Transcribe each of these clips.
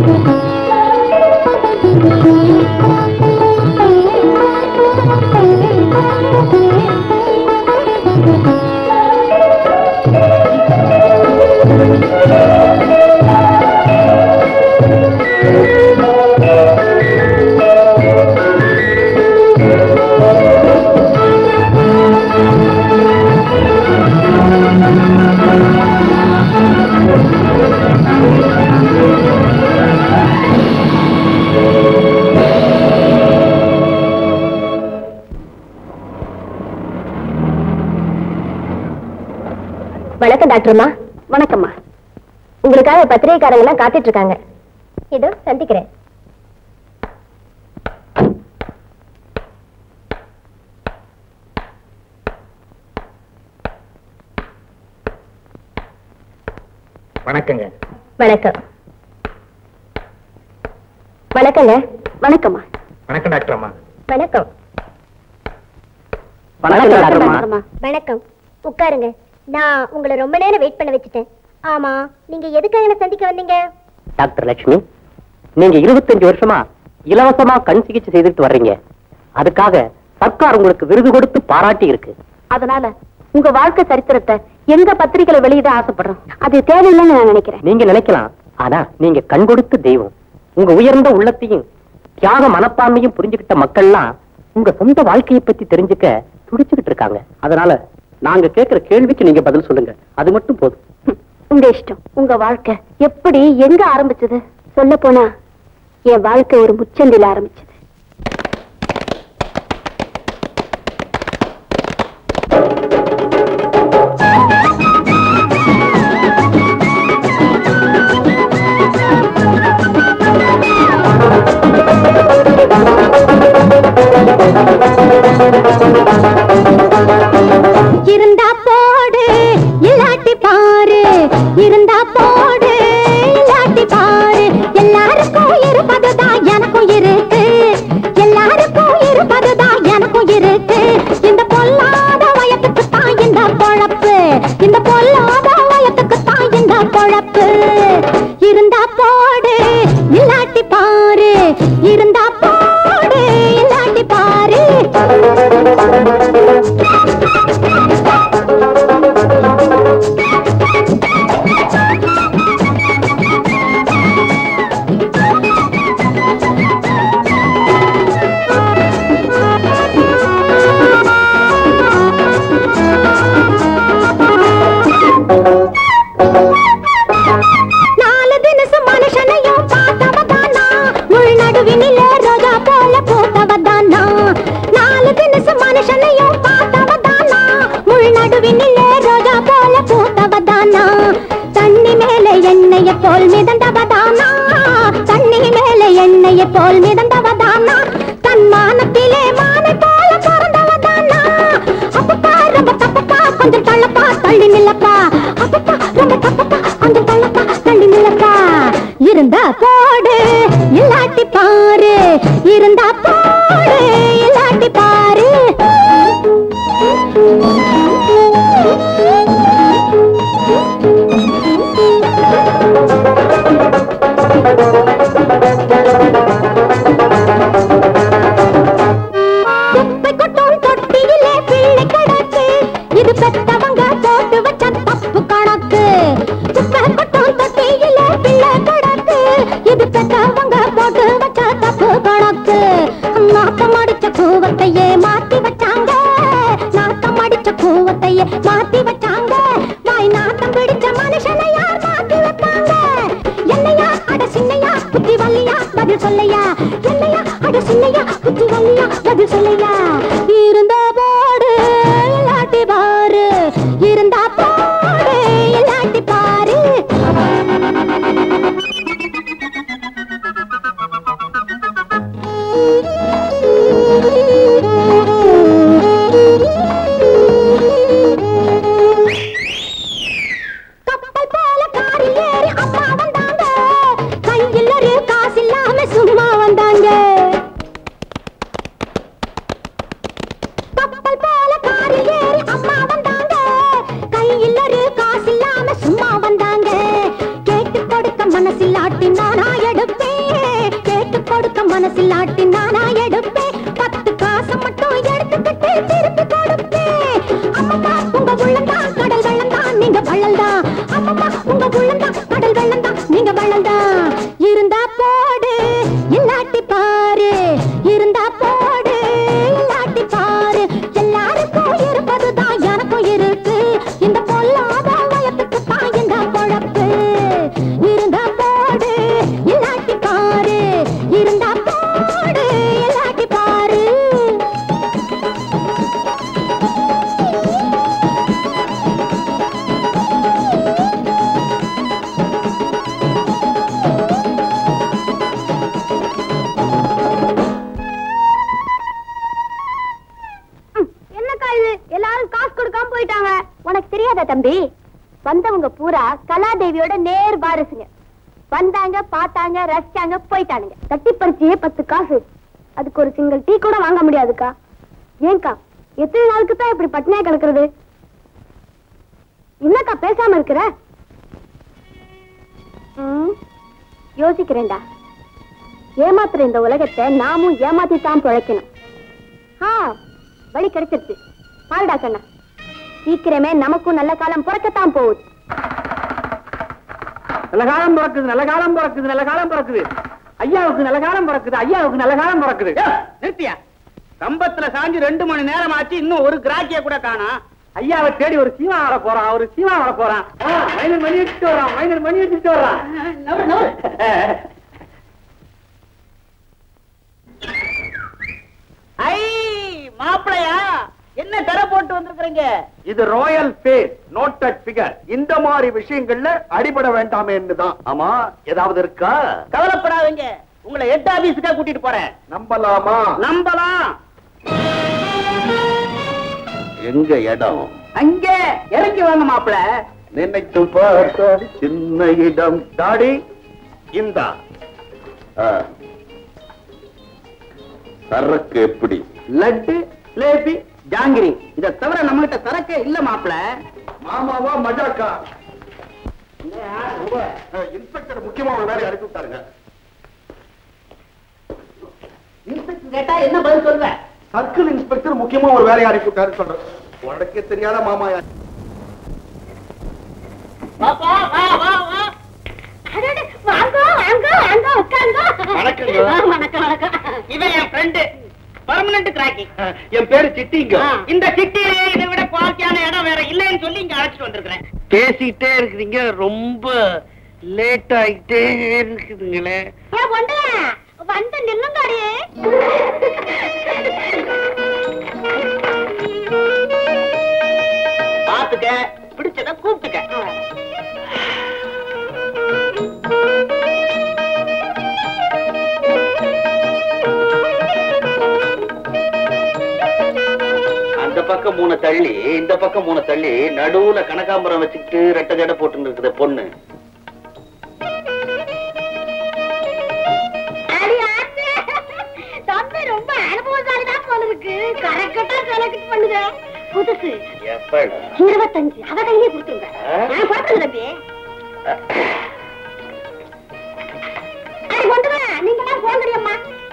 வணக்கம் டாக்டர்மா வணக்கம்மா உங்களுக்காக பத்திரிகைக்காரங்க எல்லாம் காத்துட்டு இருக்காங்க இதோ சந்திக்கிறேன் வணக்கங்க வணக்கம் வணக்கங்க வணக்கம்மா வணக்கம் டாக்டர் அம்மா வணக்கம் வணக்கம் டாக்டர் அம்மா வணக்கம் உட்காருங்க நான் உங்களை ரொம்ப நேரம் வெயிட் பண்ண வச்சுட்டேன் ஆமா நீங்க எதுக்காக என்ன சந்திக்க வந்தீங்க டாக்டர் லட்சுமி நீங்க இருபத்தஞ்சு வருஷமா இலவசமா கண் சிகிச்சை செய்துட்டு வர்றீங்க அதுக்காக சர்க்கார் உங்களுக்கு விருது கொடுத்து பாராட்டி இருக்கு அதனால உங்க வாழ்க்கை சரித்திரத்தை எங்க பத்திரிகையில வெளியிட ஆசைப்படுறோம் அது தேவையில்லைன்னு நான் நினைக்கிறேன் நீங்க நினைக்கலாம் ஆனா நீங்க கண் கொடுத்த தெய்வம் உங்க உயர்ந்த உள்ளத்தையும் தியாக மனப்பான்மையும் புரிஞ்சுக்கிட்ட மக்கள்லாம் உங்க சொந்த வாழ்க்கையை பத்தி தெரிஞ்சுக்க துடிச்சுக்கிட்டு இருக்காங்க அதனால நாங்க கேட்கிற கேள்விக்கு நீங்க பதில் சொல்லுங்க அது மட்டும் போதும் ம், உங்க இஷ்டம் உங்க வாழ்க்கை எப்படி எங்க ஆரம்பிச்சது சொல்ல போனா என் வாழ்க்கை ஒரு முச்சந்தில ஆரம்பிச்சது இருந்தா போடு இல்லாட்டி பாரு இருந்தா போடு இல்லாட்டி பாரு எல்லாருக்கும் இருப்பதுதான் எனக்கும் இருக்கு எல்லாருக்கும் இருப்பதுதான் எனக்கும் இருக்கு இந்த பொல்லாத வயத்துக்கு தான் இந்த பொழப்பு இந்த பொல்லாத வயத்துக்கு தான் இந்த பொழப்பு இருந்தா போடு இல்லாட்டி பாரு இருந்தா போடு இல்லாட்டி பாரு நாலு தினசம் மனுஷனையும் பார்த்தவதானா முள் நடுவினிலே ரோஜா போல பூத்தவதானா நாலு தினசம் மனுஷனையும் பார்த்தவதானா முள் நடுவினிலே ரோஜா போல பூத்தவதானா தண்ணி மேலே எண்ணெய போல் மிதந்தவதானா தண்ணி மேலே எண்ணெய போல் மிதந்தவதானா தன்மானத்திலே மானை போல பிறந்தவதானா அப்பப்பா ரொம்ப தப்பப்பா கொஞ்சம் தள்ளப்பா தள்ளி நில்லப்பா அப்பப்பா ரொம்ப தப்பப்பா கொஞ்சம் தள்ளப்பா தள்ளி நில்லப்பா இருந்தா போடு இல்லாட்டி பாரு இருந்தா போடு இல்லாட்டி பாரு குப்பை கொட்டும் தொட்டியிலே பிள்ளை கிடக்கு இது பெத்தவங்க போட்டு வச்ச தப்பு கணக்கு குப்பை கொட்டும் தொட்டியிலே பிள்ளை கிடக்கு இது பெத்தவங்க போட்டு வச்ச தப்பு கணக்கு நாத்தம் அடிச்ச கூவத்தையே மாத்தி வச்சாங்க நாத்தம் அடிச்ச கூவத்தையே மாத்தி வச்சாங்க வாய் நாத்தம் பிடிச்ச மனுஷனை யார் மாத்தி வைப்பாங்க என்னையா அட சின்னையா புத்தி வல்லையா பதில் சொல்லையா என்னையா அட சின்னையா புத்தி வல்லையா பதில் சொல்லையா இருந்தா போடு இல்லாட்டி பாரு இருந்தா போடு இல்லாட்டி பாரு கப்பல் போல காரில் ஏறி அப்பா வந்தாங்க கையில் ஒரு காசு இல்லாம சும்மா வந்தாங்க மனசில்லாட்டி நானா எடுப்பேன் பத்து காசு மட்டும் எடுத்துக்கிட்டு திருப்பி கொடுப்பேன் அம்மம்மா உங்க உள்ளந்தான் கடல் வெள்ளந்தான் நீங்க வள்ளல்தான் அம்மம்மா உங்க உள்ளந்தான் கடல் வெள்ளந்தான் நீங்க வள்ளல்தான் இருந்தா போடு இல்லாட்டி பாரு இருந்தா போடு இல்லாட்டி பாரு எல்லாருக்கும் இருப்பதுதான் எனக்கும் இருக்கு இந்த பொல்லாத வயத்துக்கு தான் எங்க பொழப்பு இருந்தா போடு இல்லாட்டி பாரு இருந்தா போடு இல்லாட்டி பாரு என்னக்கா இது எல்லாரும் காசு கொடுக்காம போயிட்டாங்க உனக்கு தெரியாதா தம்பி வந்தவங்க பூரா கலாதேவியோட நேர் வாரிசுங்க வந்தாங்க பார்த்தாங்க ரசிச்சாங்க போயிட்டானுங்க தட்டி பறிச்சு பத்து காசு அதுக்கு ஒரு சிங்கிள் டீ கூட வாங்க முடியாதுக்கா ஏன்க்கா எத்தனை நாளுக்கு தான் இப்படி பட்டினியா கிடக்குறது என்னக்கா பேசாம இருக்கிற ம், யோசிக்கிறேன்டா ஏமாத்துற இந்த உலகத்தை நாமும் ஏமாத்தித்தான் பிழைக்கணும் ஆ வழி கிடைச்சிருச்சு பாருடா கண்ணா சீக்கிரமே நமக்கும் நல்ல காலம் பிறக்கத்தான் போகுது நல்ல காலம் பிறக்குது நல்ல காலம் பிறக்குது நல்ல காலம் பிறக்குது ஐயாவுக்கு நல்ல காலம் பிறக்குது ஐயாவுக்கு நல்ல காலம் பிறக்குது நிறுத்தியா கம்பத்துல சாஞ்சு ரெண்டு மணி நேரம் ஆச்சு இன்னும் ஒரு கிராக்கிய கூட காணோம் ஐயாவை தேடி ஒரு சீமா வர போறான் ஒரு சீமா வர போறான் ஆ, மைனர் மணி வச்சுட்டு வரான் மைனர் மணி வச்சுட்டு வரான் ஐ மாப்பிளையா என்ன தர போட்டு வந்திருக்கிறீங்க இது ராயல் ஃபேஸ் நோட்டட் ஃபிகர் இந்த மாதிரி விஷயங்கள்ல அடிபட வேண்டாமே தான் ஆமா ஏதாவது இருக்கா கவலைப்படாதீங்க உங்களை ஹெட் ஆபீஸுக்கா கூட்டிட்டு போறேன் நம்பலாமா நம்பலாம் எங்க இடம் அங்க இறங்கி வாங்க மாப்பிள நினைத்து பார்த்த சின்ன இடம் தாடி இந்தா ஆ. சரக்கு எப்படி லட்டு லேபி ஜாங்கிரி இத தவிர நம்ம கிட்ட சரக்கே இல்ல மாப்பிள மாமாவா மஜாக்கா இன்ஸ்பெக்டர் முக்கியமா ஒரு வேலையை அனுப்பி விட்டாருங்க கேட்டா என்ன பதில் சொல்ற சர்க்கிள் இன்ஸ்பெக்டர் முக்கியமா ஒரு வேலையை அனுப்பி விட்டாரு சொல்றேன் உனக்கே தெரியாத மாமா யார் பாப்பா வா வா வா வாங்க வாங்க வாங்க உட்காருங்க வணக்கங்க. வணக்கம் வணக்கம் இவன் என் ஃப்ரெண்டு பர்மனன்ட் கிராக்கிங் என் பேரு சிட்டிங்க இந்த சிட்டியிலே இதை விட குவாலிட்டியான இடம் வேற இல்லைன்னு சொல்லி இங்க அழைச்சிட்டு வந்திருக்கிறேன் பேசிட்டே இருக்கிறீங்க ரொம்ப லேட் ஆயிட்டே இருக்குதுங்களே ஏன் பொண்டு வந்து நில்லுங்காடி பாத்துக்க பிடிச்சத கூப்பிட்டுக்க அந்த பக்கம் மூணு தள்ளி இந்த பக்கம் மூணு தள்ளி நடுவுல கனகாம்பரம் வச்சுக்கிட்டு ரெட்டை ஜடை போட்டு இருக்குது பொண்ணு அடி ஆத்தே. தம்பி ரொம்ப அனுபவசாலிதான் போல இருக்கு கரெக்டா செலக்ட் பண்ணுங்க புதுசு எப்படா இருபத்தஞ்சு அவ கையிலே கொடுத்துருங்க ஆ? நான் கொடுத்துருங்க தம்பி அடி கொண்டு வா நீங்க எல்லாம் போங்கடியம்மா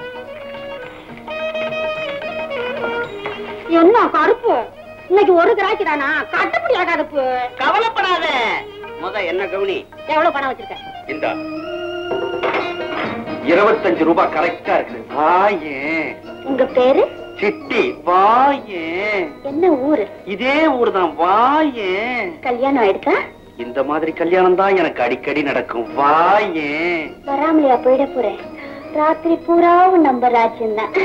என்ன கருப்பு இன்னைக்கு ஒரு கிராக்கி தானா கட்டுப்படி கருப்பு கவலைப்படாத முத என்ன கவுனி எவ்வளவு பணம் வச்சிருக்க இந்த இருபத்தஞ்சு ரூபாய் கரெக்டா இருக்குது வாயே உங்க பேரு சிட்டி வாயே என்ன ஊரு இதே ஊர் தான் வாயே கல்யாணம் ஆயிடுச்சா இந்த மாதிரி கல்யாணம் தான் எனக்கு அடிக்கடி நடக்கும் வாயே வராமலையா போயிட போறேன் ராத்திரி பூராவும் நம்ம ராஜ்யம் தான்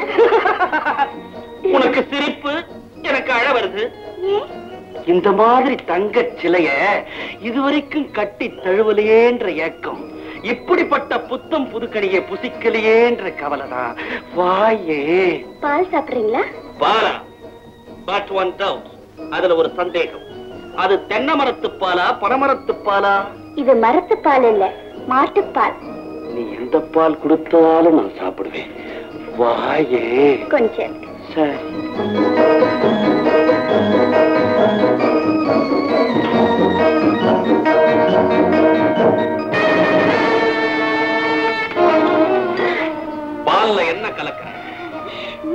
உனக்கு சிரிப்பு எனக்கு அழ வருது இந்த மாதிரி தங்க சிலைய இதுவரைக்கும் கட்டி தழுவலையேன்ற ஏக்கம் இப்படிப்பட்ட புத்தம் புதுக்கணியை புசிக்கலையேன்ற கவலைதான் வாயே பால் சாப்பிடுறீங்களா பாலா பட் ஒன் டவுட் அதுல ஒரு சந்தேகம் அது தென்னை மரத்து பாலா பனமரத்து பாலா இது மரத்து பால் இல்ல மாட்டுப்பால் நீ எந்த பால் கொடுத்தாலும் நான் சாப்பிடுவேன் வாயே கொஞ்சம் சரி பால்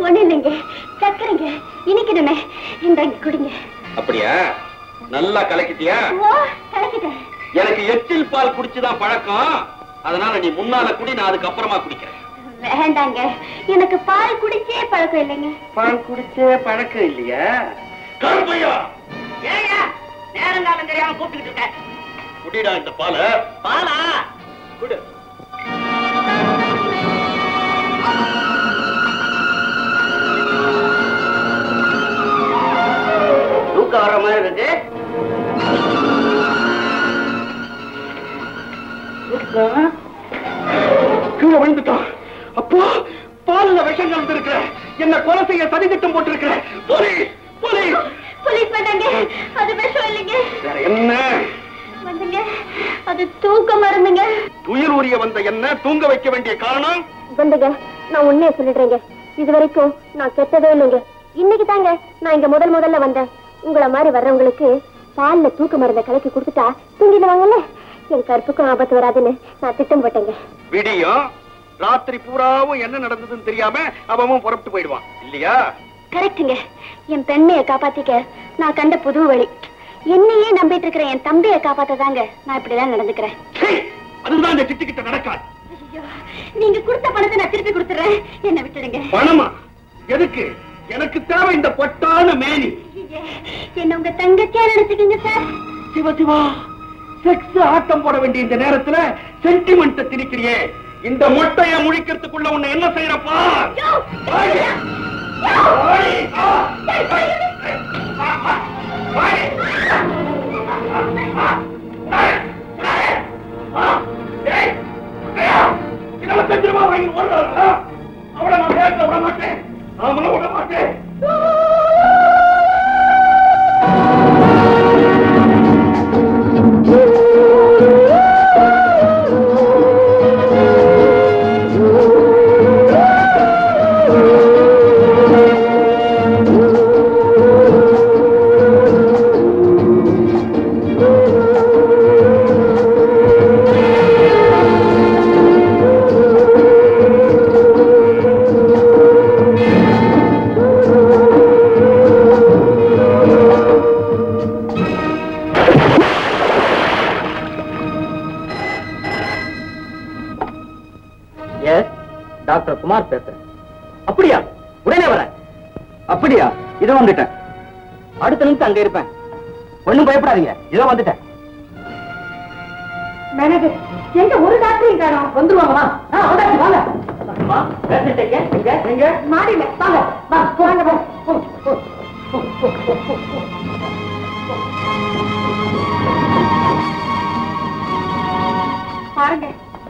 ஒண்ணு இல்லைங்க சக்கரைங்க இனிக்கணுமே இந்தாங்க குடிங்க அப்படியா நல்லா கலக்கிட்டியா ஓ கலக்கிட்டேன் எனக்கு எச்சில் பால் குடிச்சுதான் பழக்கம் அதனால நீ முன்னால குடி நான் அதுக்கப்புறமா குடிக்கிறேன் வேண்டாங்க எனக்கு பால் குடிச்சே பழக்கம் இல்லைங்க பால் குடிச்சே பழக்கம் இல்லையா கருப்பையா ஏயா நேரம் காலம் தெரியாம கூப்பிட்டுக்கிட்டு இருக்க குடிடா இந்த பால பாலா குடு தூக்கம் வர மாதிரி இருக்கு கீழே விழுந்துட்டான் அப்போ பால்ல விஷம் கலந்துருக்கிற என்ன கொலை செய்ய சதி திட்டம் போட்டிருக்கிற போலீஸ் போலீஸ் போலீஸ் வேண்டாங்க அது விஷம் இல்லைங்க வேற என்ன வந்துங்க அது தூக்க மருந்துங்க துயில் உரிய வந்த என்ன தூங்க வைக்க வேண்டிய காரணம் வந்துங்க நான் உண்மையை சொல்லிடுறேங்க இது வரைக்கும் நான் கெட்டதே இல்லைங்க இன்னைக்கு தாங்க நான் இங்க முதல் முதல்ல வந்தேன் உங்கள மாதிரி வர்றவங்களுக்கு பால்ல தூக்க மருந்தை கலக்கி கொடுத்துட்டா தூங்கிடுவாங்கல்ல என் கற்புக்கும் ஆபத்து வராதுன்னு நான் திட்டம் போட்டேங்க விடியும் ராத்திரி பூராவும் என்ன நடந்ததுன்னு தெரியாம அவன் புறப்பட்டு போயிடுவான் இல்லையா கரெக்ட்டுங்க என் பெண்மையை காப்பாத்திக்க நான் கண்ட புது வழி என்னையே நம்பிட்டு இருக்கிற என் தம்பியை காப்பாத்ததாங்க நான் இப்படிதான் நடந்துக்கிறேன் சீ, அதுதான் இந்த சிட்டுக்கிட்ட நடக்காது ஐயோ, நீங்க கொடுத்த பணத்தை நான் திருப்பி கொடுத்துறேன் என்ன விட்டுடுங்க பணமா எதுக்கு எனக்கு தேவை இந்த பொட்டான மேனி ஐயே, என்ன உங்க தங்கச்சியா நினைச்சுக்கீங்க சார் சிவ சிவா செக்ஸ் ஆட்டம் போட வேண்டிய இந்த நேரத்துல சென்டிமெண்ட திணிக்கிறியே இந்த மொட்டைய முழிக்கிறதுக்குள்ள உன்னை என்ன செய்யறப்பா யோ! அவளை நான் பேச விட மாட்டேன் அவளை விட மாட்டேன் எஸ் டாக்டர் குமார் பேசுறேன் அப்படியா உடனே வரேன் அப்படியா இதோ வந்துட்டேன் அடுத்த நிமிஷம் அங்க இருப்பேன் ஒண்ணும் பயப்படாதீங்க இதோ வந்துட்டேன் மேனேஜர் எங்க ஒரு டாக்டரையும் காணோம் வந்துருவாங்களா ஆ, வந்தாச்சு, வாங்க அம்மா, பேஷண்ட் எங்க? எங்க? எங்க? மாடியில வாங்க வா, வாங்க, வாங்க. போ, போ, போ, போ, போ, போ, போ. பாருங்க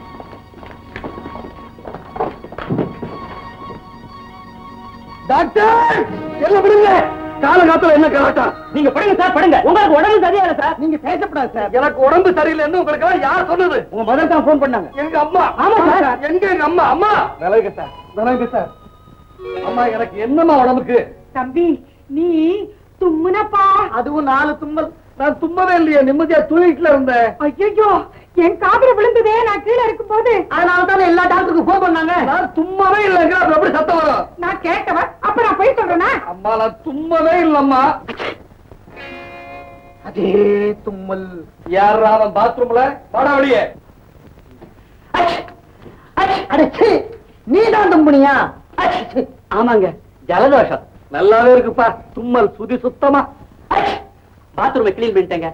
டாக்டர் என்ன விடுங்க காலகாலத்துல என்ன கலாட்டா நீங்க படுங்க சார் படுங்க உங்களுக்கு உடம்பு சரியாயில்ல சார் நீங்க பேசப்படாது சார் எனக்கு உடம்பு சரியில்லைன்னு உங்களுக்கு எல்லாம் யார் சொன்னது உங்க மதர் தான் போன் பண்ணாங்க எங்க அம்மா ஆமா சார். எங்க எங்க அம்மா அம்மா விலகு சார் விலகு சார் அம்மா எனக்கு என்னம்மா உடம்புக்கு தம்பி நீ தும்முனப்பா அதுவும் நாலு தும்மல் நான் தும்மவே இல்லையே நிம்மதியா தூங்கிட்டுல இருந்தேன் ஐயோ என் காதுல விழுந்ததே நான் கீழே இருக்கும்போது அதனால தானே எல்லா டாக்டருக்கும் போன் பண்ணாங்க நான் தும்மவே இல்லைங்க அப்புறம் எப்படி சத்தம் வரும் நான் கேட்டவன் அப்ப நான் போய் சொல்றேனா அம்மா நான் தும்மவே இல்லம்மா அதே தும்மல் யார் அவன் பாத்ரூம்ல வாடா வெளியே அடச்சி நீ தான் தும்புனியா ஆமாங்க ஜலதோஷம் நல்லாவே இருக்குப்பா தும்மல் சுதி சுத்தமா பாத்ரூமை கிளீன் பண்ணிட்டேங்க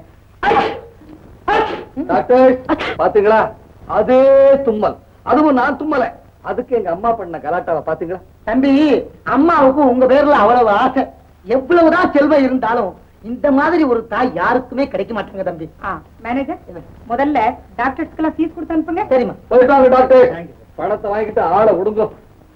டாக்டர் பாத்தீங்களா அதே தும்மல் அதுவும் நான் தும்மல அதுக்கு எங்க அம்மா பண்ண கலாட்டாவை பாத்தீங்களா தம்பி அம்மாவுக்கும் உங்க பேர்ல அவ்வளவு ஆசை எவ்வளவுதான் செல்வம் இருந்தாலும் இந்த மாதிரி ஒரு தாய் யாருக்குமே கிடைக்க மாட்டாங்க தம்பி மேனேஜர் முதல்ல டாக்டர்ஸ்க்கெல்லாம் ஃபீஸ் கொடுத்து அனுப்புங்க சரிம்மா போயிட்டு வாங்க டாக்டர் பணத்தை வாங்கிட்டு ஆளை விடுங்க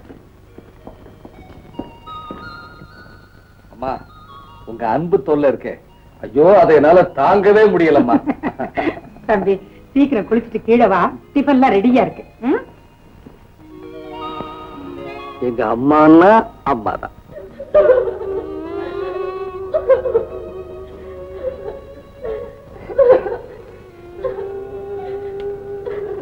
அம்மா உங்க அன்பு தொல்லை இருக்கே ஐயோ அதை என்னால தாங்கவே முடியலம்மா தம்பி சீக்கிரம் குளிச்சுட்டு கீழே வா டிஃபன்லாம் ரெடியா இருக்கு ம்? எங்க அம்மான்னா அம்மா தான்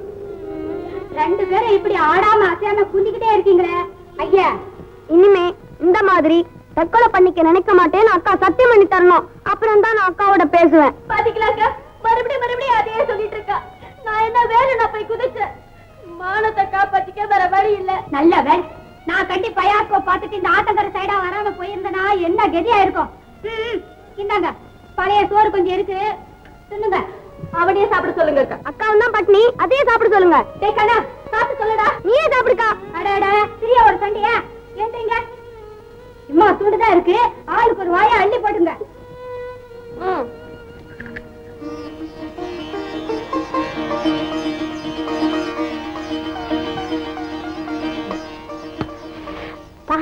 ரெண்டு பேரும் இப்படி ஆடாம அசையாம குந்திக்கிட்டே இருக்கீங்களே ஐயா இனிமே இந்த மாதிரி தற்கொலை பண்ணிக்க நினைக்க மாட்டேன்னு அக்கா சத்தியம் பண்ணி தரணும் அப்புறம் தான் நான் அக்காவோட பேசுவேன் பாத்தீங்களாக்கா மறுபடியும் மறுபடியும் அதே சொல்லிட்டு இருக்கா நான் என்ன வேணும் நான் போய் குதிச்சேன் மானத்தை காப்பாத்திக்க வேற வழி இல்ல நல்ல வேலை நான் கண்டிப்பா யாருக்கோ பார்த்துட்டு இந்த ஆட்டங்கர சைடா வராம போயிருந்தனா என்ன கதியா இருக்கும் ம், இந்தாங்க பழைய சோறு கொஞ்சம் இருக்கு தின்னுங்க அவனையே சாப்பிட சொல்லுங்க அக்கா தான் பட்னி அதே சாப்பிட சொல்லுங்க டேய் கண்ணா சாப்பிட சொல்லுடா நீயே சாப்பிடுக்கா அட அட சிறிய ஒரு சண்டையா ஏத்தீங்க சும்மா துண்டுதான் இருக்கு ஆளுக்கு ஒரு வாயை அள்ளி போட்டுங்க ம் பா.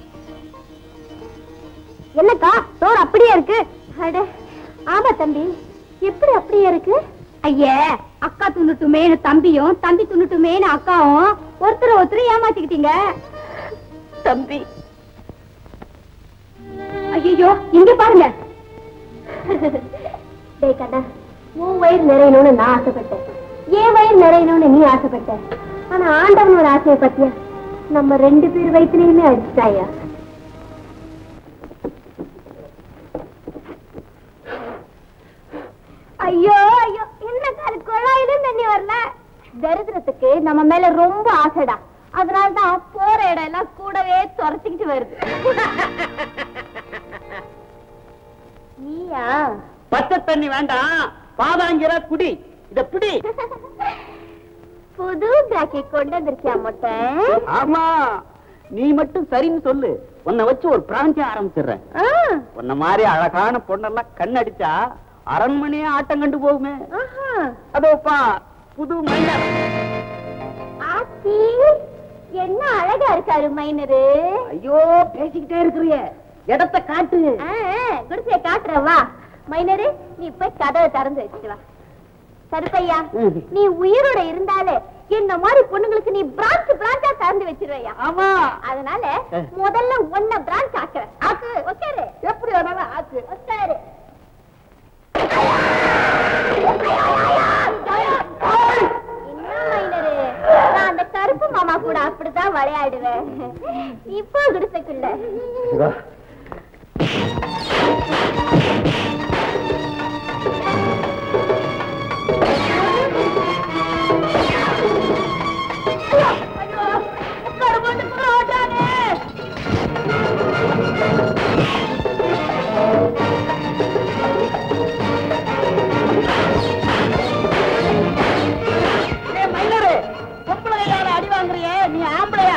என்னக்கா சோறு அப்படியே இருக்கு அட ஆமா தம்பி எப்படி அப்படியே இருக்கு ஐயே அக்கா துண்ணுட்டுமேனு தம்பியும் தம்பி துண்ணுட்டுமேனு அக்காவும் ஒருத்தர் ஒருத்தர் ஏமாத்திக்கிட்டீங்க தம்பி ஐயோ இங்க பாருங்க டேய் கண்ணா உன் வயிறு நிறையணும்னு நான் ஆசைப்பட்டேன் என் வயிறு நிறையணும்னு நீ ஆசைப்பட்ட ஆனா ஆண்டவனோட ஆசையை பத்தியா நம்ம ரெண்டு பேர் வயிற்றுலயுமே அடிச்சிட்டாயா ஐயோ ஐயோ என்ன கால் குழாயிலும் தண்ணி வரல தரித்திரத்துக்கு நம்ம மேல ரொம்ப ஆசைடா அதனாலதான் போற இடம் எல்லாம் கூடவே துரத்திக்கிட்டு வருது நீயா பச்சை தண்ணி வேண்டாம் பாதாங்கிற குடி இத பிடி புது பிராக்கி கொண்டு வந்திருக்கியா மொட்டை ஆமா நீ மட்டும் சரின்னு சொல்லு உன்னை வச்சு ஒரு பிராஞ்சி ஆரம்பிச்சிடுறேன் ஆ, உன்ன மாதிரி அழகான பொண்ணெல்லாம் கண்ணடிச்சா அரண்மனையே ஆட்டம் கண்டு போகுமே ஆஹா. அதோப்பா புது மைனர் ஆச்சி என்ன அழகா இருக்காரு மைனரு ஐயோ பேசிக்கிட்டே இருக்கிறிய இடத்த காட்டு ஆ, ஆ, குடிசைய காட்டுறேன் வா மைனரு நீ போய் கதவை திறந்து வச்சுட்டு வா கருப்பையா ம். நீ உயிரோட இருந்தாலே என்ன மாதிரி பொண்ணுங்களுக்கு நீ பிரான்ச் பிரான்ச்சா திறந்து வச்சிருவையா ஆமா அதனால ஆ. முதல்ல ஒன்ன பிரான்ச் ஆக்குறேன் ஆக்கு உட்காரு எப்படி வேணாலும் ஆச்சு உட்காரு என்ன மைனரு நான் அந்த கருப்பு மாமா கூட அப்படிதான் விளையாடுவேன் இப்போ குடிசைக்குள்ள மைனரு பொம்பளை கையால அடி வாங்குறியே நீ ஆம்பளையா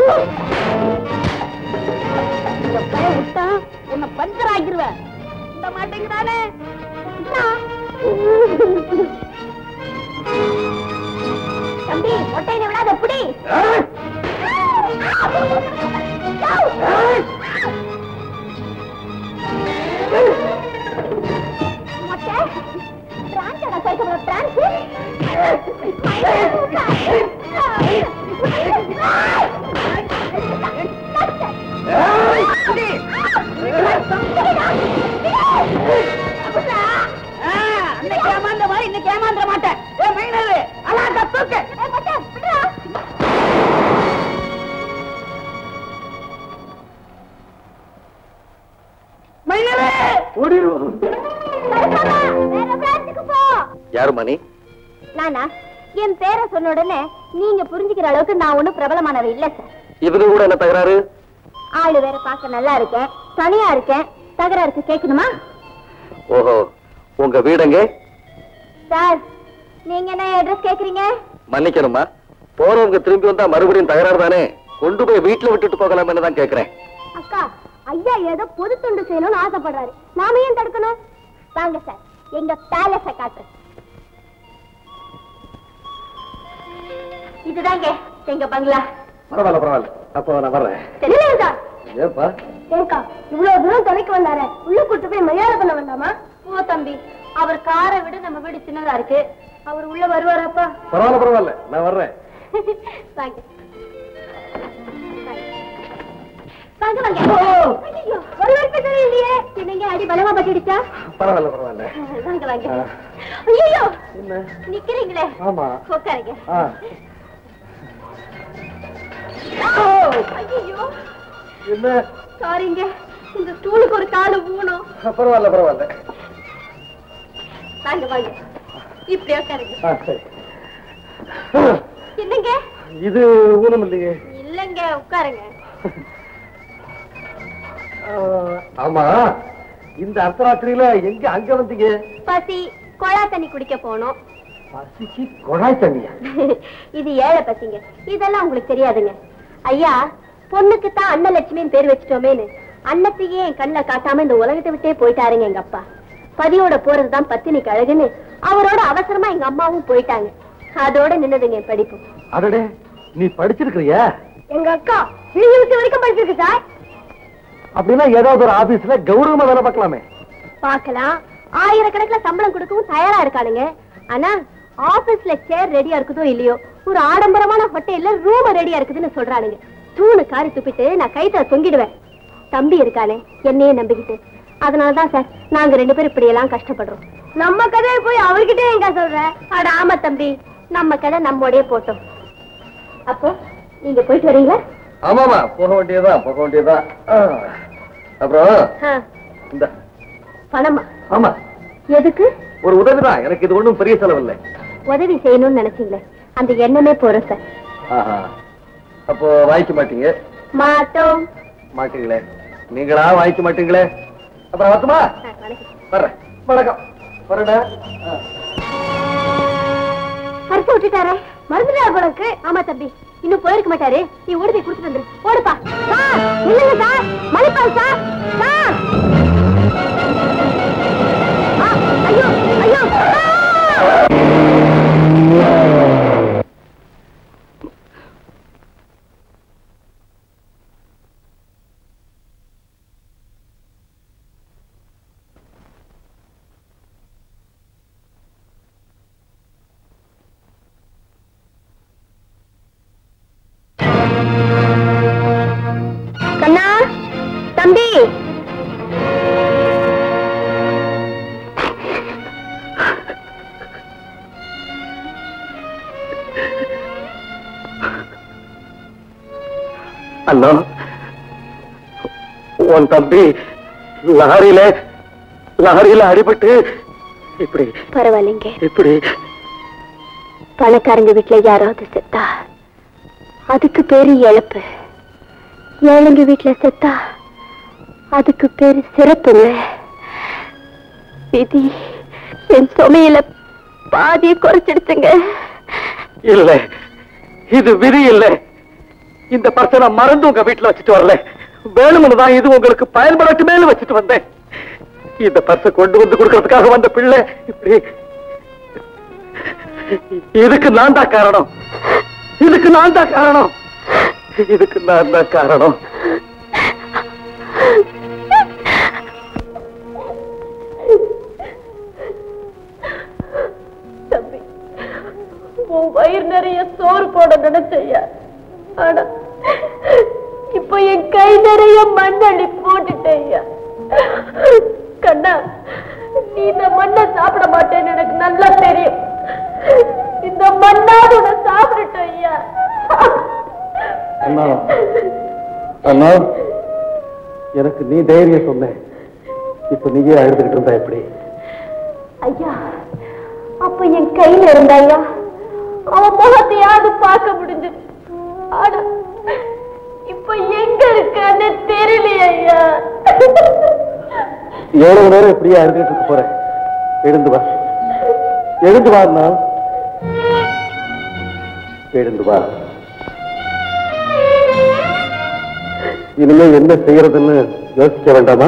இந்த பையன் விட்டா உன்னை பஞ்சர் ஆக்கிருவேன் இந்த மாட்டேங்கிறானே தம்பி ஒட்டையில விடாத புடி மொட்டை பிரான்ச் அட சைக்கிள் பிரான்ச் அன்னைக்கு ஏமாந்த மாதிரி இன்னைக்கு ஏமாந்துட மாட்டேன் ஏ மைனரு அலாக்கா தூக்கு மைனரு ஓடிடுவோம் யாரு மணி நானா என் பேரை சொன்ன உடனே நீங்க புரிஞ்சுக்கிற அளவுக்கு நான் ஒண்ணும் பிரபலமானவ இல்ல சார் இவங்க கூட என்ன தகராறு ஆளு வேற பார்க்க நல்லா இருக்கேன் தனியா இருக்கேன் தகராறுக்கு கேட்கணுமா ஓஹோ உங்க வீடங்க சார் நீங்க என்ன அட்ரஸ் கேக்குறீங்க மன்னிக்கணுமா போறவங்க திரும்பி வந்தா மறுபடியும் தகராறு தானே கொண்டு போய் வீட்டுல விட்டுட்டு போகலாம்னு தான் கேக்குறேன் அக்கா ஐயா ஏதோ பொது தொண்டு செய்யணும்னு ஆசைப்படுறாரு நாம ஏன் தடுக்கணும் வாங்க சார் எங்க பேலஸ காட்டுறேன் இதுதாங்க எங்க பங்களா பரவாயில்ல பரவாயில்ல அப்போ நான் வர்றேன் தெரியல சார் ஏப்பா ஏக்கா இவ்வளவு தூரம் துணைக்கு வந்தாரு உள்ள கூட்டு போய் மரியாதை பண்ண வேண்டாமா ஓ தம்பி அவர் காரை விட நம்ம வீடு சின்னதா இருக்கு அவர் உள்ள வருவாராப்பா பரவாயில்ல பரவாயில்ல நான் வர்றேன் வாங்க வாங்க வாங்க ஐயோ, ஒரு வார்த்தை தெரியலையே என்னங்க அடி பலமா பட்டுடுச்சா பரவாயில்ல பரவாயில்ல வாங்க வாங்க ஆ. ஐயோ என்ன நிக்கிறீங்களே ஆமா உட்காருங்க ஆ ஐயோ என்ன சாரிங்க இந்த ஸ்டூலுக்கு ஒரு காலு ஊனும் பரவாயில்ல பரவாயில்ல வாங்க வாங்க இப்படி உட்காருங்க ஆ, சரி என்னங்க இது ஊனம் இல்லையே இல்லங்க உட்காருங்க ஆ, ஆமா இந்த அர்த்தராத்திரியில எங்க அங்க வந்தீங்க பசி கொழா தண்ணி குடிக்க போனோம் பசிக்கு குழாய் தண்ணியா இது ஏழை பசிங்க இதெல்லாம் உங்களுக்கு தெரியாதுங்க ஐயா பொண்ணுக்கு தான் அன்னலட்சுமின்னு பேர் வச்சிட்டோமேன்னு அன்னத்தையே என் கண்ணுல காட்டாம இந்த உலகத்தை விட்டே போயிட்டாருங்க எங்க அப்பா பதியோட போறதுதான் பத்தினிக்கு அழகுன்னு அவரோட அவசரமா எங்க அம்மாவும் போயிட்டாங்க அதோட நின்னதுங்க என் படிப்பு அடடே நீ படிச்சிருக்கிறியா எங்க அக்கா யூனிவர்சிட்டி வரைக்கும் படிச்சிருக்கு சார் அப்படின்னா ஏதாவது ஒரு ஆபீஸ்ல கௌரவமா வேலை பார்க்கலாமே பார்க்கலாம் ஆயிரக்கணக்கில் சம்பளம் கொடுக்கவும் தயாரா இருக்கானுங்க ஆனா ஆபீஸ்ல சேர் ரெடியா இருக்குதோ இல்லையோ ஒரு ஆடம்பரமான ஹோட்டல்ல ரூம் ரெடியா இருக்குதுன்னு சொல்றானுங்க தூணு காரி துப்பிட்டு நான் கைத்துல தொங்கிடுவேன் தம்பி இருக்கானே என்னையே நம்பிக்கிட்டு அதனாலதான் சார் நாங்க ரெண்டு பேரும் இப்படி எல்லாம் கஷ்டப்படுறோம் நம்ம கதையை போய் அவர்கிட்ட எங்க சொல்ற அட ஆமா தம்பி நம்ம கதை நம்மோடயே போட்டோம் அப்போ நீங்க போயிட்டு வரீங்களா ஆமாமா போக வேண்டியதுதான் போக வேண்டியதுதான் ஆ. அப்புறம் ஆ, இந்த பணமா ஆமா எதுக்கு ஒரு உதவிதான் எனக்கு இது ஒண்ணும் பெரிய செலவு இல்லை உதவி செய்யணும்னு நினைச்சீங்களே அந்த எண்ணமே போறோம் சார் ஆஹா. அப்போ வாங்கிக்க மாட்டீங்க மாட்டோம் மாட்டீங்களே நீங்களா வாங்கிக்க மாட்டீங்களே அப்புறம் வரட்டுமா ஆ, வணக்கம். வர்றேன் வணக்கம் வரடா பரிசு விட்டுட்டாரே மறந்துடா உனக்கு ஆமா தம்பி இன்னும் போயிருக்க மாட்டாரு நீ ஓடி போய் கொடுத்துட்டு வந்துரு ஓடுப்பா சார் இல்லைங்க சார் மணிப்பால் சார் சார் ஆ, ஐயோ ஐயோ ஆ! கண்ணா தம்பி அண்ணா உன் தம்பி லாரியில லாரியில அடிபட்டு இப்படி பரவாயில்லைங்க இப்படி பணக்காரங்க வீட்டுல யாராவது செத்தா அதுக்கு பேரு இழப்பு ஏழைங்க வீட்டுல செத்தா அதுக்கு பேரு சிறப்புங்க விதி என் சுமையில பாதியை குறைச்சிடுச்சுங்க இல்ல இது விதி இல்ல இந்த பர்சனை மறந்து உங்க வீட்டுல வச்சுட்டு வரல வேணும்னு தான் இது உங்களுக்கு பயன்படட்டுமேனு வச்சுட்டு வந்தேன் இந்த பர்ச கொண்டு வந்து கொடுக்கறதுக்காக வந்த பிள்ளை இப்படி இதுக்கு நான் தான் காரணம் இதுக்கு நான் தான் காரணம் இதுக்கு நான் தான் காரணம் தம்பி உன் வயிறு நிறைய சோறு போட நினைச்சையா ஆனா இப்ப என் கை நிறைய மண்ணள்ளி போட்டுட்டேயா கண்ணா நீ இந்த மண்ணை சாப்பிட மாட்டேன்னு எனக்கு நல்லா தெரியும் இந்த மண்ணாவது உன்னை சாப்பிடட்டும் ஐயா அண்ணா அண்ணா எனக்கு நீ தைரியம் சொன்ன இப்ப நீயே அழுதுகிட்டு இருந்தா எப்படி ஐயா அப்ப என் கையில இருந்தாயா அவன் முகத்தையாவது பார்க்க முடிஞ்சது ஆனா இப்ப எங்க இருக்கான்னு தெரியலையே ஐயா எவ்வளவு நேரம் இப்படியே அழுதுகிட்டு இருக்க போறேன் எழுந்து வா எழுந்து வா அண்ணா எழுந்து வா இனிமே என்ன செய்யறதுன்னு யோசிக்க வேண்டாமா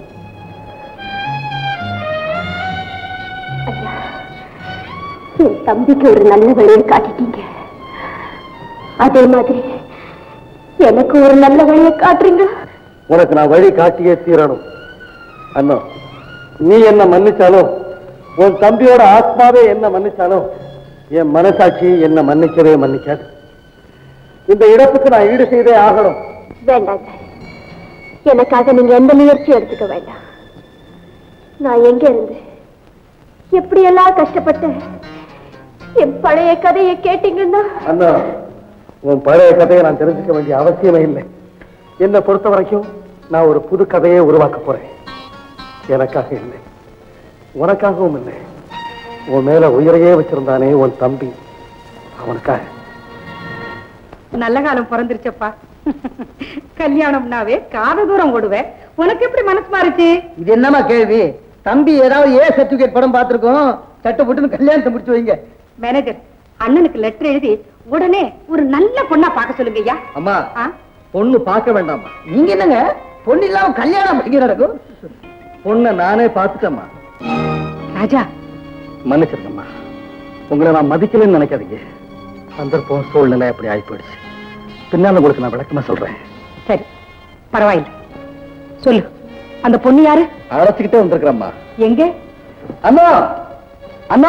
ஐயா என் தம்பிக்கு ஒரு நல்ல வழியை காட்டிட்டீங்க அதே மாதிரி எனக்கு ஒரு நல்ல வழியை காட்டுறீங்க உனக்கு நான் வழி காட்டியே தீரணும் அண்ணா நீ என்ன மன்னிச்சாலும் உன் தம்பியோட ஆத்மாவே என்ன மன்னிச்சாலும் என் மனசாட்சி என்ன மன்னிக்கவே மன்னிக்காது இந்த இழப்புக்கு நான் ஈடு செய்தே ஆகணும் வேண்டாங்க எனக்காக நீங்க எந்த முயற்சியும் எடுத்துக்க வேண்டாம் நான் எங்க இருந்து எப்படியெல்லாம் கஷ்டப்பட்டேன் என் பழைய கதையை கேட்டீங்கன்னா அண்ணா உன் பழைய கதையை நான் தெரிஞ்சுக்க வேண்டிய அவசியமே இல்லை என்னை பொறுத்த வரைக்கும் நான் ஒரு புது கதையை உருவாக்க போறேன் எனக்காக இல்லை உனக்காகவும் இல்லை உன் மேல உயிரையே வச்சிருந்தானே உன் தம்பி அவனுக்காக நல்ல காலம் பிறந்துருச்சப்பா கல்யாணம்னாவே காத தூரம் ஓடுவேன் உனக்கு எப்படி மனசு மாறுச்சு இது என்னமா கேள்வி தம்பி ஏதாவது ஏ சர்டிபிகேட் படம் பார்த்திருக்கோம் சட்டை போட்டு கல்யாணத்தை முடிச்சு வைங்க மேனேஜர் அண்ணனுக்கு லெட்டர் எழுதி உடனே ஒரு நல்ல பொண்ணா பார்க்க சொல்லுங்க ஐயா அம்மா ஆ? பொண்ணு பார்க்க வேண்டாமா நீங்க என்னங்க பொண்ணு இல்லாம கல்யாணம் எங்க நடக்கும் பொண்ணை நானே பார்த்துட்டேம்மா ராஜா மன்னிச்சிருக்கம்மா உங்களை நான் மதிக்கலைன்னு நினைக்காதீங்க சந்தர்ப்பம் சூழ்நிலை அப்படி ஆகி போயிடுச்சு பின்னால உங்களுக்கு நான் விளக்கமா சொல்றேன் சரி பரவாயில்லை சொல்லு அந்த பொண்ணு யாரு அழைச்சிக்கிட்டே வந்திருக்கிறேம்மா எங்க அண்ணா அண்ணா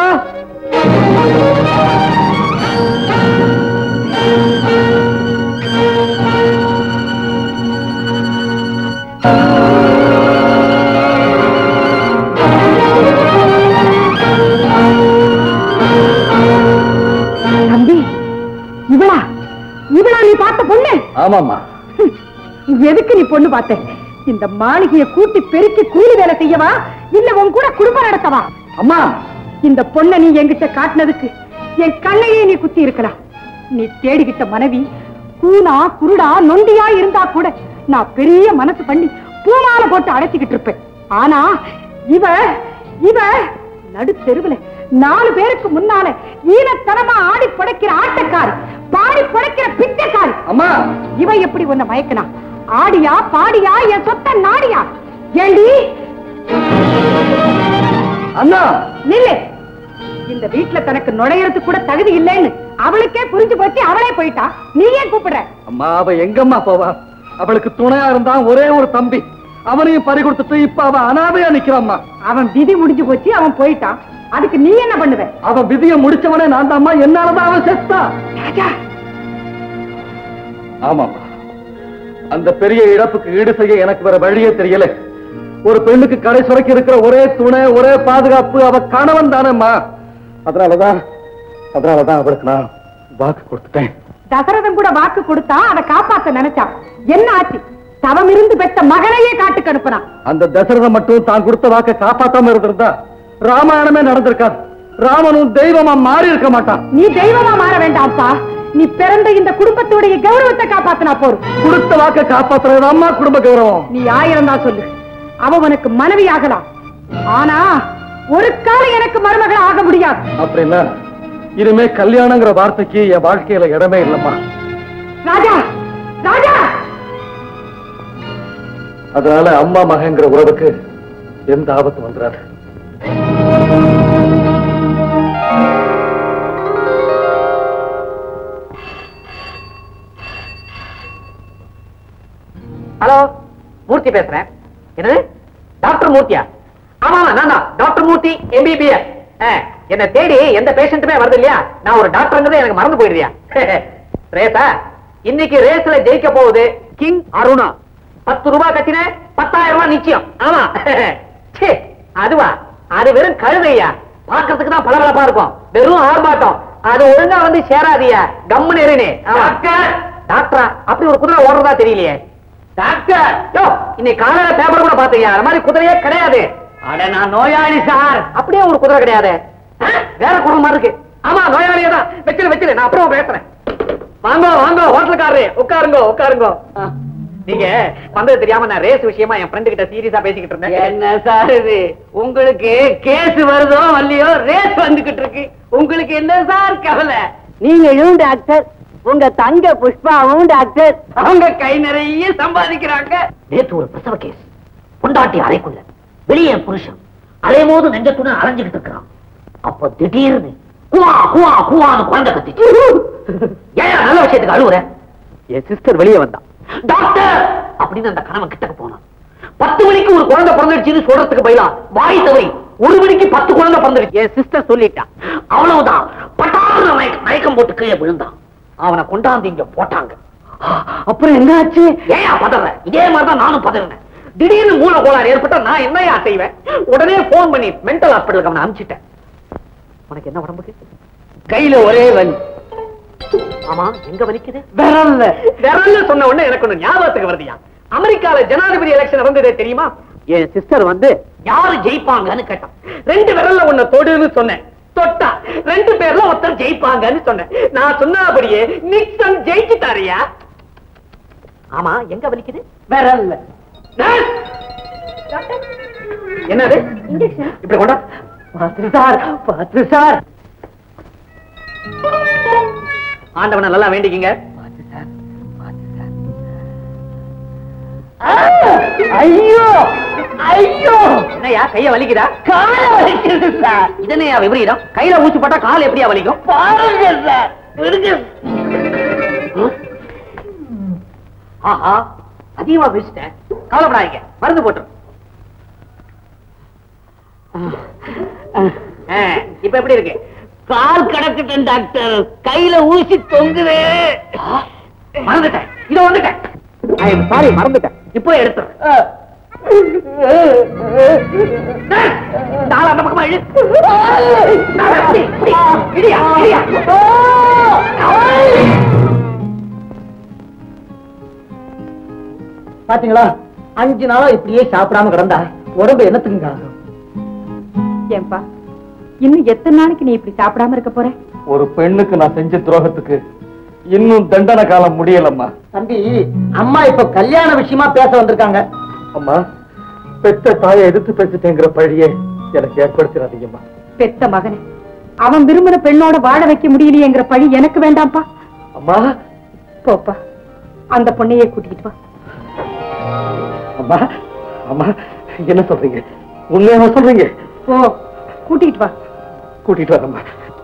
தம்பி இவளா இவளா நீ பார்த்த பொண்ணு ஆமாம்மா எதுக்கு நீ பொண்ணு பார்த்த இந்த மாளிகைய கூட்டி பெருக்கி கூலி வேலை செய்யவா இல்ல உன் கூட குடும்பம் நடத்தவா அம்மா இந்த பொண்ணை நீ என்கிட்ட காட்டினதுக்கு என் கண்ணையே நீ குத்தி இருக்கலாம் நீ தேடிக்கிட்ட மனைவி கூனா குருடா நொண்டியா இருந்தா கூட நான் பெரிய மனசு பண்ணி பூமால போட்டு அடைச்சிக்கிட்டு இருப்பேன் ஆனா இவ இவ நடு தெருவுல நாலு பேருக்கு முன்னால ஈனத்தனமா ஆடி படைக்கிற ஆட்டக்காரி பாடி படைக்கிற பிச்சைக்காரி அம்மா இவ எப்படி உன்னை மயக்கனா ஆடியா பாடியா என் சொத்த நாடியா ஏண்டி அண்ணா நில்லு இந்த வீட்டுல தனக்கு நுழையறதுக்கு கூட தகுதி இல்லைன்னு அவளுக்கே புரிஞ்சு போச்சு அவளே போயிட்டா நீ ஏன் கூப்பிடுற அம்மா அவ எங்கம்மா போவா அவளுக்கு துணையா இருந்தான் ஒரே ஒரு தம்பி அவனையும் பறி கொடுத்துட்டு இப்ப அவ அனாதையா நிக்கிறாம்மா அவன் விதி முடிஞ்சு போச்சு அவன் போயிட்டான் அதுக்கு நீ என்ன பண்ணுவ அவன் விதியை முடிச்சவனே நான் தான்மா என்னாலதான் அவன் செத்தா ராஜா ஆமாம்மா அந்த பெரிய இழப்புக்கு ஈடு செய்ய எனக்கு வேற வழியே தெரியல ஒரு பெண்ணுக்கு கடை சுரைக்கு இருக்கிற ஒரே துணை ஒரே பாதுகாப்பு அவ கணவன் தானேம்மா அதனாலதான் அதனாலதான் அவளுக்கு நான் வாக்கு கொடுத்துட்டேன் தசரதன் கூட வாக்கு கொடுத்தா அதை காப்பாத்த நினைச்சான் என்ன ஆச்சு தவம் இருந்து பெற்ற மகனையே காட்டுக்கு அனுப்புனான் அந்த தசரதன் மட்டும் தான் கொடுத்த வாக்கை காப்பாத்தாம இருந்திருந்தா ராமாயணமே நடந்திருக்காது ராமனும் தெய்வமா மாறி இருக்க மாட்டான் நீ தெய்வமா மாற வேண்டாம்ப்பா நீ பிறந்த இந்த குடும்பத்துடைய கௌரவத்தை காப்பாத்தினா போரும் கொடுத்த வாக்கை காப்பாத்துறது அம்மா குடும்ப கௌரவம் நீ ஆயிரம் தான் சொல்லு அவ உனக்கு மனைவி ஆகலாம் ஆனா ஒரு காலம் எனக்கு மருமகள் ஆக முடியாது அப்படின்னா இனிமே கல்யாணங்கிற வார்த்தைக்கு என் வாழ்க்கையில இடமே இல்லம்மா ராஜா ராஜா அதனால அம்மா மகங்கிற உறவுக்கு எந்த ஆபத்து வந்துடாது ஹலோ மூர்த்தி பேசுறேன் என்னது டாக்டர் மூர்த்தியா ஆமா ஆமா நான் தான் டாக்டர் மூர்த்தி எம்பிபிஎஸ் என்ன தேடி எந்த பேஷண்ட்டுமே வருது இல்லையா நான் ஒரு டாக்டர்ங்கிறதே எனக்கு மறந்து போயிடுறியா ரேசா இன்னைக்கு ரேஸ்ல ஜெயிக்க போகுது கிங் அருணா பத்து ரூபாய் கட்டின பத்தாயிரம் ரூபாய் நிச்சயம் ஆமா ச்சே, அதுவா அது வெறும் கழுதையா பார்க்கறதுக்கு தான் பளபளப்பா இருக்கும் வெறும் ஆர்ப்பாட்டம் அது ஒழுங்கா வந்து சேராதியா கம்முன்னு இருனே டாக்டர் டாக்டரா அப்படி ஒரு குதிரை ஓடுறதா தெரியலையே டாக்டர் யோ இன்னைக்கு காலையில பேப்பர் கூட பாத்தீங்க அந்த மாதிரி குதிரையே கிடையாது அட நான் நோயாளி சார் அப்படியே ஒரு குதிரை கிடையாது ஆ, வேற குதிரை மாதிரி இருக்கு ஆமா நோயாளியே தான் வச்சிரு வச்சிரு நான் அப்புறம் பேசுறேன் வாங்க வாங்க ஹோட்டலுக்காரரு உட்காருங்க உட்காருங்க ஆ, நீங்க வந்தது தெரியாம நான் ரேஸ் விஷயமா என் ஃப்ரெண்டு கிட்ட சீரியஸா பேசிக்கிட்டு இருந்தேன் என்ன சார் இது உங்களுக்கு கேஸ் வருதோ வரலையோ ரேஸ் வந்துகிட்டு இருக்கு உங்களுக்கு என்ன சார் கவலை நீங்களும் டாக்டர் உங்க தங்க புஷ்பாவும் டாக்டர் அவங்க கை நிறைய சம்பாதிக்கிறாங்க நேத்து ஒரு பிரசவ கேஸ் பொண்டாட்டி அறைக்குள்ள வெளியே புருஷன் அலையும் நெஞ்சத்துணை அலைஞ்சுக்கிட்டு இருக்கிறான் அப்ப திடீர்னு குவா குவா குவான்னு குழந்தை கத்திச்சு ஏன் நல்ல விஷயத்துக்கு அழுவுற என் சிஸ்டர் வெளியே வந்தான் டாக்டர் அப்படின்னு அந்த கணவன் கிட்டக்கு போனான் பத்து மணிக்கு ஒரு குழந்தை பிறந்துடுச்சுன்னு சொல்றதுக்கு பதிலா வாய் தவறி ஒரு மணிக்கு பத்து குழந்தை பிறந்துடுச்சு என் சிஸ்டர் சொல்லிட்டான் அவ்வளவுதான் பட்டாள மயக்கம் போட்டு கீழே விழுந்தான் அவனை கொண்டாந்து இங்க போட்டாங்க அப்புறம் என்ன ஆச்சு ஏன் பதற இதே மாதிரிதான் நானும் பதறினேன் திடீர்னு மூல கோளாறு ஏற்பட்டா நான் என்னையா செய்வேன் உடனே போன் பண்ணி மென்டல் ஹாஸ்பிட்டலுக்கு அவனை அனுப்பிச்சிட்டேன் உனக்கு என்ன உடம்புக்கு கையில ஒரே வலி ஆமா எங்க வலிக்குது விரல்ல விரல்ல சொன்ன உடனே எனக்கு ஒண்ணு ஞாபகத்துக்கு வருதுயா அமெரிக்கால ஜனாதிபதி எலெக்ஷன் நடந்ததே தெரியுமா என் சிஸ்டர் வந்து யாரு ஜெயிப்பாங்கன்னு கேட்டான் ரெண்டு விரல்ல ஒண்ணு தொடுன்னு சொன்னேன் தொட்டா ரெண்டு பேர்ல ஒருத்தர் ஜெயிப்பாங்கன்னு சொன்னேன் நான் சொன்னபடியே நிக்சன் ஜெயிச்சுட்டாரியா ஆமா எங்க வலிக்குது விரல்ல நர்ஸ்! என்னது இப்படி கொண்டா பாத்து சார் பாத்து சார் ஆண்டவனை நல்லா வேண்டிக்கிங்க ஐயோ ஐயோ என்னையா கைய வலிக்குதா கால வலிக்குது சார் இதனையா விபரீதம் கையில ஊசி போட்டா கால் எப்படியா வலிக்கும் பாருங்க சார் விடுங்க ஆஹா அதிகமா பேசிட்டேன் கவலைப்படாதீங்க மருந்து போட்டுரும் ஆ, இப்ப எப்படி இருக்கு கால் கடத்துட்டேன் டாக்டர் கையில ஊசி தொங்குது மறந்துட்டேன் இத வந்துட்டேன் ஐ எம் சாரி மறந்துட்டேன் இப்போ எடுத்துறேன் டேய், இந்த ஆளை அந்த பக்கமா இழு. இடி, இடி, இடியா, இடியா. பாத்தீங்களா அஞ்சு நாளா இப்படியே சாப்பிடாம கிடந்தா உடம்பு என்னத்துக்குங்க ஆகும் ஏன்பா இன்னும் எத்தனை நாளைக்கு நீ இப்படி சாப்பிடாம இருக்க போற ஒரு பெண்ணுக்கு நான் செஞ்ச துரோகத்துக்கு இன்னும் தண்டனை காலம் முடியலம்மா தம்பி அம்மா இப்ப கல்யாண விஷயமா பேச வந்திருக்காங்க அம்மா பெத்த தாயை எதிர்த்து பேசிட்டேங்கிற பழியே எனக்கு ஏற்படுத்திடாதீங்கம்மா பெத்த மகனை அவன் விரும்பின பெண்ணோட வாழ வைக்க முடியலையேங்கிற பழி எனக்கு வேண்டாம்ப்பா அம்மா போப்பா அந்த பொண்ணையே கூட்டிக்கிட்டு வா அம்மா அம்மா என்ன சொல்றீங்க உண்மையா சொல்றீங்க ஓ கூட்டிக்கிட்டு வா கூட்டிட்டு வரம்மா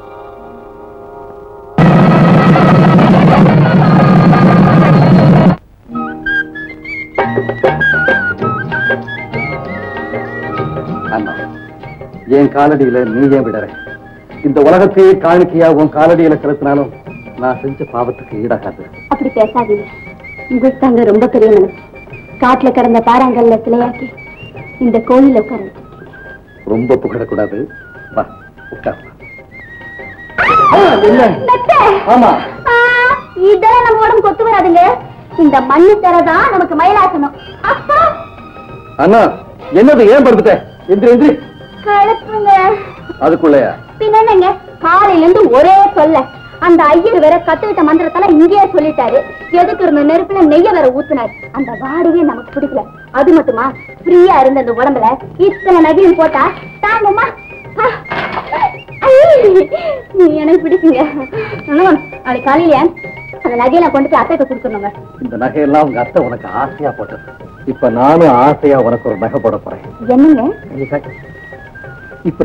அண்ணா என் காலடியில நீ ஏன் விடற இந்த உலகத்தையே காணிக்கையா உன் காலடியில செலுத்தினாலும் நான் செஞ்ச பாவத்துக்கு ஈடாகாது அப்படி பேசாதீங்க உங்களுக்கு தாங்க ரொம்ப பெரிய மனசு காட்டுல கிடந்த பாறாங்கல்ல சிலையாக்கி இந்த கோயில உட்கார வச்சிருக்கீங்க. ரொம்ப புகழக்கூடாது வா உட்கார் டாக்டர்! ஆமா ஆ, இதெல்லாம் நம்ம உடம்பு கொத்து வராதுங்க இந்த மண்ணு தரதான் நமக்கு மயிலாசனம் அப்பா அண்ணா என்னது ஏன் படுத்துட்ட எந்திரி எந்திரி கழுப்புங்க அதுக்குள்ளயா பின்ன என்னங்க காலையில இருந்து ஒரே சொல்ல அந்த ஐயர் வேற கத்துக்கிட்ட மந்திரத்தால இங்கேயே சொல்லிட்டாரு எதுக்கு இருந்த நெருப்புல நெய்ய வேற ஊத்துனாரு அந்த வாடகையே நமக்கு பிடிக்கல அது மட்டுமா ஃப்ரீயா இருந்த அந்த உடம்புல இத்தனை நகையும் போட்டா தாங்கம்மா ஆ, ஐ, நீ எனக்கு பிடிக்குங்க ஆனா, நாளைக்கு காலையில அந்த நகையெல்லாம் கொண்டு போய் அத்தைக்கு கொடுக்கணுங்க இந்த நகையெல்லாம் உங்க அத்தை உனக்கு ஆசையா போட்டது இப்ப நானும் ஆசையா உனக்கு ஒரு நகை போட போறேன் என்னங்க கையை காட்டு. இப்படி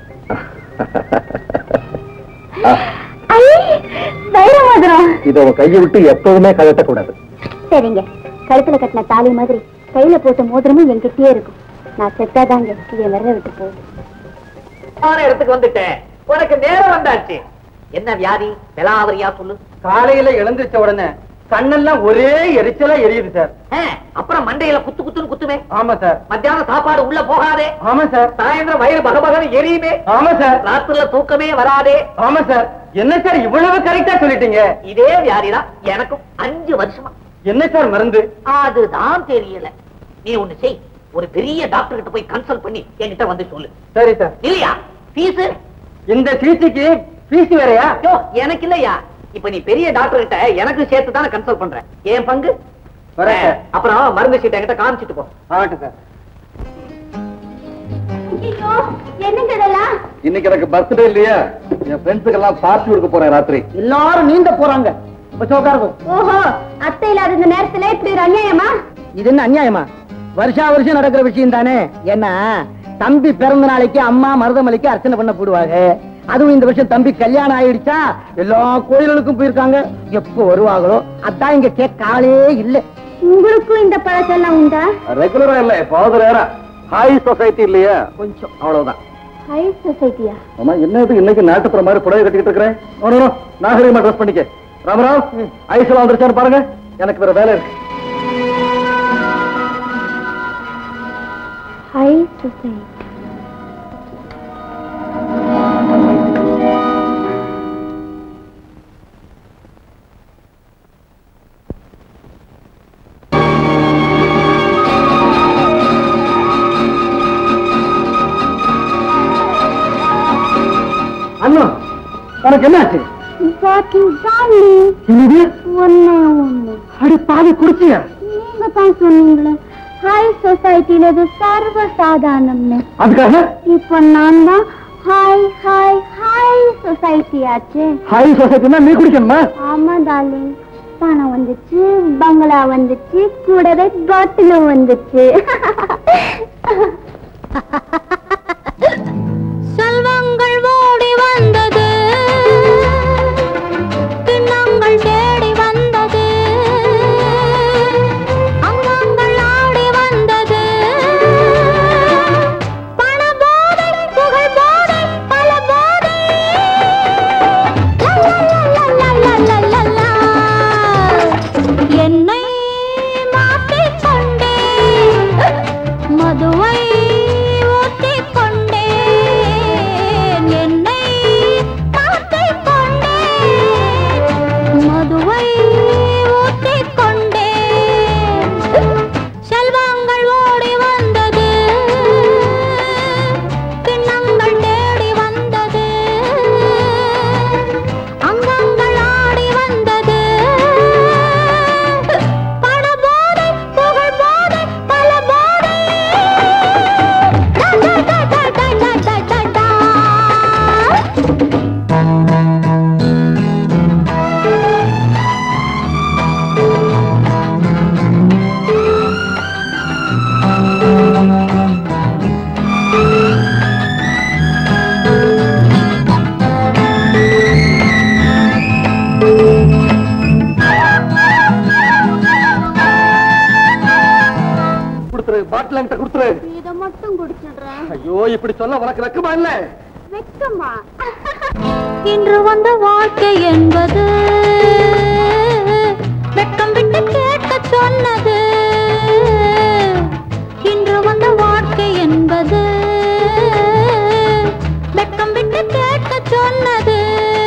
ஆ, ஐ வைரமாதிரம் இத உன் கையை விட்டு எப்பவுமே கழட்டக்கூடாது சரிங்க கழுத்துல கட்டின தாலி மாதிரி கையில போட்ட மோதிரமும் என்கிட்டயே இருக்கும் நான் செத்தாதாங்க இதை விரல விட்டு போகுது நான் இடத்துக்கு வந்துட்டேன் உனக்கு நேரம் வந்தாச்சு என்ன வியாதி விலாவரியா சொல்லு காலையில எழுந்திருச்ச உடனே கண்ணெல்லாம் ஒரே எரிச்சலா எரியுது சார் ஆ, அப்புறம் மண்டையில குத்து குத்துன்னு குத்துமே ஆமா சார் மத்தியானம் சாப்பாடு உள்ள போகாதே ஆமா சார் சாயந்தரம் வயிறு பகபகன்னு எரியுமே ஆமா சார் ராத்திரில தூக்கமே வராதே ஆமா சார் என்ன சார் இவ்வளவு கரெக்டா சொல்லிட்டீங்க இதே வியாதிதான் எனக்கும் அஞ்சு வருஷமா என்ன சார் மருந்து அதுதான் தெரியல நீ ஒண்ணு செய் ஒரு பெரிய டாக்டர் கிட்ட போய் கன்சல்ட் பண்ணி என்கிட்ட வந்து சொல்லு சரி சார் இல்லையா ஃபீஸ் இந்த சிகிச்சைக்கு ஃபீஸ் வேறயா யோ எனக்கு இல்லையா இப்ப நீ பெரிய டாக்டர் கிட்ட எனக்கு சேர்த்து தானே கன்சல்ட் பண்ற என் பங்கு வரேன் சார். அப்புறம் மருந்து சீட்டை என்கிட்ட காமிச்சிட்டு போ ஆகட்டும் சார் ஐயோ என்னங்க இதெல்லாம் இன்னைக்கு எனக்கு பர்த்டே இல்லையா என் ஃப்ரெண்ட்ஸுக்கு எல்லாம் பார்ட்டி கொடுக்க போறேன் ராத்திரி எல்லாரும் நீந்த போறாங்க உட்காருங்க ஓஹோ அத்தை இல்லாத இந்த நேரத்துல இப்படி ஒரு அநியாயமா இது என்ன அநியாயமா வருஷா வருஷம் நடக்கிற விஷயம் தானே ஏன்னா தம்பி பிறந்த நாளைக்கு அம்மா மருதமலைக்கு அர்ச்சனை பண்ண போடுவாங்க அதுவும் இந்த வருஷம் தம்பி கல்யாணம் ஆயிடுச்சா எல்லா கோயில்களுக்கும் போயிருக்காங்க எப்போ வருவாங்களோ அதான் இங்க கேட்காலே இல்ல உங்களுக்கும் இந்த பழக்கெல்லாம் உண்டா ரெகுலரா இல்ல எப்பாவது ரேரா ஹாய் சொசைட்டி இல்லையா கொஞ்சம் அவ்வளவுதான் ஹை சொசைட்டியா ஆமா என்ன இது இன்னைக்கு நாட்டுப்புற மாதிரி புடவை கட்டிக்கிட்டு இருக்கிறேன் நோ, நோ, நோ. நாகரிகமா ட்ரெஸ் பண்ணிக்க ராமராவ் ஐஸ்வரா வந்துருச்சான்னு பாருங்க எனக்கு வேற வேலை இருக்கு ஹை சொசைட்டி உனக்கு என்னாச்சு பாட்டில் டாலி என்னது ஒன்னே ஒண்ணு அடி பாதி குடிச்சியா நீங்க தான் சொன்னீங்களே ஹை சொசைட்டில இது சர்வ சாதாரணம்னு அதுக்காக இப்போ நான் தான் ஹாய் ஹாய் ஹாய் சொசைட்டி ஆச்சு ஹை சொசைட்டினா நீ குடிக்கணுமா ஆமா டார்லிங் பணம் வந்துச்சு பங்களா வந்துச்சு கூடவே பாட்டிலும் வந்துச்சு செல்வங்கள் ஓடி வந்தது கிண்ணங்கள் தேடி வந்தது அங்கங்கள் ஆடி வந்தது பண போதை புகழ் போதை பல போதை லல்லல்லல்லல்லல்லல்லல்லா. என்னை மாற்றிக் கொண்டேன் மதுவை ஊற்றிக் கொண்டேன் என்னை மாற்றிக் கொண்டேன் மதுவை ஊற்றிக் கொண்டேன் செல்வங்கள் ஓடி வந்தது கிண்ணங்கள் தேடி வந்தது அங்கங்கள் ஆடி வந்தது பண போதை புகழ் போதை பல போதை டா, டா, டா, டா, டா, டா, டா, டா. கொடுத்துரு பாட்டில் என்கிட்ட கொடுத்துரு இத மட்டும் குடிச்சிடுறேன் ஐயோ இப்படி சொல்ல உனக்கு வெக்கமா இல்ல வெக்கமா இன்று வந்த வாழ்க்கை என்பது வெட்கம் விட்டு கேட்க சொன்னது இன்று வந்த வாழ்க்கை என்பது வெட்கம் விட்டு கேட்க சொன்னது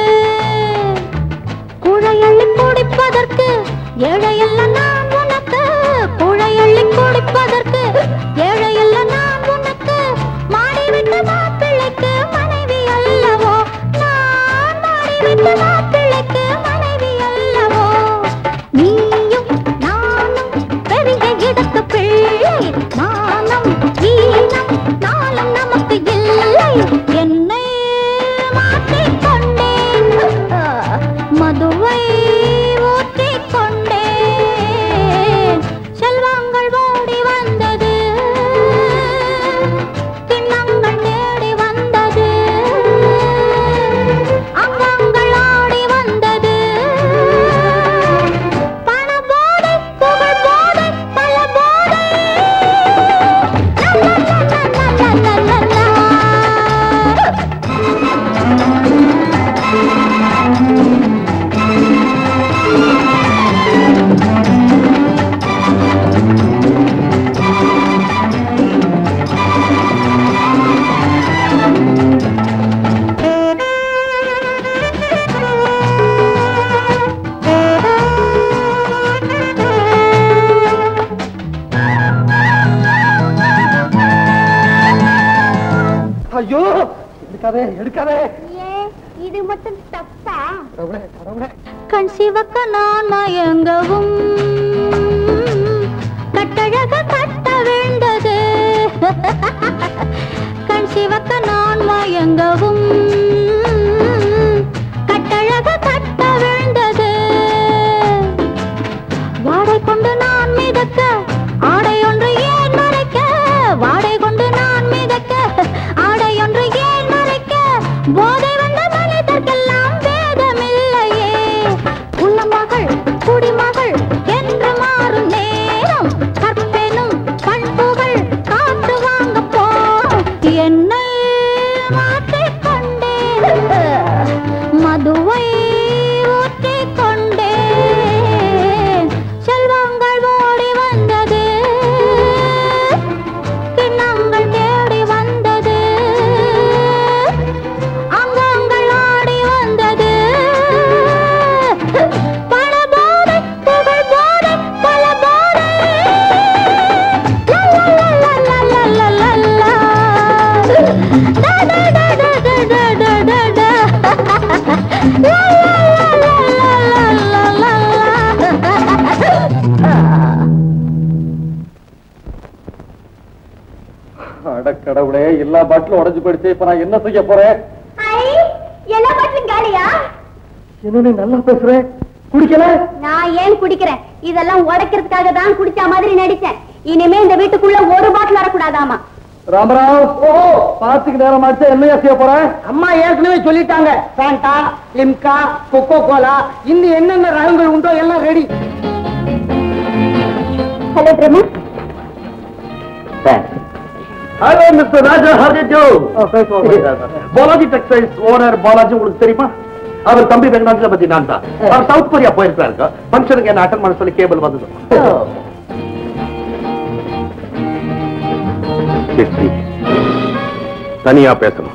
குழையள்ளி குடிப்பதற்கு ஏழையல்ல நான் உனக்கு குழையள்ளி குடிப்பதற்கு ஏழையல்ல நான் உனக்கு மாடிவிட்டு மாப்பிள்ளைக்கு மனைவி அல்லவோ நான் மாடிவிட்டு மாப்பிள்ளைக்கு மனைவி அல்லவோ நீயும் நானும் பெரிய இடத்து பிள்ளை மானம் ஈனம் நாளும் நமக்கு இல்லை என்னை மாற்றிக் கொண்டேன் மதுவை ஊற்றிக் கொண்டேன் செல்வங்கள் ஓடி வந்தது கிண்ணங்கள் தேடி வந்தது அங்கங்கள் ஆடி வந்தது பண போதை புகழ் போதை பல போதை லல்லல்லல்லல்லல்லல்லல்லா. ஐயோ எடுக்காதே எடுக்காதே ஏன் இது மட்டும் தப்பா கடவுளே கடவுளே கண் சிவக்க நான் மயங்கவும் கட்டழக கட்ட விழுந்தது கண் சிவக்க நான் மயங்கவும் கட்டழக கட்ட விழுந்தது வாடை கொண்டு நான் மிதக்க ஆடை ஒன்று ஏன் மறைக்க வாடை கொண்டு நான் மிதக்க ஆடை ஒன்று ஏன் மறைக்க போதை வந்த மனிதர்க்கெல்லாம் வேதமில்லையே உள்ள மகள் குடிமகள் கடவுளே எல்லா பாட்டிலும் உடைஞ்சு போயிடுச்சு இப்ப நான் என்ன செய்ய போறேன் ஐ, எல்லா பாட்டிலும் காலியா என்ன நீ நல்லா பேசுற குடிக்கல நான் ஏன் குடிக்கிறேன் இதெல்லாம் உடைக்கிறதுக்காக தான் குடிச்ச மாதிரி நடிச்சேன் இனிமே இந்த வீட்டுக்குள்ள ஒரு பாட்டில் வரக்கூடாதாமா ராமராவ் ஓஹோ பாத்துக்கு நேரம் ஆச்சு என்னையா செய்ய போறேன் அம்மா ஏற்கனவே சொல்லிட்டாங்க சாண்டா லிம்கா கொக்கோ கோலா இன்னும் என்னென்ன ரகங்கள் உண்டோ எல்லாம் ready hello Prema hello mister Raja ஹார்டியோ பாலாஜி டெக்ஸ்டைல்ஸ் ஓனர் பாலாஜி உங்களுக்கு தெரியுமா அவர் தம்பி வெங்கடாஜல பத்தி நான் தான் அவர் சவுத் கொரியா போயிருக்காரு ஃபங்க்ஷனுக்கு என்ன அட்டன் பண்ண சொல்லி கேபிள் வந்தது சித்தி, தனியா பேசணும்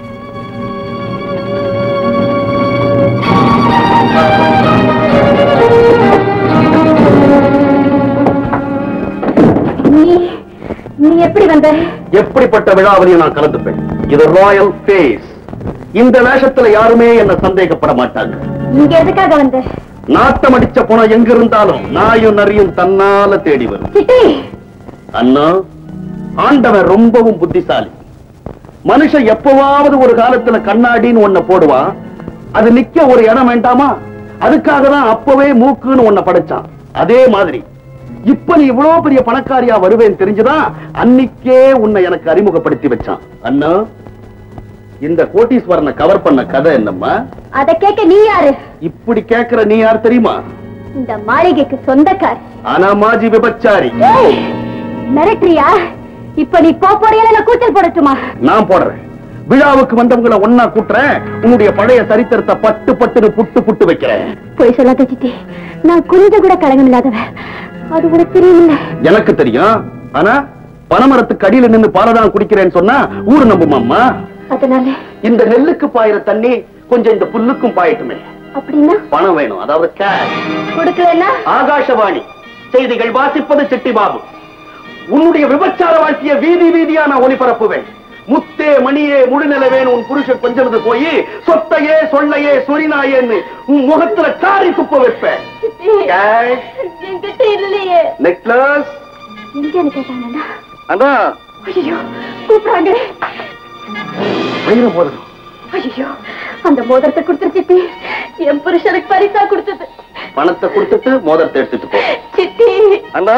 நீ நீ எப்படி வந்த எப்படிப்பட்ட விழாவிலையும் நான் கலந்துப்பேன் இது ராயல் ஃபேஸ் இந்த வேஷத்துல யாருமே என்ன சந்தேகப்பட மாட்டாங்க இங்க எதுக்காக வந்த நாட்டம் அடிச்ச போன எங்க இருந்தாலும் நாயும் நரியும் தன்னால தேடி வரும் சிட்டி அண்ணா ஆண்டவன் ரொம்பவும் புத்திசாலி மனுஷன் எப்பவாவது ஒரு காலத்துல கண்ணாடின்னு ஒன்ன போடுவான் அது நிக்க ஒரு இடம் வேண்டாமா அதுக்காக தான் அப்பவே மூக்குன்னு ஒன்ன படைச்சான் அதே மாதிரி இப்ப நீ இவ்வளவு பெரிய பணக்காரியா வருவேன் தெரிஞ்சுதான் அன்னிக்கே உன்னை எனக்கு அறிமுகப்படுத்தி வச்சான் அண்ணா இந்த கோட்டீஸ்வரனை கவர் பண்ண கதை என்னம்மா அத கேட்க நீ யாரு இப்படி கேக்குற நீ யார் தெரியுமா இந்த மாளிகைக்கு சொந்தக்கார் ஆனா மாஜி விபச்சாரி ஏய் மிரட்டுறியா இப்ப நீ போறியல இல்ல கூச்சல் போடட்டுமா நான் போடுறேன் விழாவுக்கு வந்தவங்கள ஒன்னா கூட்டுறேன் உன்னுடைய பழைய சரித்திரத்தை பட்டு பட்டுன்னு புட்டு புட்டு வைக்கிறேன் போய் சொல்லாத சித்தி நான் கொஞ்சம் கூட கலகம் இல்லாதவ அது உனக்கு தெரியல எனக்கு தெரியும் ஆனா பனைமரத்துக்கு அடியில நின்னு பாலதான் குடிக்கிறேன்னு சொன்னா ஊரு நம்புமாம்மா அதனால இந்த நெல்லுக்கு பாயிற தண்ணி கொஞ்சம் இந்த புல்லுக்கும் பாயட்டுமே அப்படின்னா பணம் வேணும் அதாவது கேஷ் கொடுக்கலன்னா ஆகாஷவாணி செய்திகள் வாசிப்பது சிட்டி பாபு உன்னுடைய விபச்சார வாழ்க்கைய வீதி வீதியா நான் ஒளிபரப்புவேன் முத்தே மணியே முழுநிலவேன் உன் புருஷன் கொஞ்சது போய் சொத்தையே சொல்லையே சொரிநாயேன்னு உன் முகத்துல காரி துப்ப வைப்பேன் Cash, என்கிட்ட இல்லையே necklace. எங்கன்னு கேட்டாங்கன்னா அண்ணா ஐயோ கூப்பிடுறாங்களே வைர மோதிரம் ஐயோ அந்த மோதிரத்தை கொடுத்துரு சித்தி என் புருஷனுக்கு பரிசா கொடுத்தது பணத்தை கொடுத்துட்டு மோதிரத்தை எடுத்துட்டு போ சித்தி அண்ணா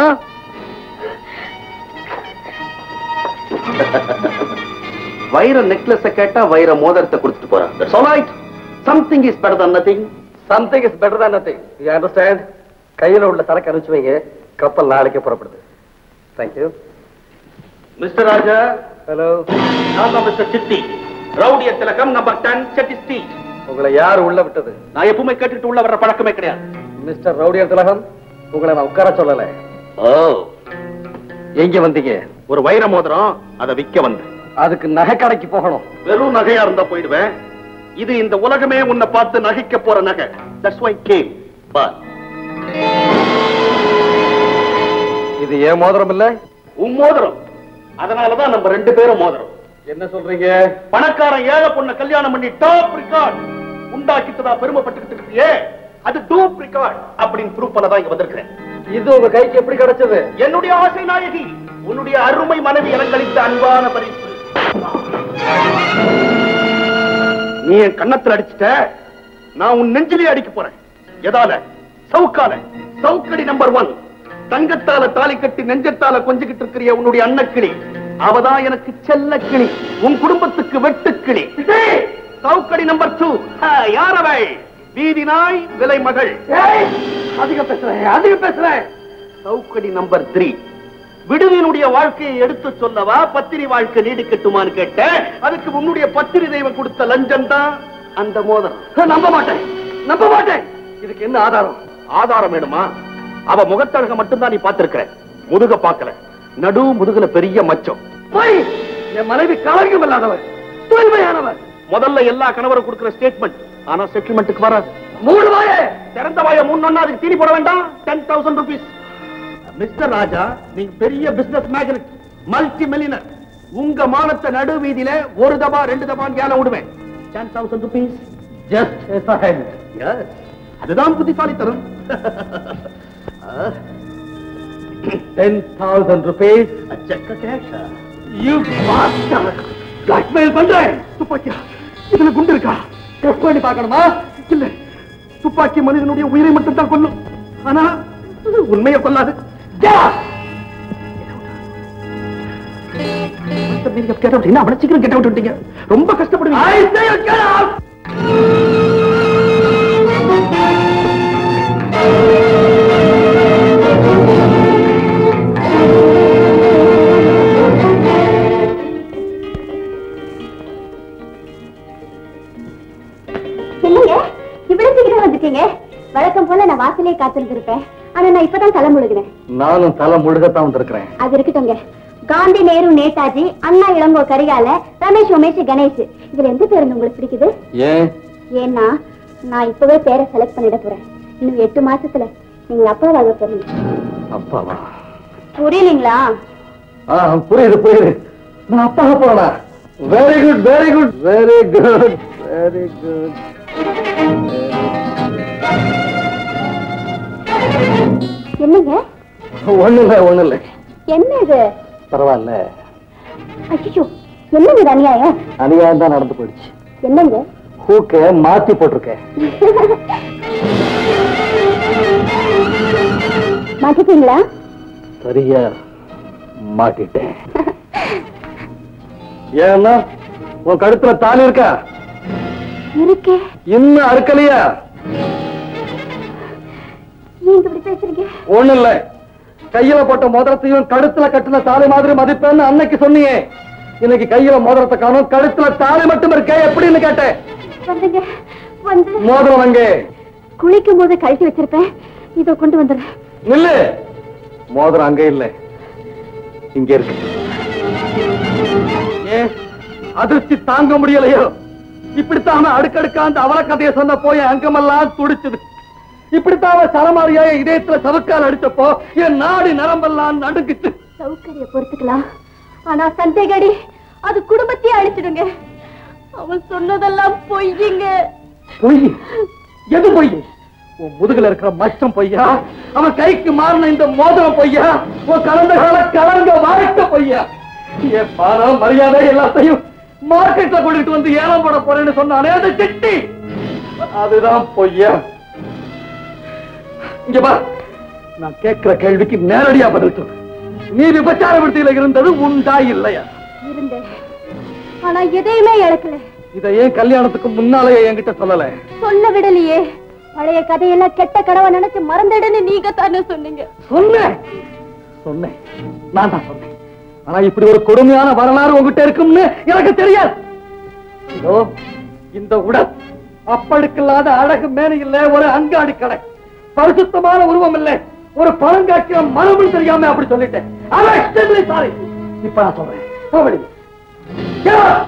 வைர நெக்லஸ் கேட்டா வைர மோதிரத்தை கொடுத்துட்டு போறான் That's all right. Something is better than nothing. Something is better than nothing you understand கையில உள்ள சரக்கு அனுப்பிச்சு வைங்க கப்பல் நாளைக்கே புறப்படுது தேங்க்யூ மிஸ்டர் ராஜா ஹலோ நான் தான் மிஸ்டர் சித்தி ரவுடிய திலகம் நம்பர் டென் செட்டி ஸ்ட்ரீட் உங்களை யார் உள்ள விட்டது நான் எப்பவுமே கேட்டுட்டு உள்ள வர்ற பழக்கமே கிடையாது மிஸ்டர் ரவுடியர் திலகம் உங்களை நான் உட்கார சொல்லல ஓ எங்க வந்தீங்க ஒரு வைர மோதிரம் அதை விக்க வந்தேன் அதுக்கு நகை கடைக்கு போகணும் வெறும் நகையா இருந்தா போயிடுவேன் இது இந்த உலகமே உன்னை பார்த்து நகைக்க போற நகை தட்ஸ் வை கேம் பார் இது ஏன் மோதிரம் இல்ல உன் மோதிரம் அதனாலதான் நம்ம ரெண்டு பேரும் மோதிரம் என்ன சொல்றீங்க பணக்காரன் ஏழை பொண்ண கல்யாணம் பண்ணி டாப் ரெக்கார்ட் உண்டாக்கிட்டதா பெருமைப்பட்டுக்கிட்டு இருக்கியே அது டூப் ரெக்கார்ட் அப்படின்னு ப்ரூவ் பண்ணதான் இங்க வந்திருக்கிறேன் இது உங்க கைக்கு எப்படி கிடைச்சது என்னுடைய ஆசை நாயகி உன்னுடைய அருமை மனைவி எனக்கு அளித்த அன்பான பரிசு நீ என் கன்னத்துல அடிச்சிட்ட நான் உன் நெஞ்சிலே அடிக்க போறேன் எதால சவுக்கால சவுக்கடி நம்பர் ஒன் தங்கத்தால தாலி கட்டி நெஞ்சத்தால கொஞ்சிக்கிட்டு இருக்கிற உன்னுடைய அன்னக்கிளி அவதான் எனக்கு செல்ல கிளி உன் குடும்பத்துக்கு வெட்டுக்கிளி சவுக்கடி நம்பர் டூ யாரவை வீதி நாய் விலை மகள் அதிக பேசுறேன் அதிக பேசுறேன் சவுக்கடி நம்பர் த்ரீ விடுவினுடைய வாழ்க்கையை எடுத்து சொல்லவா பத்திரி வாழ்க்கை நீடிக்கட்டுமான்னு கேட்டேன் அதுக்கு உன்னுடைய பத்திரி தெய்வம் கொடுத்த லஞ்சம் தான் அந்த மோதிரம் நம்ப மாட்டேன் நம்ப மாட்டேன் இதுக்கு என்ன ஆதாரம் ஆதாரம் வேணுமா அவ முகத்தழக மட்டும்தான் நீ பார்த்திருக்கிற முதுக பார்க்கல நடு முதுகுல பெரிய மச்சம் போய் என் மனைவி கலங்கம் இல்லாதவர் தூய்மையானவர் முதல்ல எல்லா கணவரும் கொடுக்கிற ஸ்டேட்மெண்ட் ஆனா செட்டில்மெண்ட்டுக்கு வராது மூணு வாயே திறந்த வாய மூணு அதுக்கு தீனி போட வேண்டாம் ten thousand rupees mister Raja நீங்க பெரிய பிசினஸ் மேக்னட் மல்டி மில்லியனர் உங்க மானத்தை நடு வீதியில ஒரு தபா ரெண்டு தபான்னு ஏலம் விடுவேன் டென் தௌசண்ட் ருபீஸ் ஜஸ்ட் அதுதான் புத்திசாலித்தனம் டென் தௌசண்ட் ருபீஸ் செக்க கேஷா பிளாக்மெயில் பண்றேன் துப்பாக்கியா இதுல குண்டு இருக்கா டெஸ்ட் பண்ணி பார்க்கணுமா இல்ல துப்பாக்கி மனிதனுடைய உயிரை மட்டும் தான் கொல்லும் ஆனா உண்மையை கொல்லாது Get out! Get out. என்ன அவ்வளவு சீக்கிரம் கெட் அவுட் விட்டீங்க ரொம்ப கஷ்டப்படுவீங்க I say you get out! என்னங்க இவ்வளவு சீக்கிரம் வந்துட்டீங்க வழக்கம் போல நான் வாசலே காத்திருந்திருப்பேன் ஆனா நான் இப்பதான் தலை முழுகினேன் நானும் தலை முழுகத்தான் வந்திருக்கிறேன் அது இருக்கட்டும்ங்க காந்தி நேரு நேதாஜி அண்ணா இளங்கோ கரிகால ரமேஷ் உமேஷ் கணேஷ் இதுல எந்த பேருந்து உங்களுக்கு பிடிக்குது ஏன் ஏன்னா நான் இப்பவே பேரை செலக்ட் பண்ணிட போறேன் இன்னும் எட்டு மாசத்துல நீங்க அப்பாவாக போறீங்க அப்பாவா புரியலீங்களா ஆ புரியுது புரியுது நான் அப்பாக போறேனா very good very good very good very good என்னங்க ஒண்ணு இல்ல ஒண்ணு இல்ல என்ன இது பரவாயில்ல ஐயோ என்னங்க இது அநியாயம் அநியாயம் தான் நடந்து போயிடுச்சு என்னங்க ஹூக்க மாத்தி போட்டிருக்கேன் மாட்டிட்டீங்களா சரியா மாட்டிட்டேன் ஏன்னா உன் கழுத்துல தாலி இருக்கா இருக்கே இன்னும் அறுக்கலையா நீங்க இப்படி பேசுறீங்க ஒண்ணு இல்ல கையில போட்ட மோதிரத்தையும் கழுத்துல கட்டின தாலி மாதிரி மதிப்பேன்னு அன்னைக்கு சொன்னியே இன்னைக்கு கையில மோதிரத்தை காணும் கழுத்துல தாலி மட்டும் இருக்கே எப்படின்னு கேட்டேன் வந்துங்க வந்து மோதிரம் அங்கே குளிக்கும் போது கழட்டி வச்சிருப்பேன் இதோ கொண்டு வந்துடுறேன் நில்லு மோதிரம் அங்க இல்ல இங்க இருக்கு ஏன் அதிர்ச்சி தாங்க முடியலையோ இப்படித்தான் அடுக்கடுக்கா அந்த அவல கதையை சொன்ன போய் அங்கமெல்லாம் துடிச்சது இப்படித்தான் அவன் சரமாரியா என் இதயத்துல சவுக்கால் அடிச்சப்போ என் நாடி நரம்பெல்லாம் நடுங்குச்சு சௌகரிய பொறுத்துக்கலாம் ஆனா சந்தேகடி அது குடும்பத்தையே அழிச்சிடுங்க அவன் சொன்னதெல்லாம் பொய்யுங்க பொய் எது பொய் உன் முதுகுல இருக்கிற மச்சம் பொய்யா அவன் கைக்கு மாறின இந்த மோதிரம் பொய்யா உன் கலந்த கால கலங்க வாழ்க்கை பொய்யா என் பாரம் மரியாதை எல்லாத்தையும் மார்க்கெட்ல கொண்டுட்டு வந்து ஏலம் போட போறேன்னு சொன்னானே அது சிட்டி அதுதான் பொய்யா இங்க பா நான் கேட்கிற கேள்விக்கு நேரடியா பதில் சொல்லு நீ விபச்சார விடுதியில இருந்தது உண்டா இல்லையா இருந்தேன் ஆனா எதையுமே இழக்கல இதை ஏன் கல்யாணத்துக்கு முன்னாலேயே என்கிட்ட சொல்லல சொல்ல விடலையே பழைய கதையெல்லாம் கெட்ட கனவை நினைச்சு மறந்துடுன்னு நீங்க தானே சொன்னீங்க சொன்னேன் சொன்னேன் நான் தான் சொன்னேன் ஆனா இப்படி ஒரு கொடுமையான வரலாறு உங்ககிட்ட இருக்கும்னு எனக்கு தெரியாது இதோ இந்த உடல் அப்பழுக்கில்லாத அழகு மேனி இல்ல ஒரு அங்காடி கடை பரிசுத்தமான உருவம் இல்ல ஒரு பழங்காட்சிய மரபு தெரியாம அப்படி சொல்லிட்டேன் சாரி இப்ப நான் சொல்றேன் போவடி. Get out.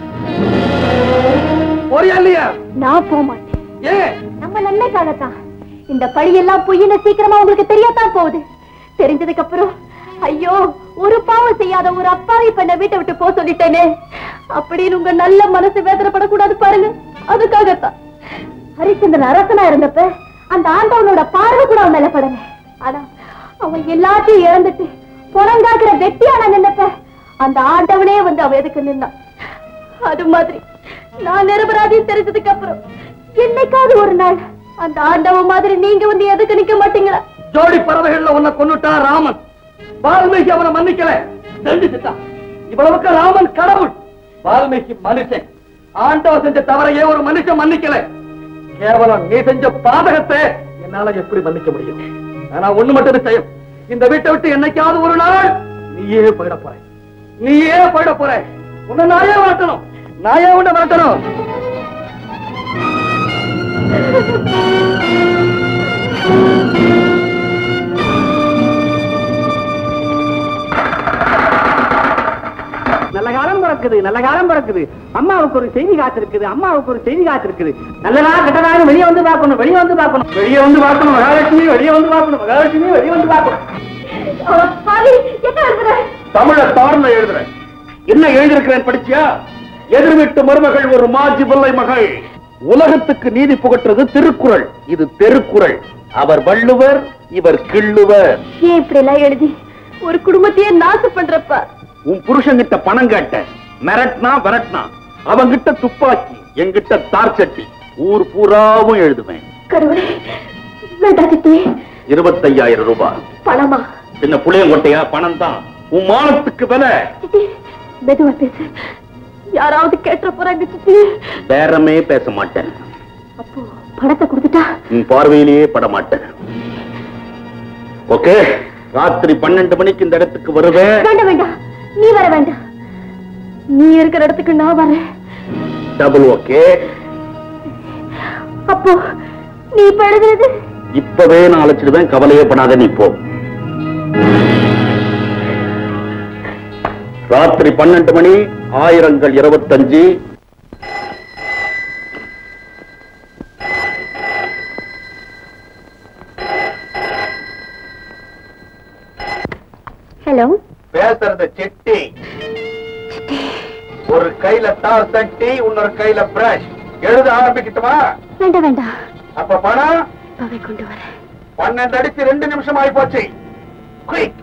போறியா இல்லையா நான் போக மாட்டேன் ஏன் நம்ம நன்மைக்காகத்தான் இந்த பழியெல்லாம் பொய்யின சீக்கிரமா உங்களுக்கு தெரியத்தான் போகுது தெரிஞ்சதுக்கு அப்புறம் ஐயோ ஒரு பாவம் செய்யாத ஒரு அப்பாவி பெண்ணை வீட்டை விட்டு போக சொல்லிட்டேனே அப்படின்னு உங்க நல்ல மனசு வேதனைப்படக்கூடாது பாருங்க அதுக்காகத்தான் ஹரிச்சந்திரன் அரசனா இருந்தப்ப அந்த ஆண்டவனோட பார்வை கூட அவன் மேல படல ஆனா அவன் எல்லாத்தையும் இழந்துட்டு புறங்காக்குற வெட்டியான நின்னப்ப அந்த ஆண்டவனே வந்து அவன் எதுக்கு நின்னான் அது மாதிரி நான் நிரபராதின்னு தெரிஞ்சதுக்கு அப்புறம் என்னைக்காவது ஒரு நாள் அந்த ஆண்டவன் மாதிரி நீங்க வந்து எதுக்கு நிக்க மாட்டீங்களா ஜோடி பறவைகள்ல உன்னை கொன்னுட்டா ராமன் வால்மீகி அவனை மன்னிக்கல தண்டிச்சுட்டான் இவ்வளவுக்கு ராமன் கடவுள் வால்மீகி மனுஷன் ஆண்டவன் செஞ்ச தவறையே ஒரு மனுஷன் மன்னிக்கல கேவலம் நீ செஞ்ச பாதகத்தை என்னால எப்படி மன்னிக்க முடியும் ஆனா ஒண்ணு மட்டும் நிச்சயம் இந்த வீட்டை விட்டு என்னைக்காவது ஒரு நாள் நீயே போயிட போற நீயே போயிட போற உன்னை நாயே வளர்த்தணும் நாயே உன்னை வளர்த்தணும் நல்ல காலம் பிறக்குது நல்ல காலம் பிறக்குது அம்மாவுக்கு ஒரு செய்தி காத்திருக்குது அம்மாவுக்கு ஒரு செய்தி காத்திருக்குது நல்லதா கெட்டதாக வெளியே வந்து பார்க்கணும் வெளியே வந்து பார்க்கணும் வெளியே வந்து பார்க்கணும் மகாலட்சுமி வெளியே வந்து பார்க்கணும் மகாலட்சுமி வெளியே வந்து பார்க்கணும் என்ன எழுதுற தமிழ தாழ்ல எழுதுறேன் என்ன எழுதியிருக்கிறேன் படிச்சியா எதிர்விட்டு மருமகள் ஒரு மாஜி பிள்ளை மகள் உலகத்துக்கு நீதி புகட்டுறது திருக்குறள் இது தெருக்குறள் அவர் வள்ளுவர் இவர் கிள்ளுவர் ஏன் இப்படி எல்லாம் எழுதி ஒரு குடும்பத்தையே நாசம் பண்றப்ப உன் புருஷன்கிட்ட பணம் கேட்ட மிரட்னா விரட்னா அவங்கிட்ட துப்பாக்கி என்கிட்ட தார் சட்டி ஊர் பூராவும் எழுதுவேன் கடவுளே வேண்டாம் சித்தி இருபத்தையாயிரம் ரூபாய் பணமா பின்ன புளியங்கொட்டையா பணம் தான் உன் மானத்துக்கு விலை சித்தி மெதுவா பேசு யாராவது கேட்டுற போறாங்க சித்தி பேரமே பேச மாட்டேன் அப்போ பணத்தை கொடுத்துட்டா உன் பார்வையிலேயே பட மாட்டேன் ஓகே ராத்திரி பன்னெண்டு மணிக்கு இந்த இடத்துக்கு வருவேன் வேண்டாம் வேண்டாம் நீ வர வேண்டாம் நீ இருக்கிற இடத்துக்கு நான் வரேன் டபுள் ஓகே அப்போ நீ இப்ப எழுதுறது இப்பவே நான் அழைச்சிடுவேன் கவலையே படாத நீ போ ராத்திரி பன்னெண்டு மணி ஆயிரங்கள் இருபத்தஞ்சு ஹலோ பேசுறது சிட்டி ஒரு கையில தார் சட்டி இன்னொரு கையில பிரஷ் எழுத ஆரம்பிக்கட்டுமா வேண்டாம் வேண்டாம் அப்ப பணம் இப்பவே கொண்டு வரேன் பன்னெண்டு அடிச்சு ரெண்டு நிமிஷம் ஆகி போச்சு குயிக்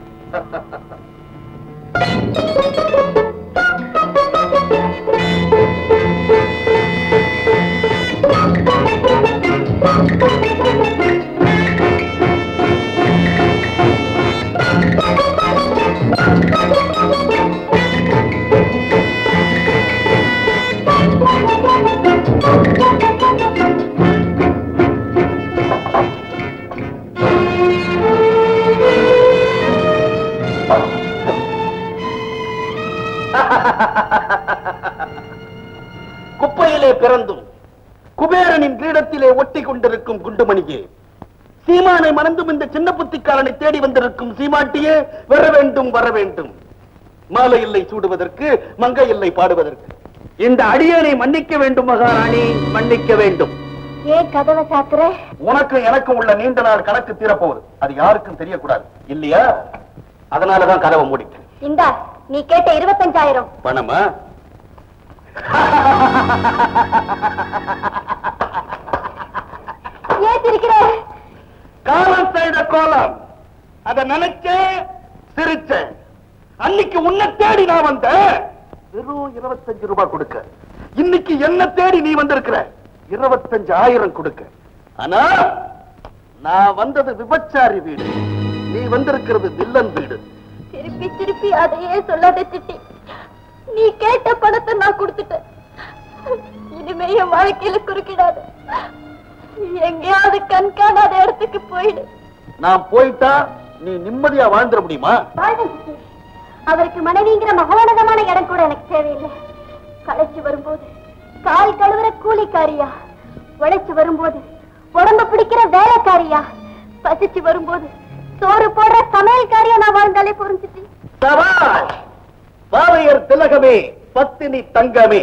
குப்பையிலே பிறந்தும் குபேரனின் கிரீடத்திலே ஒட்டி கொண்டிருக்கும் குண்டுமணியே சீமானை மணந்தும் இந்த சின்ன புத்திக்காரனை தேடி வந்திருக்கும் சீமாட்டியே வர வேண்டும் வர வேண்டும் மாலை இல்லை சூடுவதற்கு மங்கை இல்லை பாடுவதற்கு இந்த அடியனை மன்னிக்க வேண்டும் மகாராணி மன்னிக்க வேண்டும் ஏன் கதவை சாத்துற உனக்கும் எனக்கும் உள்ள நீண்ட நாள் கணக்கு தீரப்போகுது அது யாருக்கும் தெரியக்கூடாது இல்லையா அதனாலதான் கதவை மூடிட்டேன் இந்தா நீ கேட்ட இருபத்தஞ்சாயிரம் பணமா ஏன் சிரிக்கிற காலம் செய்த கோலம் அத நினைச்சேன் சிரிச்சேன் அன்னைக்கு உன்னை தேடி நான் வந்தேன் வெறும் இருபத்தஞ்சு ரூபாய் கொடுக்க இன்னைக்கு என்ன தேடி நீ வந்திருக்கிற இருபத்தஞ்சு ஆயிரம் கொடுக்க ஆனா நான் வந்தது விபச்சாரி வீடு நீ வந்திருக்கிறது வில்லன் வீடு திருப்பி திருப்பி அதையே சொல்லாத சிட்டி நீ கேட்ட பணத்தை நான் கொடுத்துட்டேன் இனிமே என் வாழ்க்கையில குறுக்கிடாத எங்கேயாவது கண் காணாத இடத்துக்கு போயிடு நான் போயிட்டா நீ நிம்மதியா வாழ்ந்துட முடியுமா வாழ்வேன் சித்தி. அவருக்கு மனைவிங்கிற மகோனதமான இடம் கூட எனக்கு தேவையில்லை களைச்சு வரும்போது கால் கழுவுற கூலிக்காரியா உழைச்சு வரும்போது உடம்ப பிடிக்கிற வேலைக்காரியா பசிச்சு வரும்போது சோறு போடுற சமையல்காரியா நான் வாழ்ந்தாலே புரிஞ்சுட்டு சவால் பாவையர் திலகமே பத்தினி தங்கமே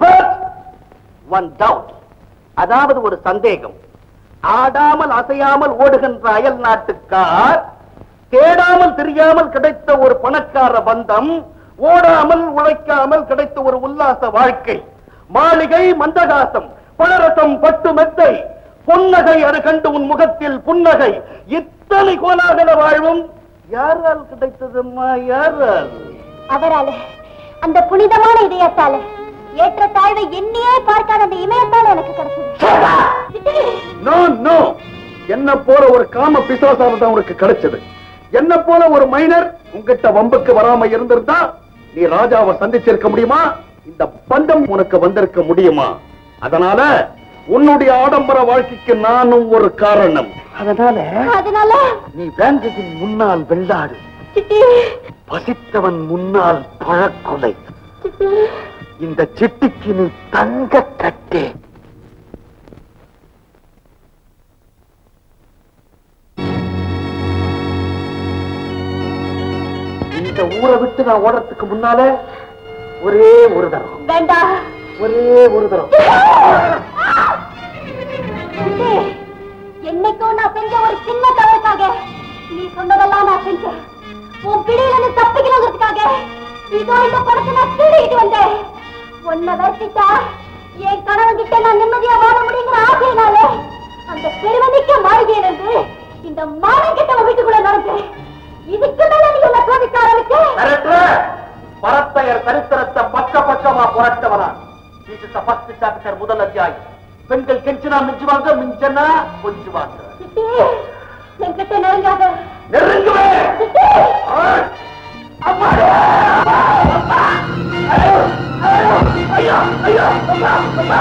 ஒன் டவுட் அதாவது ஒரு சந்தேகம் ஆடாமல் அசையாமல் ஓடுகின்ற அயல் நாட்டுக்கார் தேடாமல் தெரியாமல் கிடைத்த ஒரு பணக்கார பந்தம் ஓடாமல் உழைக்காமல் கிடைத்த ஒரு உல்லாச வாழ்க்கை மாளிகை மந்தகாசம் பணரசம் பட்டு மெத்தை புன்னகை அது கண்டு உன் முகத்தில் புன்னகை இத்தனை கோலாகல வாழ்வும் யாரால் கிடைத்ததம்மா யாரால் அவரால அந்த புனிதமான இதயத்தால ஏற்ற தாழ்வை எண்ணியே பார்க்காத அந்த இமயத்தால எனக்கு கிடைச்சது நோ நோ என்ன போல ஒரு காம பிசாசால தான் உனக்கு கிடைச்சது என்ன போல ஒரு மைனர் உங்ககிட்ட வம்புக்கு வராம இருந்திருந்தா நீ ராஜாவை சந்திச்சிருக்க முடியுமா இந்த பந்தம் உனக்கு வந்திருக்க முடியுமா அதனால உன்னுடைய ஆடம்பர வாழ்க்கைக்கு நானும் ஒரு காரணம் அதனால அதனால நீ வேந்ததின் முன்னால் வெள்ளாடு சிட்டி பசித்தவன் முன்னால் பழக்கொலை சிட்டி இந்த சிட்டிக்கு நீ தங்க கட்டே இந்த ஊரை விட்டு நான் ஓடுறதுக்கு முன்னால ஒரே ஒரு தரம் வேண்டாம் ஒரே ஒரு தரம் சித்தி, என்னைக்கும் நான் செஞ்ச ஒரு சின்ன தவறுக்காக நீ சொன்னதெல்லாம் நான் செஞ்சேன் உன் பிடியில இருந்து தப்பிக்கணுங்கிறதுக்காக இதோ இந்த படத்தை நான் திருடிட்டு வந்தேன் உன்னை வருத்திட்டா என் கணவன் கிட்ட நான் நிம்மதியா வாழ முடியுங்கிற ஆசையினால அந்த பெருமதிக்க மாளிகையில இருந்து இந்த மானம் கிட்ட வீட்டுக்குள்ள நடந்தேன் இதுக்கு மேல நீ என்ன சோதிக்க ஆரம்பிச்சு மிரட்டுற? சரித்திரத்தை பக்க பக்கமா புரட்டவனா இது ஃபர்ஸ்ட் சாப்டர் முதல் அத்தியாயம் பெண்கள் கெஞ்சினா மிஞ்சுவாங்க மிஞ்சனா கொஞ்சுவாங்க என்கிட்ட நெருங்காத நெருங்குவேன் ஆ! அம்மாடி! அம்மா! ஐயோ! ஐயோ! ஐயோ! ஐயோ! அம்மா! அம்மா!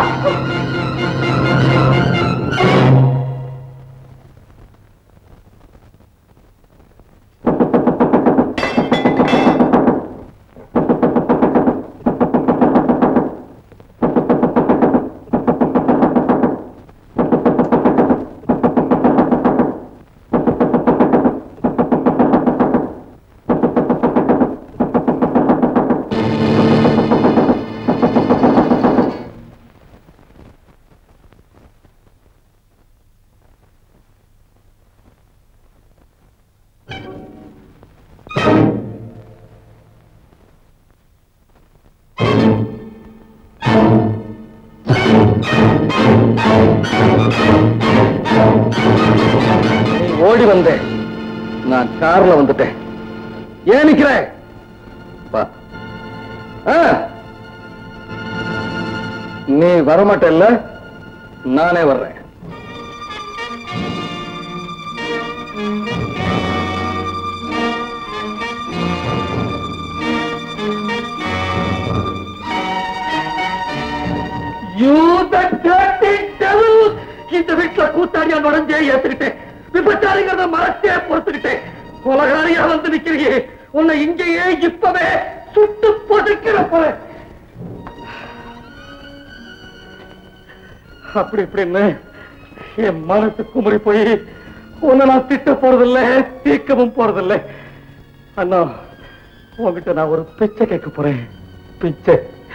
நீ ஓடி வந்தே நான் கார்ல வந்துட்டேன் ஏன் நிக்கிற வா ஆ. நீ வரமாட்டல்ல நானே வர்றேன் You the dirty devil! இந்த வீட்டுல கூத்தாடியா நுழைஞ்சே ஏத்துக்கிட்டேன் விபச்சாரிங்கிறத மறைச்சே பொறுத்துக்கிட்டேன் கொலகாரியா வந்து நிக்கிறியே உன்னை இங்கேயே இப்பவே சுட்டு பொதுக்கிற போற அப்படி இப்படின்னு என் மனசு குமரி போய் உன்னை நான் திட்ட போறதில்ல தீக்கவும் போறதில்ல அண்ணா உன்கிட்ட நான் ஒரு பிச்சை கேட்க போறேன் பிச்சை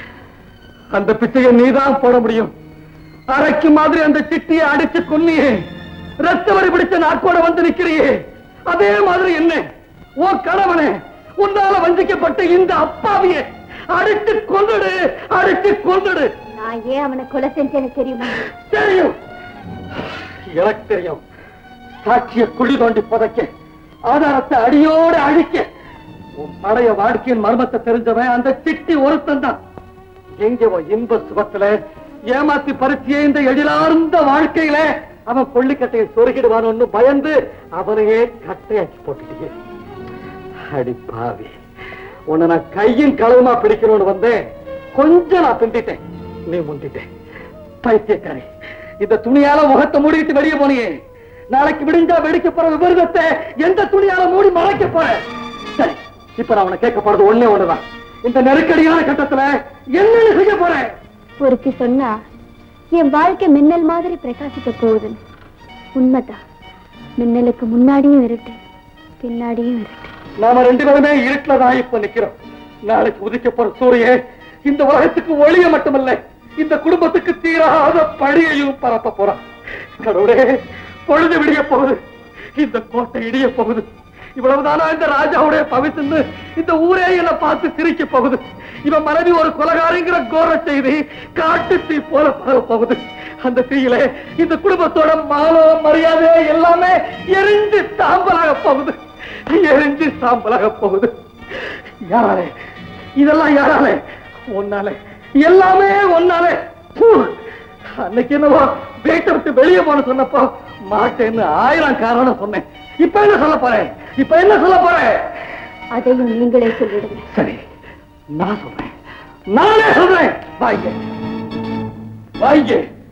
அந்த பிச்சையை நீதான் போட முடியும் அரைக்கு மாதிரி அந்த சிட்டியை அடிச்சு கொன்னியே ரத்த வரி பிடிச்ச நாக்கோட வந்து நிக்கிறியே அதே மாதிரி என்ன உன் கணவனே உன்னால வஞ்சிக்கப்பட்ட இந்த அப்பாவிய அடிச்சு கொன்னுடு அடிச்சு கொன்னுடு நான் ஏன் அவனை கொலை செஞ்சேன்னு தெரியுமா தெரியும் எனக்கு தெரியும் சாட்சிய குழி தோண்டி புதைக்க ஆதாரத்தை அடியோடு அழிக்க உன் பழைய வாழ்க்கையின் மர்மத்தை தெரிஞ்சவன் அந்த சிட்டி ஒருத்தன் தான் எங்க உன் இன்ப சுகத்துல ஏமாத்தி பறிச்சிய இந்த எழிலார்ந்த வாழ்க்கையில அவன் கொள்ளிக்கட்டையை சொருகிடுவான்னு பயந்து அவனையே கட்டையாக்கி போட்டுட்டீங்க அடி பாவி உன்னை நான் கையும் களவுமா பிடிக்கணும்னு வந்தேன் கொஞ்சம் நான் பிந்திட்டேன் நீ முந்திட்டேன் பைத்தியக்காரி இந்த துணியால முகத்தை மூடிட்டு வெளியே போனியே நாளைக்கு விடிஞ்சா வெடிக்க போற விபரீதத்தை எந்த துணியால மூடி மறைக்க போற சரி இப்ப நான் உன்னை கேட்க போறது ஒண்ணே ஒண்ணுதான் இந்த நெருக்கடியான கட்டத்துல என்னன்னு செய்ய போறேன் ஒருத்தி சொன்னா என் வாழ்க்கை மின்னல் மாதிரி பிரகாசிக்க போகுதுன்னு உண்மைதான் மின்னலுக்கு முன்னாடியும் இருட்டு பின்னாடியும் இருட்டு நாம ரெண்டு பேருமே இருட்டுல தான் இப்ப நிக்கிறோம் நாளைக்கு உதிக்க போற சூரியன் இந்த உலகத்துக்கு ஒளிய மட்டுமல்ல இந்த குடும்பத்துக்கு தீராத பழியையும் பரப்ப போறான் கடவுளே பொழுது விடிய போகுது இந்த கோட்டை இடிய போகுது இவ்வளவுதானா இந்த ராஜாவுடைய பவித்துன்னு இந்த ஊரே என்ன பார்த்து சிரிக்க போகுது இவன் மனைவி ஒரு கொலகாரிங்கிற கோர செய்தி காட்டு தீ போல பரவ போகுது அந்த தீயில இந்த குடும்பத்தோட மானம் மரியாதை எல்லாமே எரிஞ்சு சாம்பலாக போகுது எரிஞ்சு சாம்பலாக போகுது யாராலே இதெல்லாம் யாராலே ஒன்னாலே எல்லாமே ஒன்னாலே பூ. அன்னைக்கு என்னவோ வீட்டை விட்டு வெளியே போன சொன்னப்போ மாட்டேன்னு ஆயிரம் காரணம் சொன்னேன் இப்ப என்ன சொல்ல போறேன் இப்ப என்ன சொல்ல போறேன் அதையும் நீங்களே சொல்லிடுங்க சரி நான் சொல்றேன் நானே சொல்றேன் வாங்க வாங்க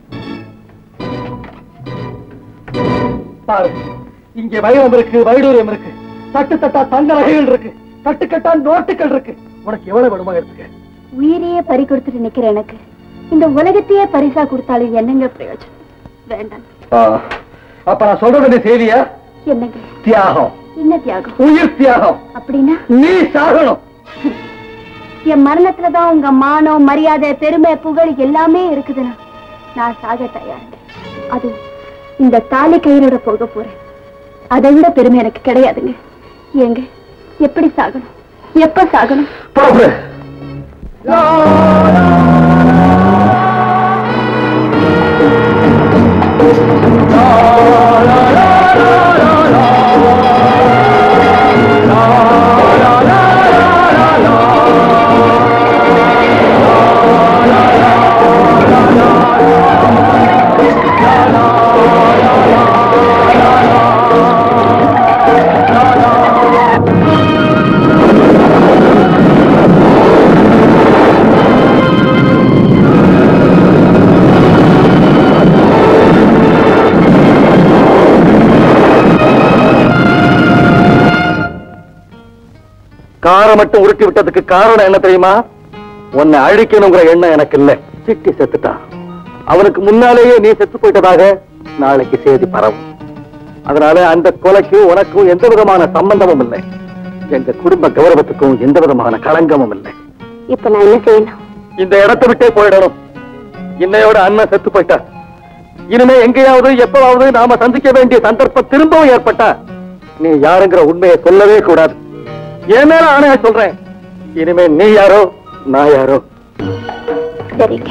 பாரு இங்க வைரம் இருக்கு வைடூரியம் இருக்கு தட்டு தட்டா தங்க நகைகள் இருக்கு தட்டுக்கட்டா நோட்டுகள் இருக்கு உனக்கு எவ்வளவு வேணுமா எடுத்துக்க உயிரையே பறி கொடுத்துட்டு நிக்கிற எனக்கு இந்த உலகத்தையே பரிசா கொடுத்தாலும் என்னங்க பிரயோஜனம் வேண்டாம் அப்ப நான் சொல்றது நீ செய்தியா என்னங்க தியாகம் என்ன தியாகம் உயிர் தியாகம் அப்படின்னா நீ சாகணும் என் மரணத்துலதான் உங்க மானம் மரியாதை பெருமை புகழ் எல்லாமே இருக்குதுன்னா நான் சாக தயாருங்க அது இந்த தாலி கயிறோட போக போறேன் அதை விட பெருமை எனக்கு கிடையாதுங்க ஏங்க எப்படி சாகணும் எப்ப சாகணும் புறப்படு ஆ காரை மட்டும் உருட்டி விட்டதுக்கு காரணம் என்ன தெரியுமா உன்னை அழிக்கணுங்கிற எண்ணம் எனக்கு இல்ல சிட்டி செத்துட்டான் அவனுக்கு முன்னாலேயே நீ செத்து போயிட்டதாக நாளைக்கு செய்தி பரவும் அதனால அந்த கொலைக்கு உனக்கும் எந்த விதமான சம்பந்தமும் இல்லை எங்க குடும்ப கௌரவத்துக்கும் எந்த விதமான களங்கமும் இல்லை இப்ப நான் என்ன செய்யணும் இந்த இடத்தை விட்டே போயிடணும் இன்னையோட அண்ணன் செத்து போயிட்டா இனிமே எங்கேயாவது எப்பவாவது நாம சந்திக்க வேண்டிய சந்தர்ப்பம் திரும்பவும் ஏற்பட்டா நீ யாருங்கிற உண்மையை சொல்லவே கூடாது என் மேல ஆணையா சொல்றேன் இனிமே நீ யாரோ நான் யாரோ சரிங்க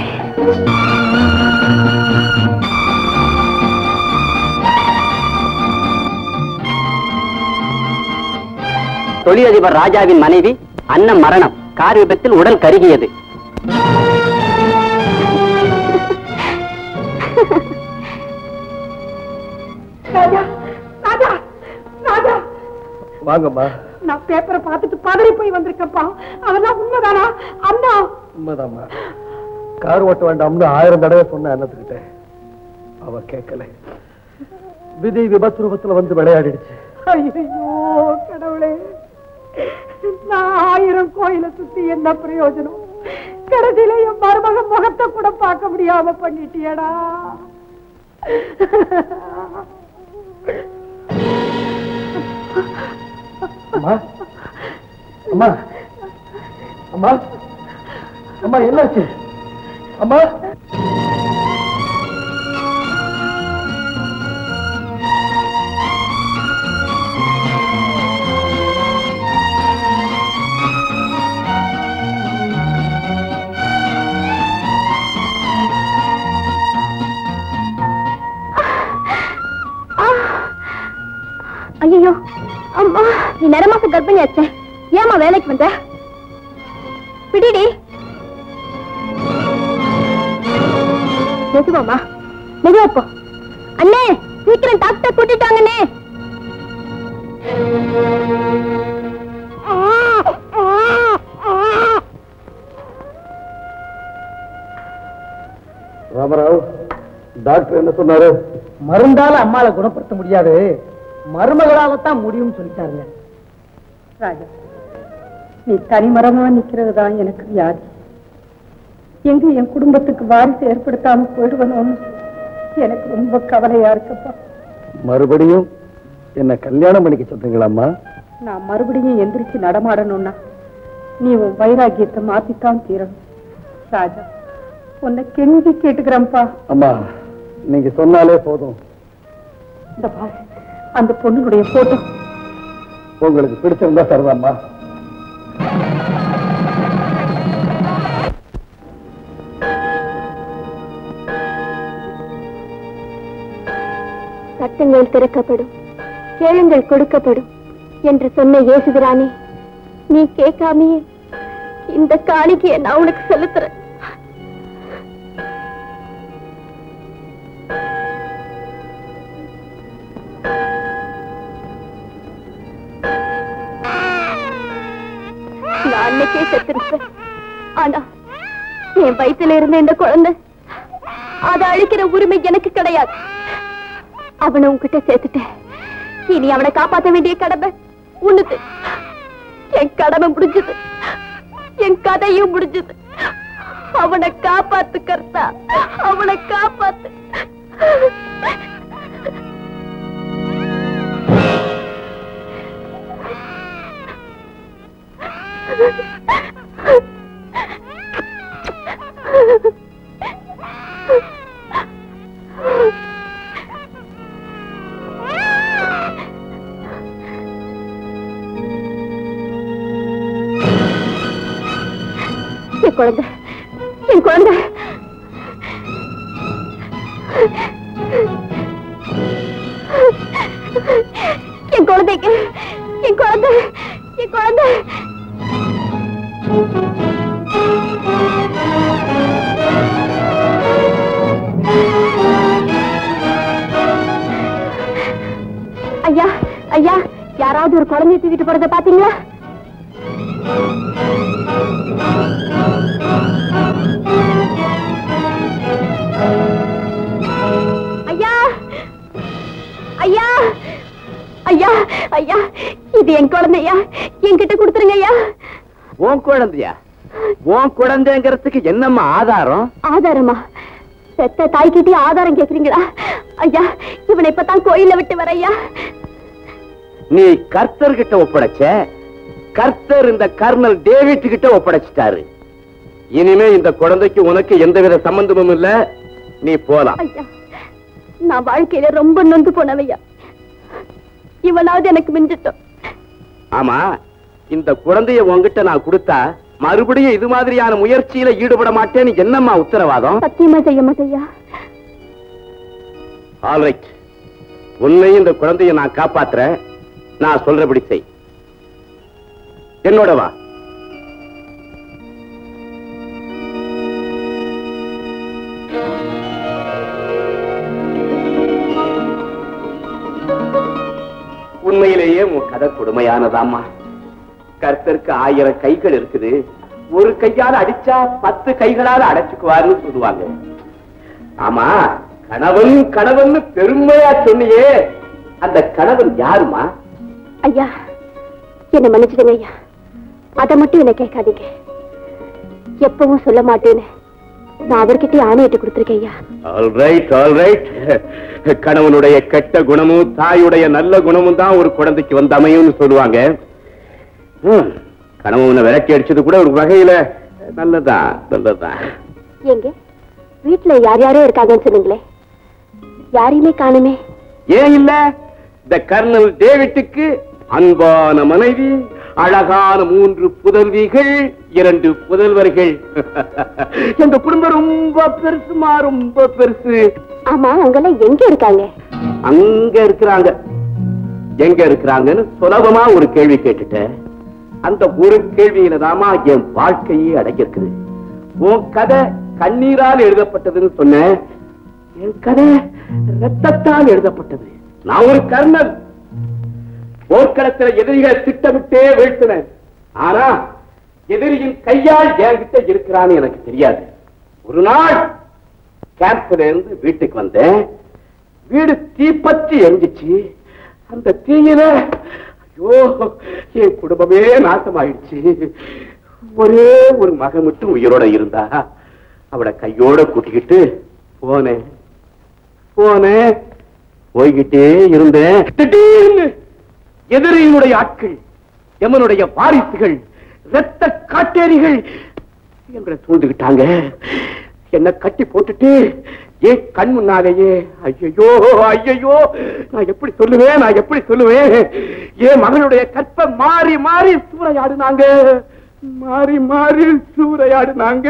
தொழிலதிபர் ராஜாவின் மனைவி அன்னம் மரணம் கார் விபத்தில் உடல் கருகியது ராஜா ராஜா ராஜா வாங்கம்மா நான் பேப்பரை பார்த்துட்டு பதறி போய் வந்திருக்கப்பா அதெல்லாம் உண்மைதானா அண்ணா உண்மைதாம்மா கார் ஓட்ட வேண்டாம்னு ஆயிரம் தடவை சொன்ன அண்ணத்துக்கிட்ட அவ கேட்கல விதி விபத்துருவத்துல வந்து விளையாடிடுச்சு ஐயோ கடவுளே நான் ஆயிரம் கோயிலை சுத்தி என்ன பிரயோஜனம் கடைசியில என் மருமக முகத்தை கூட பார்க்க முடியாம பண்ணிட்டியடா அம்மா அம்மா அம்மா அம்மா என்னாச்சு அம்மா ஐயோ அம்மா நீ நிற மாசம் கர்ப்பிணி ஆச்சே ஏமா வேலைக்கு வந்த பிடிடி மெதுவாமா மெதுவா போ அண்ணே சீக்கிரம் டாக்டர் கூட்டிட்டாங்கண்ணே ராமராவ் டாக்டர் என்ன சொன்னாரு மருந்தால அம்மாவை குணப்படுத்த முடியாது மருமகளால தான் முடியும்னு சொல்லிட்டாருங்க ராஜா நீ தனிமரமா நிக்கிறது தான் எனக்கு வியாதி எங்க என் குடும்பத்துக்கு வாரிசு ஏற்படுத்தாம போயிடுவனோன்னு எனக்கு ரொம்ப கவலையா இருக்கப்பா மறுபடியும் என்ன கல்யாணம் பண்ணிக்க சொல்றீங்களாம்மா நான் மறுபடியும் எந்திரிச்சு நடமாடணும்னா நீ உன் வைராக்கியத்தை மாத்தித்தான் தீரணும் ராஜா உன்னை கெஞ்சி கேட்டுக்கிறேன்ப்பா அம்மா நீங்க சொன்னாலே போதும் இந்த பாரு அந்த பொண்ணுடைய போட்டோ உங்களுக்கு பிடிச்சிருந்தா சரிதாம்மா சட்டங்கள் திறக்கப்படும் கேளுங்கள் கொடுக்கப்படும் என்று சொன்ன இயேசுகிறானே நீ கேட்காமையே இந்த காணிக்கையை நான் உனக்கு செலுத்துறேன் நான் அன்னைக்கே செத்துருப்பேன் ஆனா என் வயித்துல இருந்த இந்த குழந்தை அதை அழிக்கிற உரிமை எனக்கு கிடையாது அவனை உன்கிட்ட சேர்த்துட்டேன் இனி அவனை காப்பாத்த வேண்டிய கடமை உன்னுது என் கடமை முடிஞ்சது என் கதையும் முடிஞ்சது அவனை காப்பாத்து கர்த்தா அவனை காப்பாத்து என் குழந்தை என் குழந்தை என் குழந்தைக்கு என் குழந்தை என் குழந்தை ஐயா ஐயா யாராவது ஒரு குழந்தைய தூக்கிட்டு போறத பாத்தீங்களா ஐயா ஐயா ஐயா ஐயா இது என் குழந்தையா என்கிட்ட கொடுத்துருங்க ஐயா உன் குழந்தையா உன் குழந்தைங்கிறதுக்கு என்னம்மா ஆதாரம் ஆதாரமா பெத்த தாய்கிட்டே ஆதாரம் கேக்குறீங்களா ஐயா இவனை இப்பதான் கோயில விட்டு வர ஐயா நீ கர்த்தர் கிட்ட ஒப்படைச்ச கர்த்தர் இந்த கர்னல் டேவிட் கிட்ட ஒப்படைச்சிட்டாரு இனிமே இந்த குழந்தைக்கு உனக்கு எந்தவித சம்பந்தமும் இல்ல நீ போலாம் ஐயா நான் வாழ்க்கையில ரொம்ப நொந்து போனவையா இவனாவது எனக்கு மிஞ்சிட்டோம் ஆமா இந்த குழந்தைய உன்கிட்ட நான் கொடுத்தா மறுபடியும் இது மாதிரியான முயற்சியில ஈடுபட மாட்டேன்னு என்னம்மா உத்தரவாதம் சத்தியமா செய்ய மாட்டேயா ஆல்ரைட் உன்னையும் இந்த குழந்தைய நான் காப்பாத்துறேன் நான் சொல்றபடி செய் என்னோட வா உண்மையிலேயே உன் கதை கொடுமையானதாம்மா கர்த்தருக்கு ஆயிரம் கைகள் இருக்குது ஒரு கையால அடிச்சா பத்து கைகளால அடைச்சுக்குவாருன்னு சொல்லுவாங்க ஆமா கணவன் கணவன் பெருமையா சொன்னியே அந்த கணவன் யாருமா ஐயா என்ன மன்னிச்சிடுங்க ஐயா அதை மட்டும் என்ன கேட்காதீங்க எப்பவும் சொல்ல மாட்டேன்னு நான் அவர்கிட்ட ஆணையிட்டு கொடுத்துருக்கேன் ஐயா ஆல்ரைட் ஆல்ரைட் கணவனுடைய கெட்ட குணமும் தாயுடைய நல்ல குணமும் தான் ஒரு குழந்தைக்கு வந்து அமையும்னு சொல்லுவாங்க ஹம், கணவனை விரட்டி அடிச்சது கூட ஒரு வகையில நல்லதான் நல்லதான் எங்க வீட்டுல யார் யாரோ இருக்காங்கன்னு சொன்னீங்களே யாரையுமே காணுமே ஏன் இல்ல இந்த கர்னல் டேவிட்டுக்கு அன்பான மனைவி அழகான மூன்று புதல்விகள் இரண்டு புதல்வர்கள் எங்க குடும்பம் ரொம்ப பெருசுமா ரொம்ப பெருசு ஆமா அவங்கெல்லாம் எங்க இருக்காங்க அங்க இருக்கிறாங்க எங்க இருக்கிறாங்கன்னு சுலபமா ஒரு கேள்வி கேட்டுட்டேன் அந்த ஒரு கேள்வியில தாமா என் வாழ்க்கையே அடங்கியிருக்குது உன் கதை கண்ணீரால் எழுதப்பட்டதுன்னு சொன்னேன் என் கதை ரத்தத்தால் எழுதப்பட்டது நான் ஒரு கர்ணன் போர்க்களத்துல எதிரிகளை திட்டமிட்டே வீழ்த்தினேன் ஆனா எதிரியின் கையால் என்கிட்ட இருக்கிறான்னு எனக்கு தெரியாது ஒரு நாள் கேம்ப்ல இருந்து வீட்டுக்கு வந்தேன் வீடு தீப்பற்றி எரிஞ்சிச்சு அந்த தீயில ஐயோ என் குடும்பமே நாசமாயிடுச்சு ஒரே ஒரு மக மட்டும் உயிரோட இருந்தா அவளை கையோட கூட்டிக்கிட்டு போனேன் போனேன் போய்கிட்டே இருந்தேன் திடீர்னு எதிரியினுடைய ஆட்கள் எமனுடைய வாரிசுகள் இரத்த காட்டேரிகள் எங்களை சூழ்ந்துகிட்டாங்க என்ன கட்டி போட்டுட்டு ஏன் கண் முன்னாலேயே ஐயோ ஐயோ நான் எப்படி சொல்லுவேன் நான் எப்படி சொல்லுவேன் என் மகனுடைய கற்ப மாறி மாறி சூறையாடுனாங்க மாறி மாறி சூறையாடுனாங்க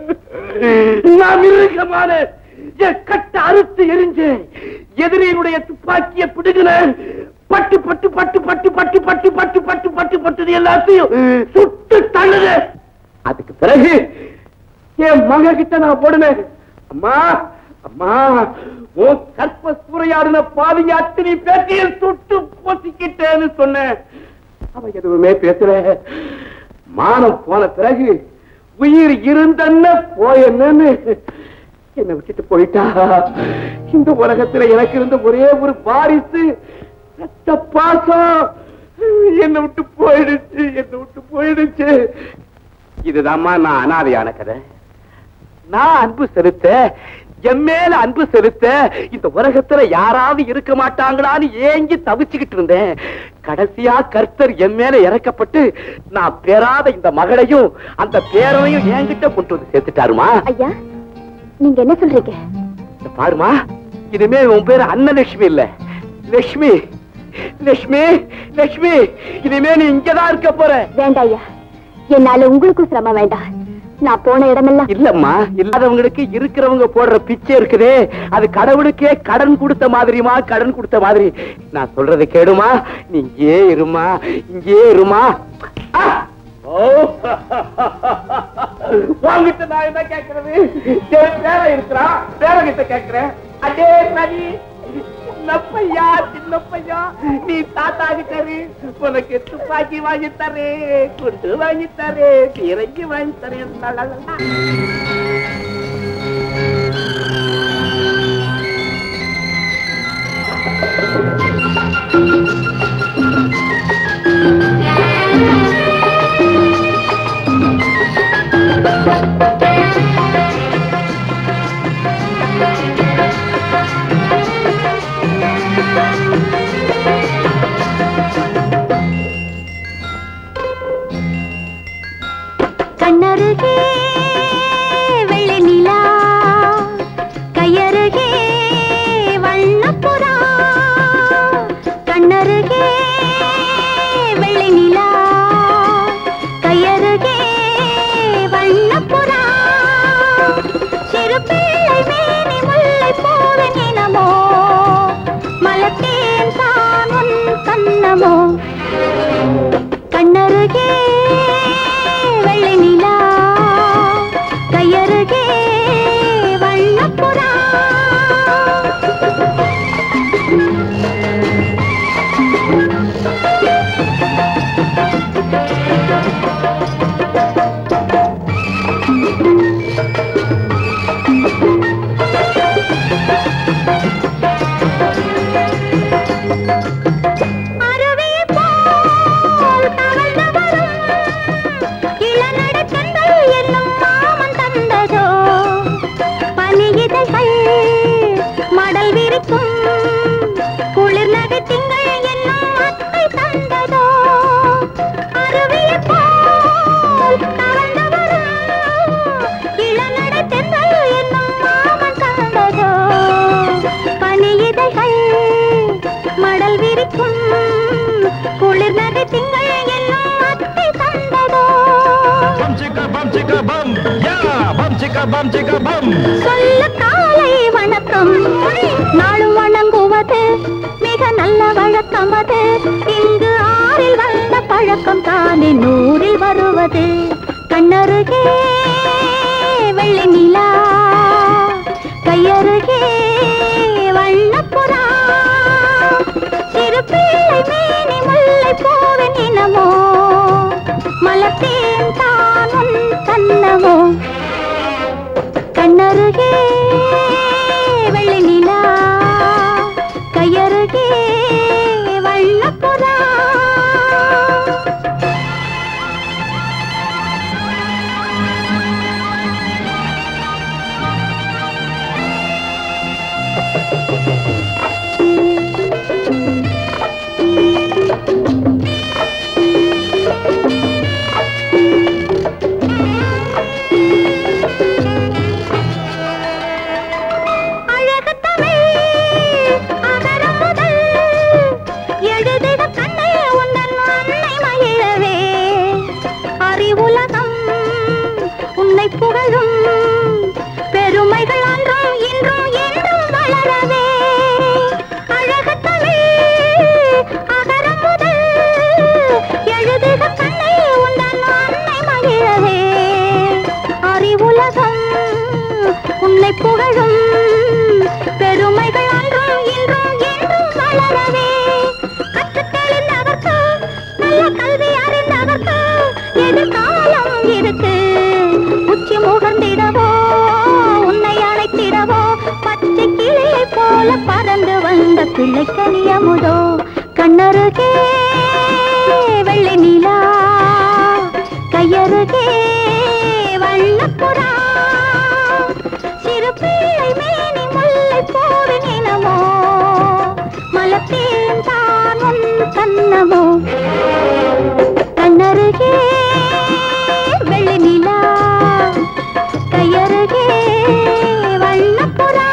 நான் மிருகமான என் கட்ட அறுத்து எரிஞ்சேன் எதிரியினுடைய துப்பாக்கிய பிடுங்கினேன் பட்டு பட்டு பட்டு பட்டு பட்டு பட்டு பட்டு பட்டு பட்டு பட்டு எல்லாத்தையும் சுட்டு தள்ளுது அதுக்கு பிறகு என் மக கிட்ட நான் போடுனேன் அம்மா அம்மா உன் கற்ப சூறையாடின பாவிங்க அத்தனை பேட்டையும் சுட்டு பொசிக்கிட்டேன்னு சொன்னேன் அவ எதுவுமே பேசல மானம் போன பிறகு உயிர் இருந்தன்ன போயன்னு என்னை விட்டுட்டு போயிட்டா இந்த உலகத்துல எனக்கு இருந்த ஒரே ஒரு வாரிசு ரத்த பாசம் என்னை விட்டு போயிடுச்சு என்னை விட்டு போயிடுச்சு இதுதாம்மா நான் அனாதையான கதை நான் அன்பு செலுத்த என் மேல அன்பு செலுத்த இந்த உலகத்துல யாராவது இருக்க மாட்டாங்களான்னு ஏங்கி தவிச்சுக்கிட்டு இருந்தேன் கடைசியா கர்த்தர் என் மேல இறக்கப்பட்டு நான் பெறாத இந்த மகளையும் அந்த பேரனையும் என்கிட்ட கொண்டு வந்து சேர்த்துட்டாருமா ஐயா நீங்க என்ன சொல்றீங்க இந்த பாருமா இனிமே உன் பேரு அன்னலட்சுமி இல்ல லட்சுமி லட்சுமி லட்சுமி இனிமே நீ இங்கதான் இருக்க போற வேண்டாம் ஐயா என்னால உங்களுக்கும் சிரமம் வேண்டாம் நான் போன இடமெல்லாம் இல்லம்மா இல்லாதவங்களுக்கு இருக்கிறவங்க போடுற பிச்சை இருக்குதே அது கடவுளுக்கே கடன் கொடுத்த மாதிரிமா கடன் கொடுத்த மாதிரி நான் சொல்றதை கேடுமா நீ இங்கே இருமா இங்கே இருமா ஆ! ஓ! உன்கிட்ட நான் என்ன கேட்கறது என் பேர இருக்கிறான் பேர கிட்ட கேட்கிறேன் அடே நதி சின்ன பையா சின்ன பையா நீ தாத்தா கிட்டரு உனக்கு துப்பாக்கி வாங்கி தரே குண்டு வாங்கி தரே பீரங்கி வாங்கி தரேன் லலலலா. கண்ணருகே வெள்ளி நிலா கையருகே வண்ணப்புறா கண்ணருகே வெள்ளி நிலா கையருகே வண்ணப்புறா சிறு பிள்ளை மேனி முல்லை போவன் இனமோ மலத்தேன் தான் உன் கண்ணமோ கண்ணருகே வெள்ளை நிலா கையருகே வண்ணப்புறா அருவியை போல் தவழ்ந்து வரும் இளநடைக்கண்கள் என்னும் மாமன் தந்ததோ பனியிதைகள் மடல் விரிக்கும் குளிர் நகை திங்கள் என்னும் அத்தை தந்ததோ அருவியை போல் தவழ்ந்து வரும் இளநடைக்கண்கள் என்னும் மாமன் தந்ததோ பனியிதைகள் மடல் விரிக்கும் குளிர் நகை திங்கள் என்னும் அத்தை தந்ததோ Bum chicka bum chicka bum. Yeah, bum chicka bum chicka bum. சொல்ல காலை வணக்கம் நாளும் வணங்குவது மிக நல்ல வழக்கம் அது இங்கு ஆறில் வந்த பழக்கம் தானே நூறில் வருவது கண்ணருகே வெள்ளி நிலா கையருகே வண்ணப்புறா சிறு பிள்ளை மேனி முல்லை போவன் இனமோ மலத்தேன் தான் உன் கண்ணமோ கண்ணருகே வெள்ளி நிலா கையருகே வண்ணப்புறா அழகு தமிழ் அகரம் முதல் எழுதிட கண்ணே உந்தன் அன்னை மகிழவே அறிவுலகம் உன்னை புகழும் பெருமைகள் அன்றும் இன்றும் என்றும் வளரவே அழகு தமிழ் அகரம் முதல் எழுதிட கண்ணே உந்தன் அன்னை மகிழவே அறிவுலகம் உன்னை புகழும் பெருமைகள் அன்றும் இன்றும் என்றும் வளரவே கற்றுத் தெளிந்தவர்க்கு நல்ல கல்வி அறிந்தவர்க்கு எதிர்காலம் இருக்கு உச்சி முகர்ந்திடவோ உன்னை அழைத்திடவோ பச்சை கிளியை போல பறந்து வந்த பிள்ளைக்கனியமுதோ கண்ணருகே வெள்ளை நிலா கையருகே வண்ணப்புறா சிறு பிள்ளை மேனி முல்லை போவின் இனமோ மலத்தேன் தான் உன் கண்ணமோ கண்ணருகே வெள்ளி நிலா கையருகே வண்ணப்புறா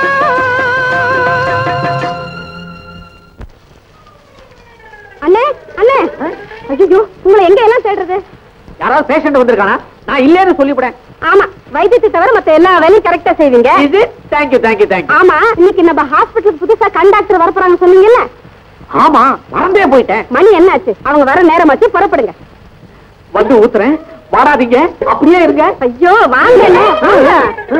அண்ணே அண்ணே ஐயோ உங்களை எங்க எல்லாம் தேடுறது யாராவது பேஷண்ட் வந்திருக்கானா நான் இல்லேன்னு சொல்லிவிடேன் ஆமா வைத்தியத்தை தவிர மத்த எல்லா வேலையும் கரெக்டா செய்வீங்க இது தேங்க்யூ தேங்க்யூ தேங்க்யூ ஆமா இன்னைக்கு நம்ம ஹாஸ்பிட்டலுக்கு புதுசா கண்டாக்டர் வரப்போறாங்க சொன்னீங்கல்ல ஆமா மறந்தே போயிட்டேன் மணி என்னாச்சு அவங்க வர நேரமாச்சு புறப்படுங்க வந்து ஊத்துறேன் வாடாதீங்க அப்படியே இருங்க ஐயோ வாங்க அண்ணே, வாங்க.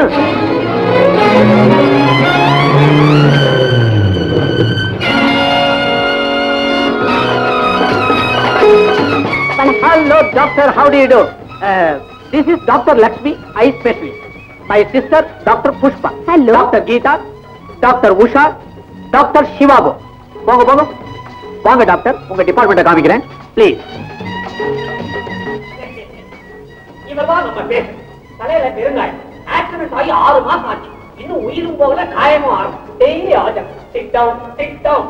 Hello doctor how do you do this is doctor Lakshmi I specialist my sister doctor Pushpa Hello. Doctor Geetha doctor Usha doctor சிவாபு போங்க போங்க வாங்க டாக்டர் உங்க டிபார்ட்மெண்ட்டை காமிக்கிறேன் ப்ளீஸ் இவர்தான் நம்ம பேச தலையில பெருங்காயம் ஆக்சிடென்ட் ஆகி ஆறு மாசம் ஆச்சு இன்னும் உயிரும் போகல காயமும் ஆகும் டெய்லி ஆஜம் sit down sit down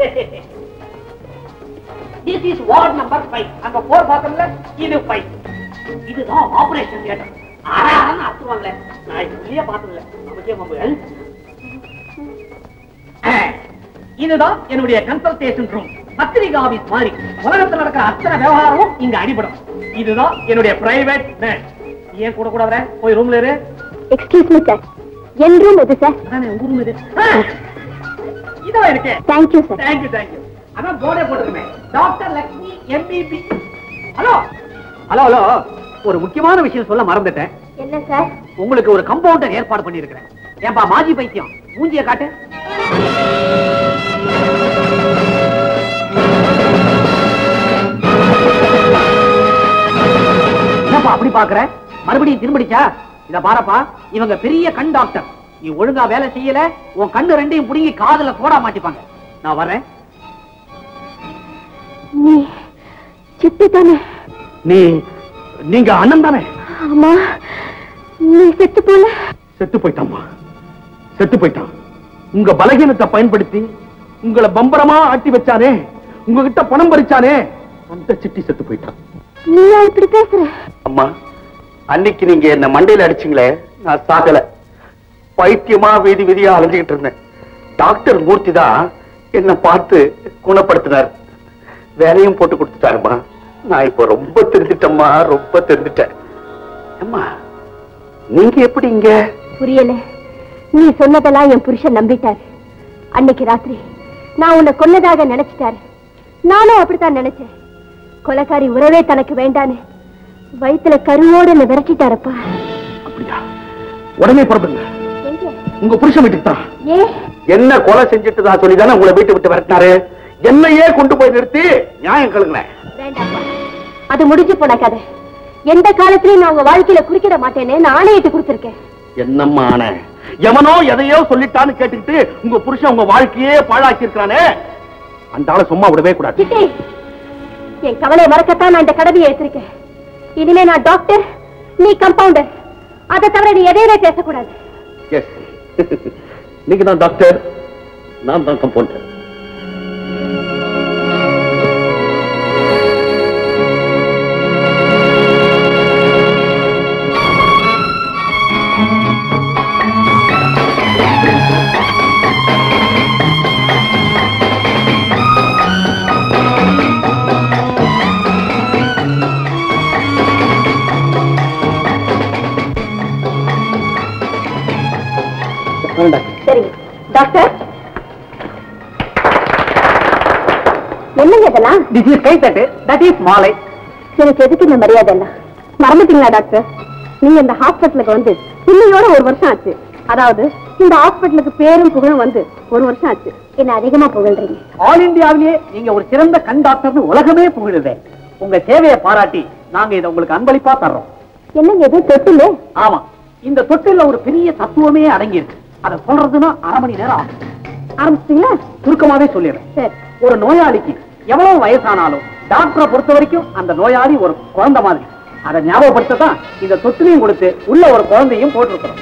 this is ward number five அங்க போர் பார்த்தோம்ல இது ஃபைவ் இதுதான் ஆபரேஷன் தியேட்டர் அசுவாங்களே நான் இப்படியே பார்த்ததில்ல நமக்கே மம்புகள் இதுதான் என்னுடைய கன்சல்டேஷன் ரூம் பத்திரிகை ஆபீஸ் மாதிரி உலகத்துல நடக்கிற அத்தனை விவகாரமும் இங்க அடிபடும் இதுதான் என்னுடைய பிரைவேட் நர்ஸ் நீ ஏன் கூட கூட வர போய் ரூம்ல இரு எக்ஸ்கியூஸ் மீ சார் என் ரூம் எது சார் அதானே உங்க ரூம் இது ஆ, இதான் இருக்கு தேங்க்யூ சார் தேங்க்யூ தேங்க்யூ அதான் போர்டே போட்டுருக்கேன் doctor Lakshmi MBB hello hello hello ஒரு முக்கியமான விஷயம் சொல்ல மறந்துட்டேன் என்ன சார் உங்களுக்கு ஒரு கம்பவுண்டர் ஏற்பாடு பண்ணிருக்கிறேன் ஏன்பா மாஜி பைத்தியம் மூஞ்சிய காட்டு என்னப்பா அப்படி பாக்குற மறுபடியும் திரும்பிடுச்சா இத பாரப்பா இவங்க பெரிய கண் டாக்டர் நீ ஒழுங்கா வேலை செய்யல உன் கண்ணு ரெண்டையும் புடுங்கி காதுல சோடா மாட்டிப்பாங்க நான் வரேன் நீ சிட்டு தானே நீ நீங்க அண்ணன் தானே ஆமா நீ செத்து போல செத்து போயிட்டாம்மா செத்து போயிட்டான் உங்க பலகீனத்தை பயன்படுத்தி உங்களை பம்பரமா ஆட்டி வச்சானே உங்ககிட்ட பணம் பறிச்சானே அந்த சிட்டி செத்து போயிட்டான் நீயா இப்படி பேசுற அம்மா அன்னைக்கு நீங்க என்ன மண்டையில அடிச்சீங்களே நான் சாகல பைத்தியமா வீதி வீதியா அலைஞ்சுகிட்டு இருந்தேன் டாக்டர் மூர்த்தி தான் என்ன பார்த்து குணப்படுத்தினார் வேலையும் போட்டு கொடுத்துட்டாருமா நான் இப்ப ரொம்ப தெரிஞ்சிட்டேம்மா ரொம்ப தெரிஞ்சிட்டேன் அம்மா நீங்க எப்படி இங்க புரியல நீ சொன்னதெல்லாம் என் புருஷன் நம்பிட்டாரு அன்னைக்கு ராத்திரி நான் உன்னை கொன்னதாக நினைச்சிட்டாரு நானும் அப்படித்தான் நினைச்சேன் கொலைக்காரி உறவே தனக்கு வேண்டான்னு வயித்துல கருவோட என்ன விரட்டிட்டாரப்பா அப்படியா உடனே புறப்படுங்க எங்க உங்க புருஷன் வீட்டுக்கு தான் ஏ என்ன கொலை செஞ்சுட்டு தான் சொல்லி தானே உங்களை வீட்டு விட்டு விரட்டினாரு என்னையே கொண்டு போய் நிறுத்தி நியாயம் கழுங்கினேன் வேண்டாப்பா அது முடிஞ்சு போன கதை எந்த காலத்திலயும் நான் உங்க வாழ்க்கையில குறுக்கிட மாட்டேன்னு நான் ஆணையிட்டு கொடுத்திருக்கேன் என்னம்மா ஆன எவனோ எதையோ சொல்லிட்டான்னு கேட்டுக்கிட்டு உங்க புருஷன் உங்க வாழ்க்கையே பாழாக்கி இருக்கானே அந்த ஆளை சும்மா விடவே கூடாது சிட்டி என் கவலையை மறக்கத்தான் நான் இந்த கடமையை ஏற்றிருக்கேன் இனிமே நான் டாக்டர் நீ கம்பவுண்டர் அதை தவிர நீ எதையுமே பேசக்கூடாது எஸ் நீங்க தான் டாக்டர் நான் தான் கம்பவுண்டர் சரிங்க டாக்டர் என்னங்க இதெல்லாம் திஸ் இஸ் கைத்தட்டு தட் இஸ் மாலை எனக்கு எதுக்கு இந்த மரியாதை எல்லாம் மறந்துட்டீங்களா டாக்டர் நீங்க இந்த ஹாஸ்பிட்டலுக்கு வந்து பிள்ளையோட ஒரு வருஷம் ஆச்சு அதாவது இந்த ஹாஸ்பிட்டலுக்கு பேரும் புகழும் வந்து ஒரு வருஷம் ஆச்சு என்ன அதிகமா புகழ்றீங்க ஆல் இந்தியாவிலேயே நீங்க ஒரு சிறந்த கண் டாக்டர்னு உலகமே புகழுதே உங்க சேவையை பாராட்டி நாங்க இதை உங்களுக்கு அன்பளிப்பா தர்றோம் என்னங்க எது தொட்டில ஆமா இந்த தொட்டில ஒரு பெரிய தத்துவமே அடங்கி இருக்கு அதை சொல்றதுன்னா அரை மணி நேரம் ஆகும் ஆரம்பிச்சிட்டீங்களா சுருக்கமாவே சொல்லிடுறேன் சரி ஒரு நோயாளிக்கு எவ்வளவு வயசானாலும் டாக்டரை பொறுத்த வரைக்கும் அந்த நோயாளி ஒரு குழந்தை மாதிரி அதை ஞாபகப்படுத்ததான் இந்த தொட்டிலையும் கொடுத்து உள்ள ஒரு குழந்தையும் போட்டிருக்கிறோம்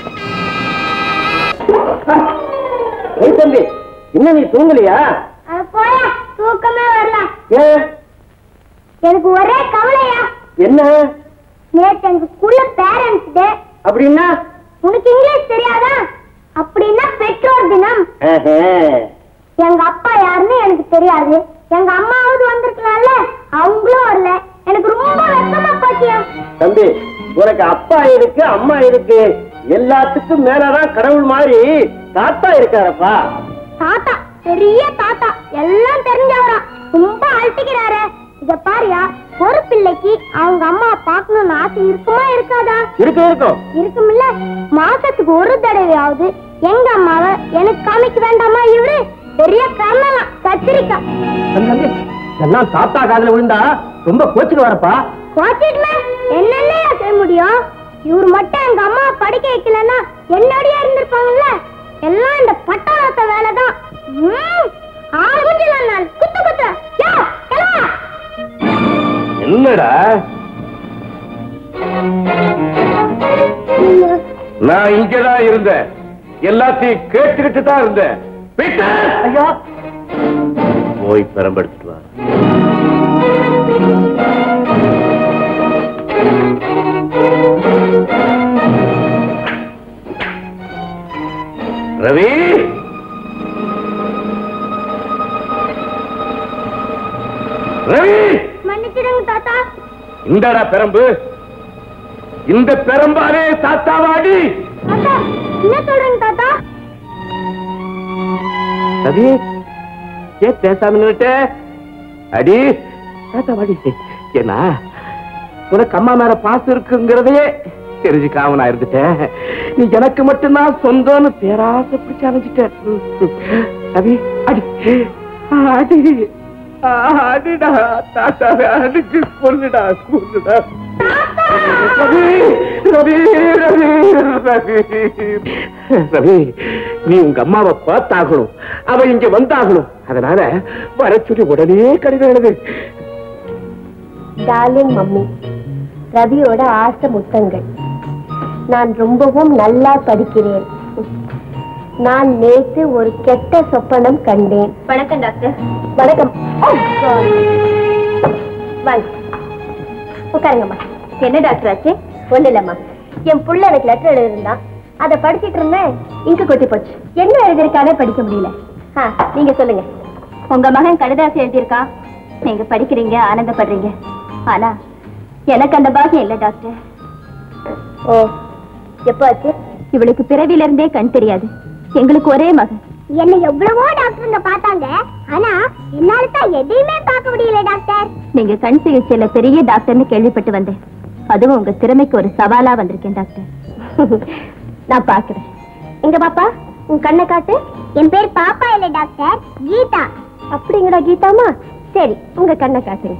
தம்பி இன்னும் நீ தூங்கலையா போயா தூக்கமே வரல ஏன் எனக்கு ஒரே கவலையா என்ன நேற்று எங்க ஸ்கூல்ல பேரண்ட்ஸ் டே அப்படின்னா உனக்கு இங்கிலீஷ் தெரியாதா அப்படின்னா பெற்றோர் தினம் எங்க அப்பா யாருன்னு எனக்கு தெரியாது எங்க அம்மாவது வந்திருக்கலாம்ல அவங்களும் வரல எனக்கு ரொம்ப வெக்கமா போச்சியா தம்பி உனக்கு அப்பா இருக்கு அம்மா இருக்கு எல்லாத்துக்கும் மேலதான் கடவுள் மாதிரி தாத்தா இருக்காரப்பா தாத்தா பெரிய தாத்தா எல்லாம் தெரிஞ்சவரா ரொம்ப அழட்டிக்கிறாரு இத பாரியா ஒரு பிள்ளைக்கு அவங்க அம்மா பார்க்கணும்னு ஆசை இருக்குமா இருக்காதா இருக்கும் இருக்கும் இருக்குமில்ல மாசத்துக்கு ஒரு தடவையாவது எங்க அம்மாவை எனக்கு காமிக்க வேண்டாமா இவரு பெரிய கண்ணலாம் கத்திரிக்காய் தம்பி எல்லாம் தாத்தா காதுல விழுந்தா ரொம்ப கோச்சுக்கு வரப்பா கோச்சிட்டுல என்னென்ன செய்ய முடியும் இவர் மட்டும் எங்க அம்மா படிக்க வைக்கலன்னா என்னோடய இருந்திருப்பாங்கல்ல எல்லாம் இந்த பட்டாளத்த வேலைதான் ம், ஆறு மூஞ்சில நான் குத்து குத்து யோ, கிளம்பா. என்னடா நான் இங்கதான் இருந்தேன் எல்லாத்தையும் கேட்டுக்கிட்டு தான் இருந்தேன் பீட்டர்! ஐயா போய் பெரம்பெடுத்துட்டு வா ஆ இந்தடா பெரம்பு இந்த பெரம்பாலே தாத்தாவாடி தாத்தா என்ன சொல்றீங்க தாத்தா ரவி ஏன் பேசாம நின்னுட்ட அடி தாத்தாவாடி ஏன்னா உனக்கு அம்மா மேல பாசம் இருக்குங்கிறதையே தெரிஞ்சுக்காம நான் இருந்துட்டேன் நீ எனக்கு மட்டும்தான் சொந்தம்னு பேராசை பிடிச்சு அலைஞ்சிட்டேன் ம், ம். ரவி அடி அடி அடிடா தாத்தாவை அடிச்சு கொல்லுடா கொல்லுடா ரவி ரவி ரவி ரவி ரவி நீ உங்க அம்மாவை பார்த்தாகணும் அவ இங்க வந்தாகணும் அதனால வர சொல்லி உடனே கடிதம் எழுது டார்லிங் மம்மி ரவியோட ஆசை முத்தங்கள் நான் ரொம்பவும் நல்லா படிக்கிறேன் நான் நேத்து ஒரு கெட்ட சொப்பனம் கண்டேன் வணக்கம் டாக்டர் வணக்கம் வாங்க உட்காருங்கம்மா என்ன டாக்டர் ஆச்சு ஒண்ணு இல்லம்மா என் புள்ள எனக்கு லெட்டர் எழுதிருந்தான் அதை படிச்சிட்டு இருந்தேன் இங்கு கொட்டி போச்சு என்ன எழுதியிருக்கானே படிக்க முடியல ஆ, நீங்க சொல்லுங்க உங்க மகன் கடிதாசி எழுதியிருக்கான் நீங்க படிக்கிறீங்க ஆனந்தப்படுறீங்க ஆனா எனக்கு அந்த பாகியம் இல்ல டாக்டர் ஓ எப்போ ஆச்சு இவளுக்கு பிறவில இருந்தே கண் தெரியாது எங்களுக்கு ஒரே மகன் என்ன எவ்வளவோ டாக்டருங்க பார்த்தாங்க ஆனா என்னால தான் எதையுமே பார்க்க முடியல டாக்டர் நீங்க கண் சிகிச்சையில பெரிய டாக்டர்னு கேள்விப்பட்டு வந்தேன் அதுவும் உங்க திறமைக்கு ஒரு சவாலா வந்திருக்கேன் டாக்டர் நான் பாக்குறேன் எங்க பாப்பா உன் கண்ணை காட்டு என் பேர் பாப்பா இல்ல டாக்டர் கீதா அப்படிங்களா கீதாமா சரி உங்க கண்ணை காட்டுங்க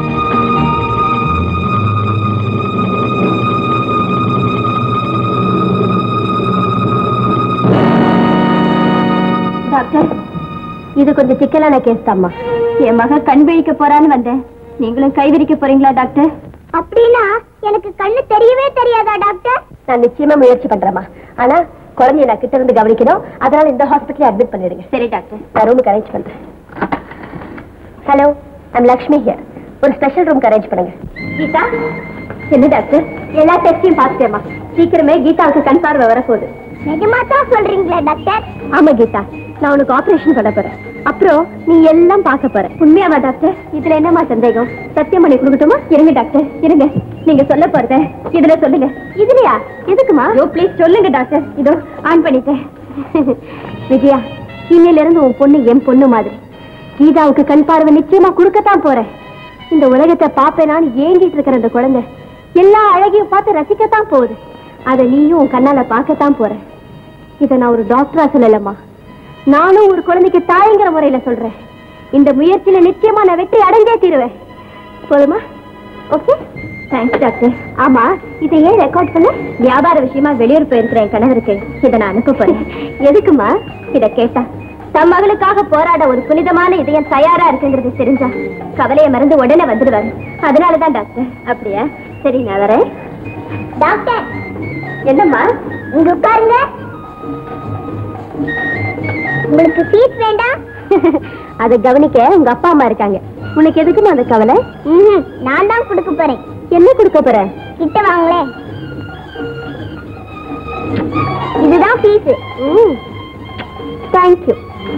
டாக்டர் இது கொஞ்சம் சிக்கலான கேஸ் தாம்மா என் மக கண் விழிக்க போறான்னு வந்தேன் நீங்களும் கை விரிக்க போறீங்களா டாக்டர் அப்படின்னா எனக்கு கண்ணு தெரியவே தெரியாதா டாக்டர் நான் நிச்சயமா முயற்சி பண்றேம்மா ஆனா குழந்தைய நான் கிட்ட இருந்து கவனிக்கணும் அதனால இந்த ஹாஸ்பிட்டல் அட்மிட் பண்ணிடுங்க சரி டாக்டர் நான் ரூமுக்கு அரேஞ்ச் பண்றேன் ஹலோ ஐம் லக்ஷ்மி ஹியர் ஒரு ஸ்பெஷல் ரூம்க்கு அரேஞ்ச் பண்ணுங்க கீதா என்ன டாக்டர் எல்லா டெஸ்டையும் பார்த்துட்டேம்மா சீக்கிரமே கீதாவுக்கு கண் பார்வை வரப்போகுது நிஜமா தான் சொல்றீங்களா டாக்டர் ஆமா கீதா நான் உனக்கு ஆபரேஷன் பண்ண போறேன் அப்புறம் நீ எல்லாம் பார்க்க போற உண்மையாவா டாக்டர் இதுல என்னமா சந்தேகம் சத்தியம் பண்ணி கொடுக்கட்டுமா இருங்க டாக்டர் இருங்க நீங்க சொல்ல போறத இதுல சொல்லுங்க இதுலயா எதுக்குமா யோ ப்ளீஸ் சொல்லுங்க டாக்டர் இதோ ஆன் பண்ணிட்டேன் விஜயா இன்னையில இருந்து உன் பொண்ணு என் பொண்ணு மாதிரி கீதாவுக்கு கண் பார்வை நிச்சயமா கொடுக்கத்தான் போறேன் இந்த உலகத்தை பாப்பேனான்னு ஏங்கிட்டு இருக்கிற அந்த குழந்தை எல்லா அழகையும் பார்த்து ரசிக்கத்தான் போகுது அதை நீயும் உன் கண்ணால பார்க்கத்தான் போற இதை நான் ஒரு டாக்டரா சொல்லலம்மா நானும் ஒரு குழந்தைக்கு தாய்ங்கிற முறையில சொல்றேன் இந்த முயற்சியில நிச்சயமா நான் வெற்றி அடைஞ்சே தீருவேன் போதுமா ஓகே தேங்க்ஸ் டாக்டர் ஆமா இதை ஏன் ரெக்கார்ட் பண்ண வியாபார விஷயமா வெளியூர் போயிருக்கிற என் கணவருக்கு இதை நான் அனுப்ப போறேன் எதுக்குமா இத கேட்டா தம் மகளுக்காக போராட ஒரு புனிதமான இதயம் தயாரா இருக்குங்கிறது தெரிஞ்சா கவலையை மறந்து உடனே வந்துடுவாரு அதனாலதான் டாக்டர் அப்படியா சரி நான் வரேன் டாக்டர் என்னம்மா இங்க உட்காருங்க உங்களுக்கு ஃபீஸ் வேண்டாம் அதை கவனிக்க உங்க அப்பா அம்மா இருக்காங்க உனக்கு எதுக்குமா அந்த கவலை ம்ஹும், நான் தான் கொடுக்க போறேன் என்ன கொடுக்க போற கிட்ட வாங்களே இதுதான் ஃபீஸ் தேங்க்யூ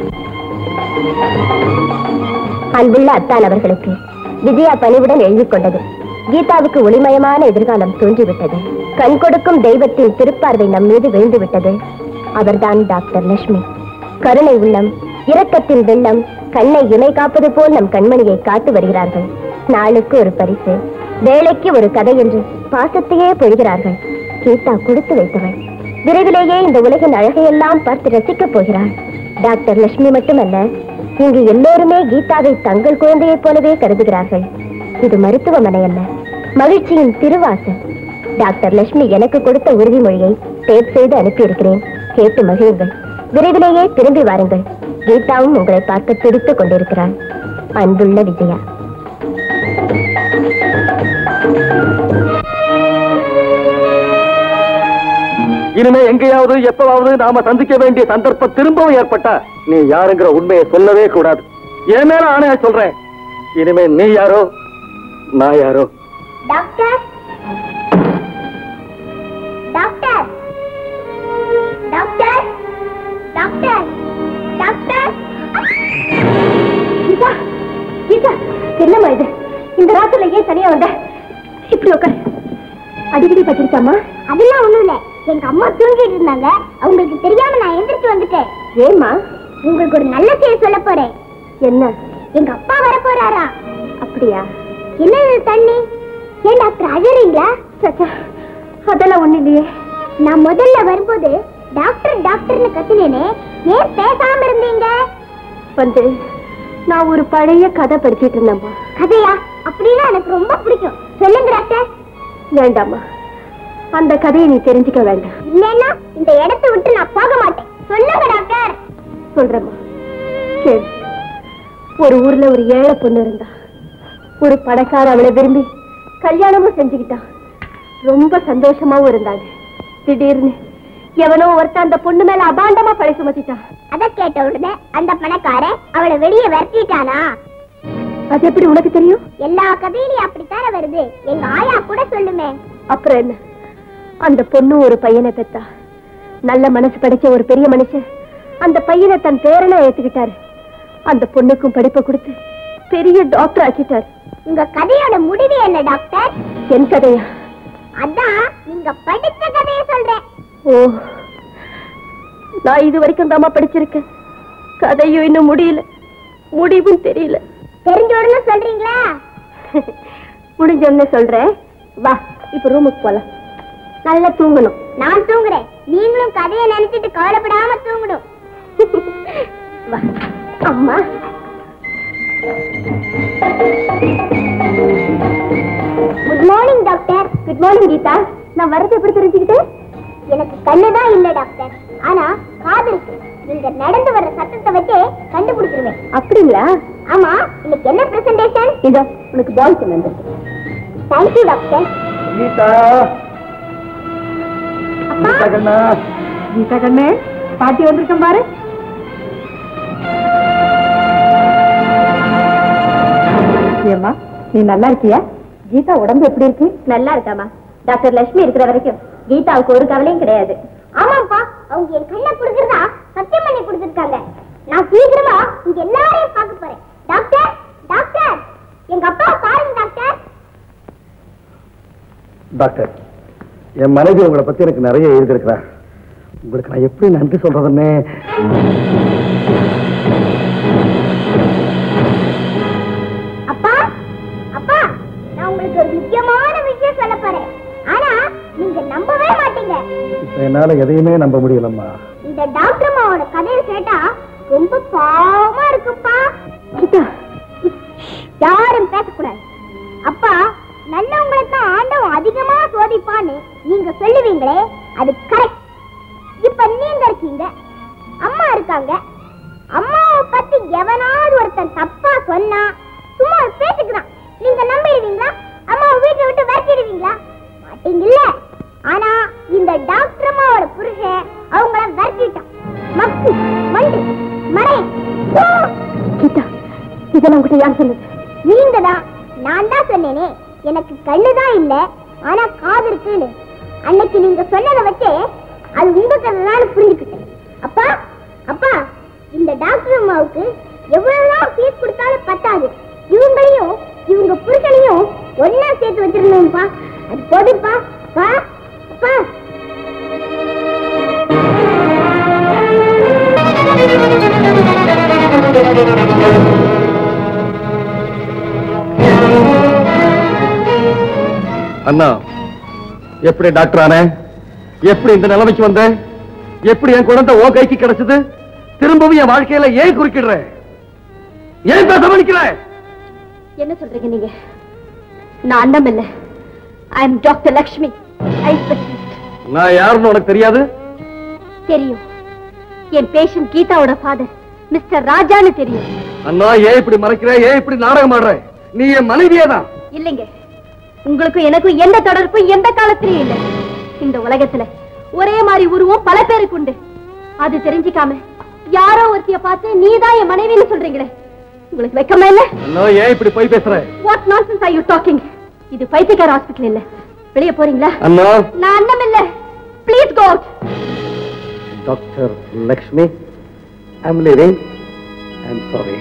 அன்புள்ள அத்தான் அவர்களுக்கு விஜயா பணிவுடன் எழுதிக் கொண்டது கீதாவுக்கு ஒளிமயமான எதிர்காலம் தோன்றிவிட்டது கண் கொடுக்கும் தெய்வத்தின் திருப்பார்வை நம் மீது விழுந்து விட்டது அவர்தான் டாக்டர் லட்சுமி கருணை உள்ளம் இரக்கத்தின் வெள்ளம் கண்ணை இணை காப்பது போல் நம் கண்மணியை காத்து வருகிறார்கள் நாளுக்கு ஒரு பரிசு வேலைக்கு ஒரு கதை என்று பாசத்தையே பொழிகிறார்கள் கீதா கொடுத்து வைத்தவள் விரைவிலேயே இந்த உலகின் அழகையெல்லாம் பார்த்து ரசிக்கப் போகிறாள் டாக்டர் லட்சுமி மட்டுமல்ல இங்கு எல்லோருமே கீதாவை தங்கள் குழந்தையைப் போலவே கருதுகிறார்கள் இது மருத்துவமனை அல்ல மகிழ்ச்சியின் திருவாசல் டாக்டர் லட்சுமி எனக்கு கொடுத்த உறுதிமொழியை டேப் செய்து அனுப்பியிருக்கிறேன் கேட்டு மகிழுங்கள் விரைவிலேயே திரும்பி வாருங்கள் கீதாவும் உங்களை பார்க்க துடித்துக் கொண்டிருக்கிறாள் அன்புள்ள விஜயா இனிமே எங்கேயாவது எப்பவாவது நாம சந்திக்க வேண்டிய சந்தர்ப்பம் திரும்பவும் ஏற்பட்டா நீ யாருங்கிற உண்மையை சொல்லவே கூடாது என் மேல ஆணையா சொல்றேன் இனிமே நீ யாரோ நான் யாரோ doctor doctor doctor doctor doctor Geetha Geetha என்னம்மா இது இந்த ராத்திரில ஏன் தனியா வந்த இப்படி உட்காரு அடிக்கடி பட்டிருச்சாமா அதெல்லாம் ஒண்ணும் இல்ல எங்க அம்மா தூங்கிட்டு இருந்தாங்க அவங்களுக்கு தெரியாம நான் எந்திரிச்சு வந்துட்டேன் ஏம்மா உங்களுக்கு ஒரு நல்ல செய்தி சொல்ல போறேன் என்ன எங்க அப்பா வர போறாரா அப்படியா என்ன இது தண்ணி ஏன் டாக்டர் அழறீங்களா சச்சா அதெல்லாம் ஒண்ணு இல்லையே நான் முதல்ல வரும்போது டாக்டர் டாக்டர்னு கத்தினேனே ஏன் பேசாம இருந்தீங்க வந்து நான் ஒரு பழைய கதை படிச்சிட்டு இருந்தேன்ப்பா கதையா அப்படின்னா எனக்கு ரொம்ப பிடிக்கும் சொல்லுங்க டாக்டர் வேண்டாம்மா அந்த கதையை நீ தெரிஞ்சுக்க வேண்டாம் இல்லைன்னா இந்த இடத்தை விட்டு நான் போக மாட்டேன் சொல்லுங்க டாக்டர் சொல்றேம்மா கேளு ஒரு ஊர்ல ஒரு ஏழை பொண்ணு இருந்தா ஒரு பணக்கார அவளை விரும்பி கல்யாணமும் செஞ்சுக்கிட்டான் ரொம்ப சந்தோஷமாவும் இருந்தாங்க திடீர்னு எவனோ ஒருத்தன் அந்த பொண்ணு மேல அபாண்டமா பழி சுமத்திட்டான் அத கேட்ட உடனே அந்த பணக்காரன் அவளை வெளியே விரட்டிட்டானா அது எப்படி உனக்கு தெரியும் எல்லா கதையிலயும் அப்படித்தானே வருது எங்க ஆயா கூட சொல்லுமே அப்புறம் என்ன அந்த பொண்ணு ஒரு பையனை பெத்தா நல்ல மனசு படைச்ச ஒரு பெரிய மனுஷன் அந்த பையனை தன் பேரனா ஏத்துக்கிட்டாரு அந்த பொண்ணுக்கும் படிப்பை கொடுத்து பெரிய டாக்டர் ஆக்கிட்டாரு உங்க கதையோட முடிவு என்ன டாக்டர் என் கதையா அதான் நீங்க படிச்ச கதையை சொல்றேன் ஓ நான் இது வரைக்கும் தாமா படிச்சிருக்கேன் கதையும் இன்னும் முடியல முடிவும் தெரியல தெரிஞ்ச உடனே சொல்றீங்களா முடிஞ்சோன்னு சொல்றேன் வா இப்ப ரூமுக்கு போலாம் நல்லா தூங்கணும் நான் தூங்குறேன் நீங்களும் கதையை நினைச்சிட்டு கவலைப்படாம தூங்கணும் வா அம்மா good morning doctor good morning Geetha நான் வரது எப்படி தெரிஞ்சுக்கிட்டு எனக்கு கண்ணுதான் இல்ல டாக்டர் ஆனா காது இருக்கு நீங்க நடந்து வர்ற சத்தத்தை வச்சே கண்டுபிடிச்சிருவேன் அப்படிங்களா ஆமா இன்னைக்கு என்ன பிரசன்டேஷன் இதோ உனக்கு பால் சொன்னது தேங்க்யூ டாக்டர் கீதா அப்பா கீதா கண்ணா கீதா கண்ணு பாட்டி வந்திருக்கேன் பாரு ஏம்மா நீ நல்லா இருக்கியா கீதா உடம்பு எப்படி இருக்கு நல்லா இருக்காமா டாக்டர் லட்சுமி இருக்கிற வரைக்கும் கீதாவுக்கு ஒரு கவலையும் கிடையாது ஆமாப்பா அவங்க என் கண்ணை குடுக்கறதா சத்தியம் பண்ணி கொடுத்துருக்காங்க நான் சீக்கிரமா இங்க எல்லாரையும் பார்க்க போறேன் டாக்டர் டாக்டர் எங்க அப்பா பாருங்க டாக்டர் டாக்டர் என் மனைவி உங்களை பத்தி எனக்கு நிறைய எழுதியிருக்கிறா உங்களுக்கு நான் எப்படி நன்றி சொல்றதுன்னு அப்பா அப்பா நான் உங்களுக்கு ஒரு முக்கியமான விஷயம் சொல்ல போறேன் ஆனா நீங்க நம்பவே மாட்டீங்க இப்ப என்னால எதையுமே நம்ப முடியலம்மா இந்த டாக்டர் அம்மாவோட கதையை கேட்டா ரொம்ப பாவமா இருக்குப்பா கீதா யாரும் பேசக்கூடாது அப்பா நல்லவங்களை தான் ஆண்டவன் அதிகமா சோதிப்பான்னு நீங்க சொல்லுவீங்களே அது கரெக்ட் இப்ப நீங்க இருக்கீங்க அம்மா இருக்காங்க அம்மாவை பத்தி எவனாவது ஒருத்தன் தப்பா சொன்னா சும்மா ஒரு பேச்சுக்கு தான் நீங்க நம்பிடுவீங்களா அம்மாவை வீட்டை விட்டு விரட்டிடுவீங்களா மாட்டீங்கல்ல ஆனா இந்த டாக்டர் அம்மாவோட புருஷன் அவங்கள விரட்டிட்டான் மக்கு மண்டு மடை போ! கீதா இதெல்லாம் உங்ககிட்ட யார் சொல்லுது நீங்க தான் நான் தான் சொன்னேனே எனக்கு கண்ணு தான் இல்ல ஆனா காது இருக்குன்னு அன்னைக்கு நீங்க சொன்னதை வச்சே அது உங்க கதை தான் புரிஞ்சுக்கிட்டேன் அப்பா அப்பா இந்த டாக்டர் அம்மாவுக்கு எவ்வளவுதான் ஃபீஸ் கொடுத்தாலும் பத்தாது இவங்களையும் இவங்க புருஷனையும் ஒன்னா சேர்த்து வச்சிருந்தோம்ப்பா அது போதுப்பா பா அப்பா அண்ணா எப்படி டாக்டர் ஆனே எப்படி இந்த நிலைமைக்கு வந்தேன் எப்படி என் குழந்தை ஓ கைக்கு கிடைச்சது திரும்பவும் என் வாழ்க்கையில ஏன் குறுக்கிடுற ஏன் பேச மணிக்கிற என்ன சொல்றீங்க நீங்க நான் அண்ணம் இல்ல I am doctor Lakshmi I specialist நான் யாருன்னு உனக்கு தெரியாது தெரியும் என் பேஷண்ட் கீதாவோட ஃபாதர் மிஸ்டர் ராஜான்னு தெரியும் அண்ணா ஏன் இப்படி மறைக்கிற ஏன் இப்படி நாடகம் ஆடுற நீ என் மனைவியே தான் இல்லைங்க உங்களுக்கும் எனக்கும் எந்த தொடர்பும் எந்த காலத்திலயும் இல்ல இந்த உலகத்துல ஒரே மாதிரி உருவம் பல பேருக்கு உண்டு அது தெரிஞ்சுக்காம யாரோ ஒருத்திய பார்த்து நீதான் என் மனைவின்னு சொல்றீங்களே உங்களுக்கு வெக்கமா இல்ல அண்ணா ஏன் இப்படி போய் பேசுற what nonsense are you talking இது பைத்தியக்கார ஹாஸ்பிடல் இல்ல வெளிய போறீங்களா அண்ணா நான் அண்ணம் இல்ல please go doctor Lakshmi I'm living I'm sorry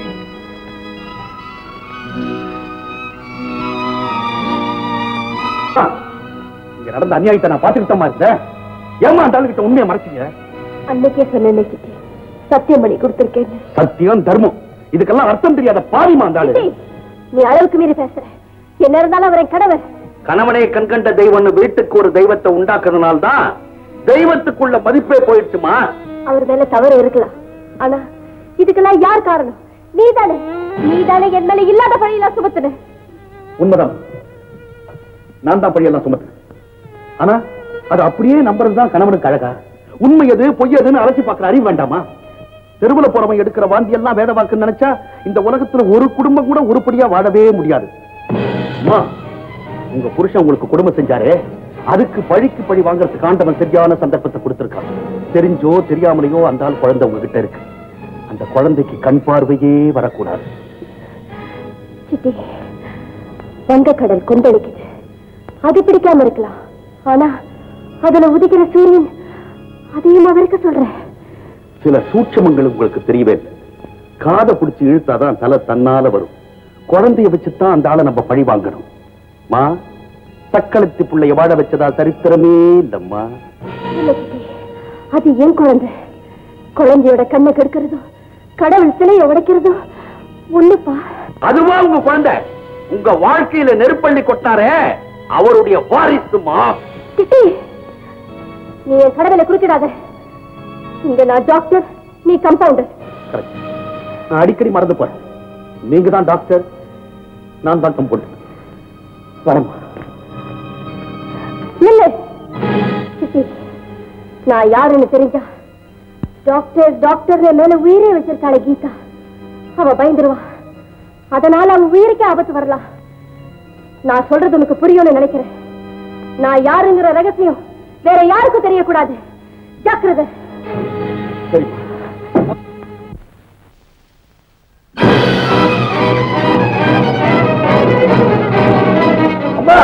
இங்க நடந்த அநியாயத்தை நான் பாத்துக்கிட்டமா இருந்தேன் ஏமா அந்த ஆளுகிட்ட உண்மையை மறைச்சீங்க அன்னைக்கே சொன்னேன் சித்தி சத்தியம் பண்ணி கொடுத்துருக்கேன்னு சத்தியம் தர்மம் இதுக்கெல்லாம் அர்த்தம் தெரியாத பாவிமா அந்த ஆளு சித்தி, நீ அளவுக்கு மீறி பேசுற என்ன இருந்தாலும் அவரை கணவர் கணவனை கண்கண்ட தெய்வம்னு வீட்டுக்கு ஒரு தெய்வத்தை உண்டாக்குறதுனால தான் தெய்வத்துக்குள்ள மதிப்பே போயிடுச்சுமா அவர் மேல தவறு இருக்கலாம் ஆனா இதுக்கெல்லாம் யார் காரணம் நீதானே நீதானே என் மேல இல்லாத பழியெல்லாம் சுமத்துன உண்மைதான் நான் தான் பழியெல்லாம் சுமத்தேன் ஆனா அது அப்படியே நம்புறதுதான் கணவனுக்கு அழகா உண்மை எது பொய் எதுன்னு அலசி பார்க்கிற அறிவு வேண்டாமா தெருவுல போறவன் எடுக்கிற வாந்தி எல்லாம் வேத வாக்குன்னு நினைச்சா இந்த உலகத்துல ஒரு குடும்பம் கூட உருப்படியா வாழவே முடியாது அம்மா, உங்க புருஷன் உங்களுக்கு குடும்பம் செஞ்சாரே அதுக்கு பழிக்கு பழி வாங்குறதுக்கு ஆண்டவன் சரியான சந்தர்ப்பத்தை கொடுத்திருக்கான் தெரிஞ்சோ தெரியாமலையோ அந்த ஆள் குழந்தை உங்ககிட்ட இருக்கு அந்த குழந்தைக்கு கண் பார்வையே வரக்கூடாது சித்தி வங்கக்கடல் கொந்தளிக்குது அது பிடிக்காம இருக்கலாம் ஆனா அதுல உதிக்கிற சூரியன் அதையும் அவருக்கு சொல்றேன் சில சூட்சமங்கள் உங்களுக்கு தெரியவே இல்லை காதை பிடிச்சு இழுத்தாதான் தலை தன்னால வரும் குழந்தைய வச்சுதான் அந்த ஆளை நம்ம பழி வாங்கணும் மா சக்களத்து பிள்ளைய வாழ வச்சதா சரித்திரமே இல்லம்மா இல்ல சித்தி அது என் குழந்தை குழந்தையோட கண்ணை கெடுக்கிறதும் கடவுள் சிலையை உடைக்கிறதும் ஒண்ணுப்பா அதுவா உங்க குழந்தை உங்க வாழ்க்கையில நெருப்பள்ளி கொட்டாரே அவருடைய வாரிசுமா சித்தி நீ என் கடவுளை குறுக்கிடாத இங்க நான் டாக்டர் நீ கம்பவுண்டர் Correct. நான் அடிக்கடி மறந்து போறேன் நீங்க தான் டாக்டர் நான் தான் கம்பவுண்டர் வரமா இல்ல சித்தி நான் யாருன்னு தெரிஞ்சா டாக்டர் டாக்டர் மேல உயிரே வச்சிருக்காளே கீதா அவ பயந்துருவா அதனால அவ உயிருக்கே ஆபத்து வரலாம் நான் சொல்றது உனக்கு புரியும்னு நினைக்கிறேன் நான் யாருங்கிற ரகசியம் வேற யாருக்கும் தெரியக்கூடாது ஜாக்கிரதை சரி அம்மா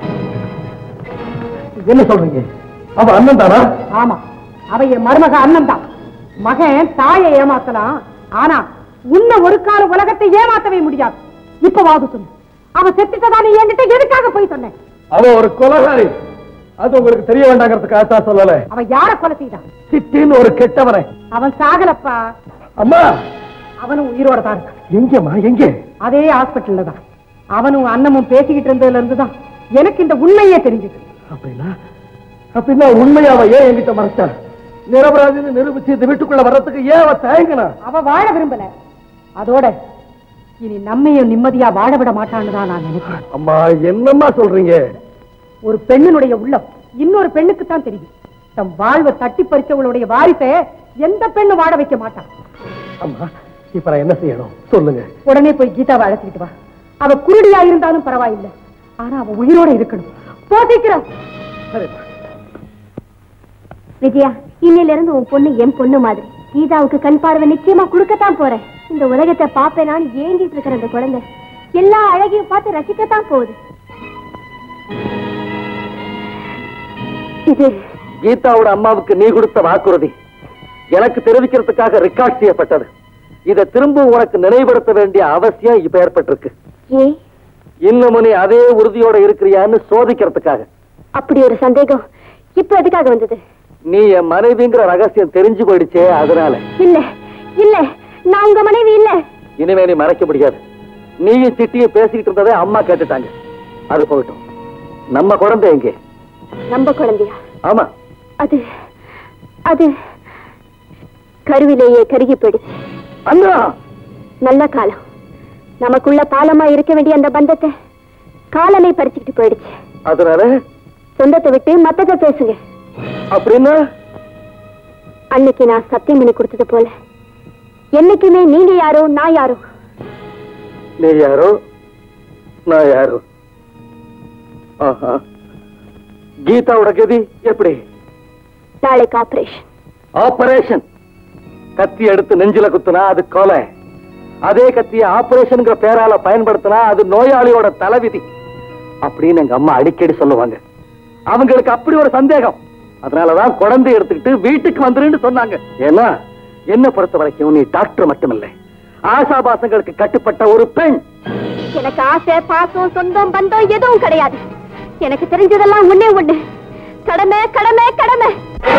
என்ன சொல்றீங்க அவ அண்ணன் தானா ஆமா அவ என் மருமக அண்ணன் தான் மகன் தாயை ஏமாத்தலாம் ஆனா உன்னை ஒரு கால உலகத்தை ஏமாத்தவே முடியாது இப்ப வாது சொல்லு அவ செத்துட்டதா நீ என்கிட்ட எதுக்காக போய் சொன்னேன் அவ ஒரு கொலகாரி அது உங்களுக்கு தெரிய வேண்டாங்கிறதுக்காக தான் சொல்லல அவ யார கொலை செய்தான் சிட்டின்னு ஒரு கெட்டவனை அவன் சாகலப்பா அம்மா அவனும் உயிரோட தான் இருக்கான் எங்கம்மா எங்க அதே ஹாஸ்பிட்டல்ல தான் அவனும் அண்ணமும் பேசிக்கிட்டு இருந்ததுல இருந்து தான் எனக்கு இந்த உண்மையே தெரிஞ்சது அப்படின்னா அப்படின்னா உண்மையா அவ ஏன் என்கிட்ட மறைச்சா நிரபராதின்னு நிரூபிச்சு இந்த வீட்டுக்குள்ள வர்றதுக்கு ஏன் அவ தயங்கினா அவ வாழ விரும்பல அதோட இனி நம்மையும் நிம்மதியா வாழ விட மாட்டான்னு தான் நான் நினைக்கிறேன் அம்மா என்னம்மா சொல்றீங்க ஒரு பெண்ணினுடைய உள்ளம் இன்னொரு பெண்ணுக்கு தான் தெரியும் தம் வாழ்வை தட்டி பறிச்சவளுடைய வாரிசை எந்த பெண்ணு வாழ வைக்க மாட்டான் அம்மா இப்ப நான் என்ன செய்யணும் சொல்லுங்க உடனே போய் கீதாவை அழைச்சிக்கிட்டு வா அவ குருடியா இருந்தாலும் பரவாயில்லை ஆனா அவ உயிரோட இருக்கணும் போதிக்கிறோம் சரிம்மா விஜயா இன்னையில இருந்து உன் பொண்ணு என் பொண்ணு மாதிரி கீதாவுக்கு கண் பார்வை நிச்சயமா கொடுக்கத்தான் போறேன் இந்த உலகத்தை பாப்பேனான்னு ஏங்கிட்டு இருக்கிற அந்த குழந்தை எல்லா அழகையும் பார்த்து ரசிக்கத்தான் போகுது இது கீதாவோட அம்மாவுக்கு நீ கொடுத்த வாக்குறுதி எனக்கு தெரிவிக்கிறதுக்காக ரெக்கார்ட் செய்யப்பட்டது இதை திரும்ப உனக்கு நினைவுபடுத்த வேண்டிய அவசியம் இப்ப ஏற்பட்டிருக்கு ஏ இன்னமும் நீ அதே உறுதியோட இருக்கிறியான்னு சோதிக்கிறதுக்காக அப்படி ஒரு சந்தேகம் இப்ப எதுக்காக வந்தது நீ என் மனைவிங்கிற ரகசியம் தெரிஞ்சு போயிடுச்சே அதனால இல்ல இல்ல நான் உங்க மனைவி இல்ல இனிமே நீ மறைக்க முடியாது நீயும் சிட்டியும் பேசிக்கிட்டு இருந்ததை அம்மா கேட்டுட்டாங்க அது போகட்டும் நம்ம குழந்தை எங்கே நம்ம குழந்தையா ஆமா அது அது கருவிலேயே கருகி போயிடுச்சு அண்ணா நல்ல காலம் நமக்குள்ள பாலமா இருக்க வேண்டிய அந்த பந்தத்தை காலமே பறிச்சுக்கிட்டு போயிடுச்சு அதனால சொந்தத்தை விட்டு மத்தத பேசுங்க அப்படின்னா அன்னைக்கு நான் சத்தியம் பண்ணி கொடுத்தது போல என்னைக்குமே நீங்க யாரோ நான் யாரோ நீ யாரோ நான் யாரோ ஆஹா கீதாவோட கதி எப்படி நாளைக்கு ஆபரேஷன் ஆபரேஷன் கத்தி எடுத்து நெஞ்சில குத்துனா அது கொலை அதே கத்திய ஆபரேஷன்ங்கிற பேரால பயன்படுத்தினா அது நோயாளியோட தலைவிதி அப்படின்னு எங்க அம்மா அடிக்கடி சொல்லுவாங்க அவங்களுக்கு அப்படி ஒரு சந்தேகம் அதனாலதான் குழந்தை எடுத்துக்கிட்டு வீட்டுக்கு வந்துருன்னு சொன்னாங்க ஏன்னா என்ன பொறுத்த வரைக்கும் நீ டாக்டர் மட்டுமில்ல ஆசாபாசங்களுக்கு கட்டுப்பட்ட ஒரு பெண் எனக்கு ஆசை பாசம் சொந்தம் பந்தம் எதுவும் கிடையாது எனக்கு தெரிஞ்சதெல்லாம் ஒண்ணே ஒண்ணு கடமை கடமை கடமை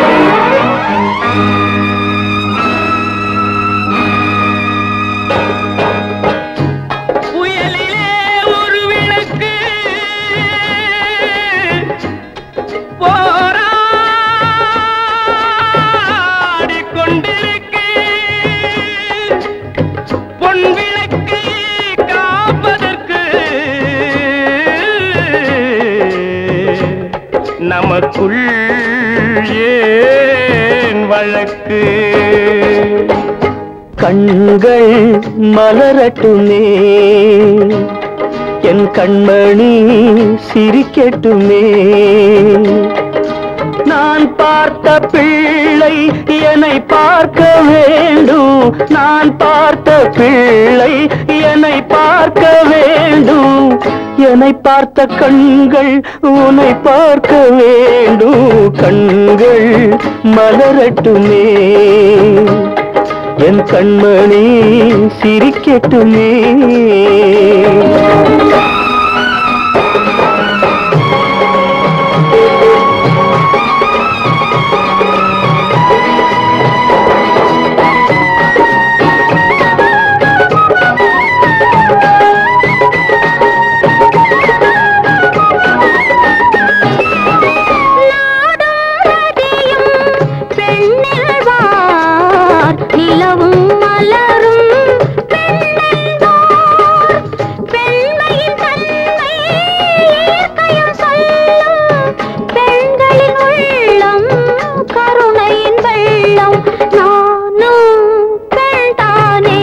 புயலிலே ஒரு விளக்கு போராடிக் கொண்டிருக்கு பொன் விளக்கு காப்பதற்கு நமக்குள் ஏன் வழக்கு கண்கள் மலரட்டுமே என் கண்மணி சிரிக்கட்டுமே நான் பார்த்த பிள்ளை என்னை பார்க்க வேண்டும் நான் பார்த்த பிள்ளை என்னை பார்க்க வேண்டும் என்னை பார்த்த கண்கள் உன்னை பார்க்க வேண்டும் கண்கள் மலரட்டுமே என் கண்மணி சிரிக்கட்டுமே நிலவும் மலரும் பெண்ணென்பார். பெண்மையின் தன்மை இயற்கையும் சொல்லும். பெண்களின் உள்ளம் கருணையின் வெள்ளம் நானும் பெண்தானே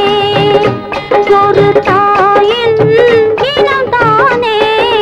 ஒரு தாயின் இனம் தானே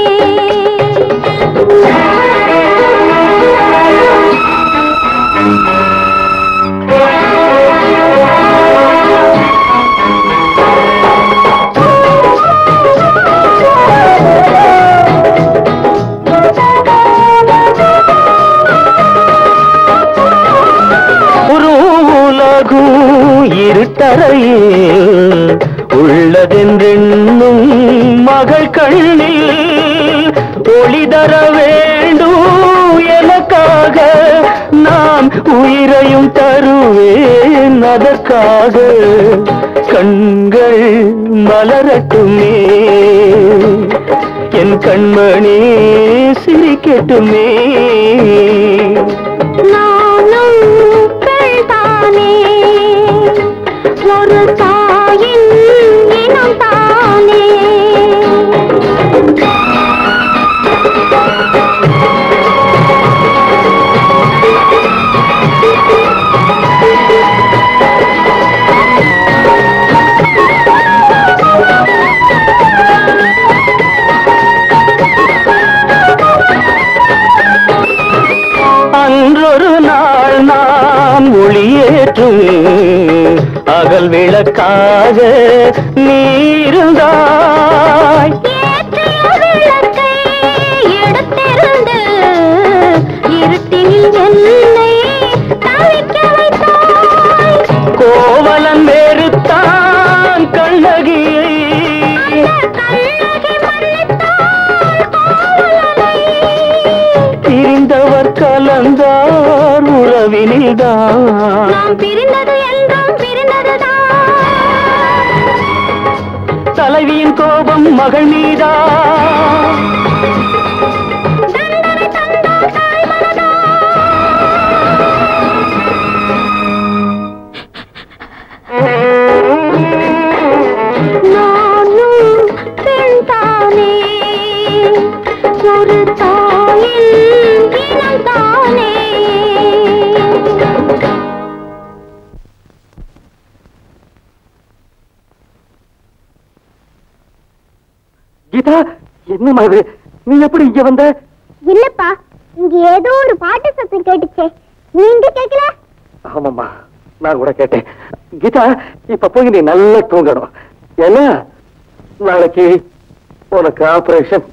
ஒரு உலகும் இருட்டறையில் உள்ளதென்றென்னும் மகள் கண்ணில் ஒளி தர வேண்டும் எனக்காக நான் உயிரையும் தருவேன் அதற்காக கண்கள் மலரட்டுமே என் கண்மணி சிரிக்கட்டுமே நானும் பெண்தானே ஒரு தாயின் இனம் தானே அன்றொரு நாள் நான் ஒளியேற்றும் அகல் விளக்காக நீ இருந்தாய் ஏற்றிய விளக்கை எடுத்திருந்து இருட்டினில் என்னை தவிக்க வைத்தாய் கோவலன் வேறுத்தான் கண்ணகியை கண்ணகி மன்னித்தாள் கோவலனை பிரிந்தவர் கலந்தார் உறவினில்தான் நாம் பிரிந்தது என்றும் பிரிந்ததுதான் தலைவியின் கோபம் மகள் மீதா தண்டனை தந்தால் தாய் மனதா நானும் பெண்தானே ஒரு தாயின் இனம் தானே கீதா என்னம்மா இது நீ எப்படி இங்க வந்த இல்லப்பா இங்க ஏதோ ஒரு பாட்டு சத்தம் கேட்டுச்சே நீங்க கேக்கல ஆமாம்மா நான் கூட கேட்டேன் கீதா இப்ப போய் நீ நல்லா தூங்கணும் ஏன்னா நாளைக்கு உனக்கு ஆபரேஷன்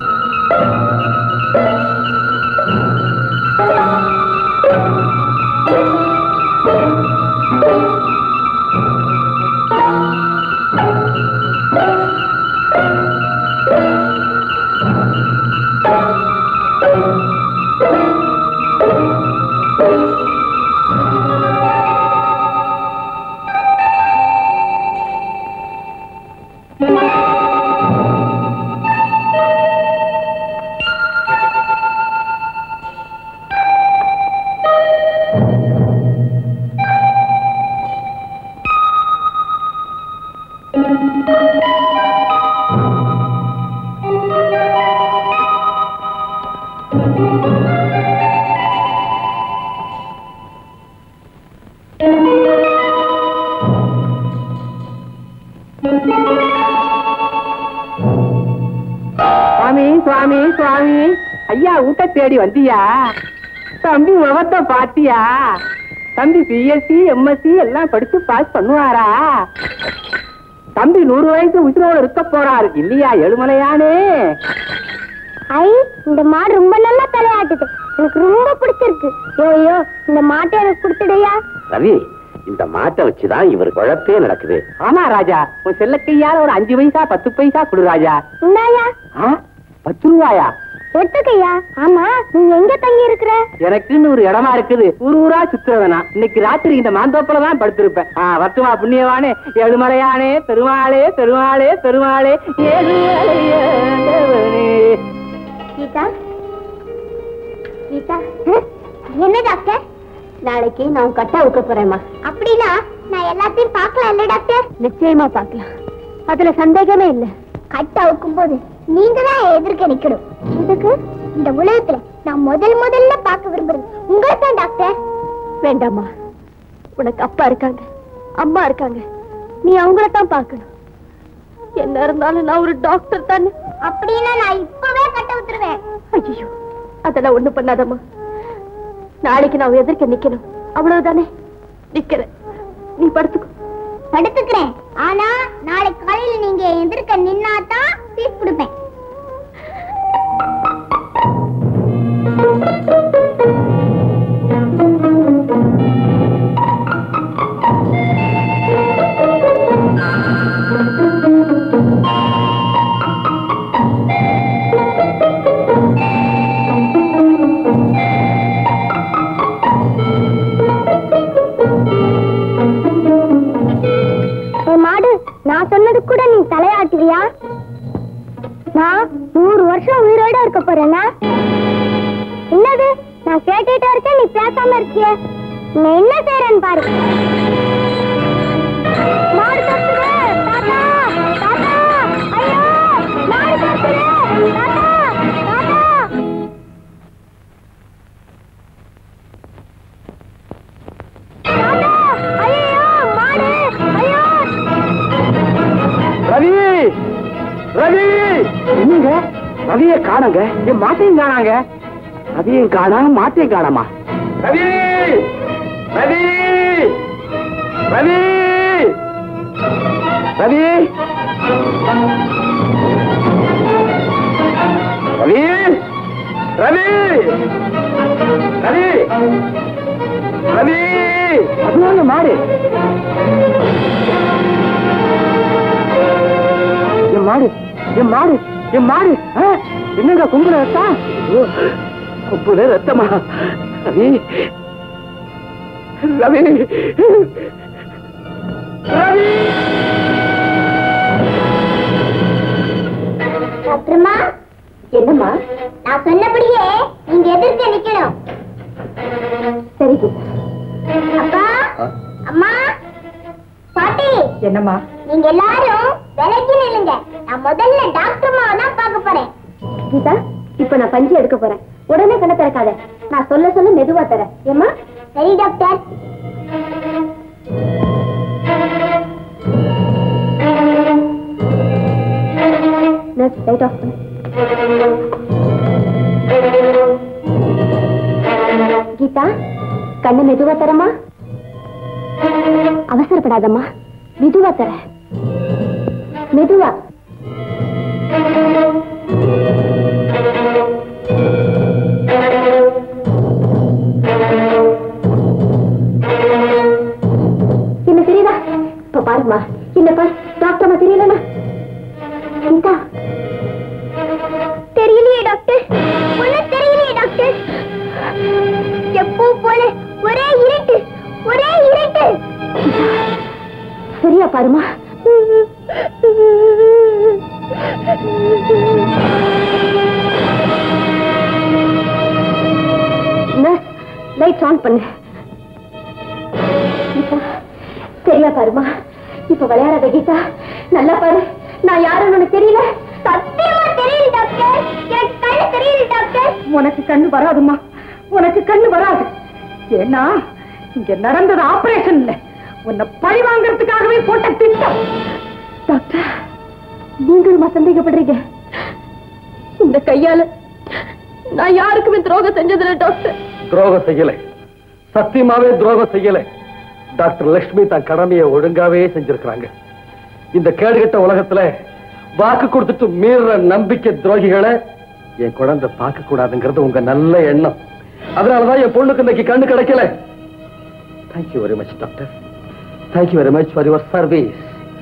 சுவாமி சுவாமி சுவாமி ஐயா ஊட்ட தேடி வந்தியா தம்பி முகத்தை பாத்தியா தம்பி பிஎஸ்சி எம்எஸ்சி எல்லாம் படிச்சு பாஸ் பண்ணுவாரா தம்பி நூறு வயசு உயிரோட இருக்க போறாரு இல்லையா எழுமலையானே ஐ இந்த மாடு ரொம்ப நல்லா தலையாட்டுது எனக்கு ரொம்ப பிடிச்சிருக்கு ஐயோ இந்த மாட்டை எனக்கு கொடுத்துடையா ரவி இந்த மாட்டை வச்சுதான் இவர் குழப்பே நடக்குது ஆமா ராஜா உன் செல்லக்கையால ஒரு அஞ்சு பைசா பத்து பைசா கொடு ராஜா இந்தாயா ஆ, பத்து ரூபாயா எடுத்துக்கையா ஆமா நீ எங்க தங்கி இருக்கிற எனக்குன்னு ஒரு இடமா இருக்குது ஊர் ஊரா சுத்துறவனா இன்னைக்கு ராத்திரி இந்த மாந்தோப்புல தான் படுத்திருப்பேன் ஆ வத்துமா புண்ணியவானே ஏழுமலையானே பெருமாளே பெருமாளே பெருமாளே ஏழுமலையாண்டவனே. கீதா கீதா என்ன டாக்டர் நாளைக்கு நான் கட்டா வைக்க போறேம்மா அப்படின்னா நான் எல்லாத்தையும் பார்க்கலாம் இல்ல டாக்டர் நிச்சயமா பார்க்கலாம் அதுல சந்தேகமே இல்ல கட்டா வைக்கும் போது நீங்க தான் எதிர்க்க நிக்கணும் இதுக்கு இந்த உலகத்துல நான் முதல் முதல்ல பார்க்க விரும்புறது உங்களை தான் டாக்டர் வேண்டாமா உனக்கு அப்பா இருக்காங்க அம்மா இருக்காங்க நீ அவங்கள தான் பார்க்கணும் என்ன இருந்தாலும் நான் ஒரு டாக்டர் தானே அப்படின்னா நான் இப்பவே கட்ட விட்டுருவேன் ஐயோ அதெல்லாம் ஒண்ணு பண்ணாதம்மா நாளைக்கு நான் எதிர்க்க நிக்கணும் அவ்வளவுதானே நிக்கிறேன் நீ படுத்துக்கோ படுத்துக்கிறேன் ஆனா நாளைக்கு காலையில நீங்க எதிர்க்க நின்னாதான் ஃபீஸ் கொடுப்பேன் மாடு நான் சொன்னது கூட நீ தலையாட்டுவியா நான் நூறு வருஷம் உயிரோட இருக்க போறேனா என்னது நான் கேட்டுட்டே இருக்கேன் நீ பேசாம இருக்கிய நான் என்ன செய்யறேன்னு பாரு மாடு கத்துது! தாத்தா! தாத்தா! ஐயோ! மாடு கத்துது! தாத்தா! தாத்தா! தாத்தா! ஐயையோ! மாடு! ஐயோ! ரவி ரவி என்னங்க ரவியை காணங்க என் மாட்டையும் காணாங்க ரவியும் காணா மாட்டையும் காணாமா ரவி ரவி ரவி ரவி ரவி ரவி ரவி ரவி அதுவாங்க மாடு என் மாடு என் மாடு என் மாடு ஆ, என்னங்க கும்பல ரத்தம் கும்பல ரத்தமா ரவி ரவி ரவி டாக்டர்மா என்னம்மா நான் சொன்னபடியே நீங்க எதிர்க்க நிக்கணும் சரி அப்பா அம்மா பாட்டி என்னம்மா நீங்க எல்லாரும் விலகி நில்லுங்க நான் முதல்ல டாக்டர் அம்மாவை தான் பார்க்க போறேன் கீதா இப்ப நான் பஞ்சு எடுக்க போறேன் உடனே கண்ண திறக்காத நான் சொல்ல சொல்ல மெதுவா தரேன் ஏமா சரி டாக்டர் நர்ஸ் லைட் ஆஃப் பண்ணு கீதா கண்ணை மெதுவா தரமா அவசரப்படாதம்மா மெதுவா தர மெதுவா என்ன தெரியுதா இப்ப பாருமா என்ன பாரு டாக்டர் அம்மா தெரியலனா கீதா தெரியலையே டாக்டர் ஒன்னும் தெரியலையே டாக்டர் எப்போ போல ஒரே இருட்டு ஒரே இருட்டு சரியா பாருமா லைட் ஆன் பண்ணு கீதா, சரியா பாருமா இப்ப விளையாடாத கீதா நல்லா பாரு நான் யாருன்னு உனக்கு தெரியல சத்தியமா தெரியல டாக்டர் எனக்கு கண்ணு தெரியுது டாக்டர் உனக்கு கண்ணு வராதும்மா உனக்கு கண்ணு வராது ஏன்னா இங்க நடந்தது ஆபரேஷன் இல்ல உன்னை பழி வாங்குறதுக்காகவே போட்ட திட்டம் டாக்டர் நீங்களுமா சந்தேகப்படுறீங்க இந்த கையால நான் யாருக்குமே துரோகம் செஞ்சதில்ல டாக்டர் துரோகம் செய்யலை சத்தியமாவே துரோகம் செய்யலை டாக்டர் லட்சுமி தன் கடமையை ஒழுங்காவே செஞ்சிருக்கிறாங்க இந்த கேடுகட்ட உலகத்துல வாக்கு கொடுத்துட்டு மீற நம்பிக்கை துரோகிகளை என் குழந்தை பார்க்க கூடாதுங்கிறது உங்க நல்ல எண்ணம் அதனாலதான் என் பொண்ணுக்கு இன்னைக்கு கண்ணு கிடைக்கல thank you very much doctor thank you very much for your service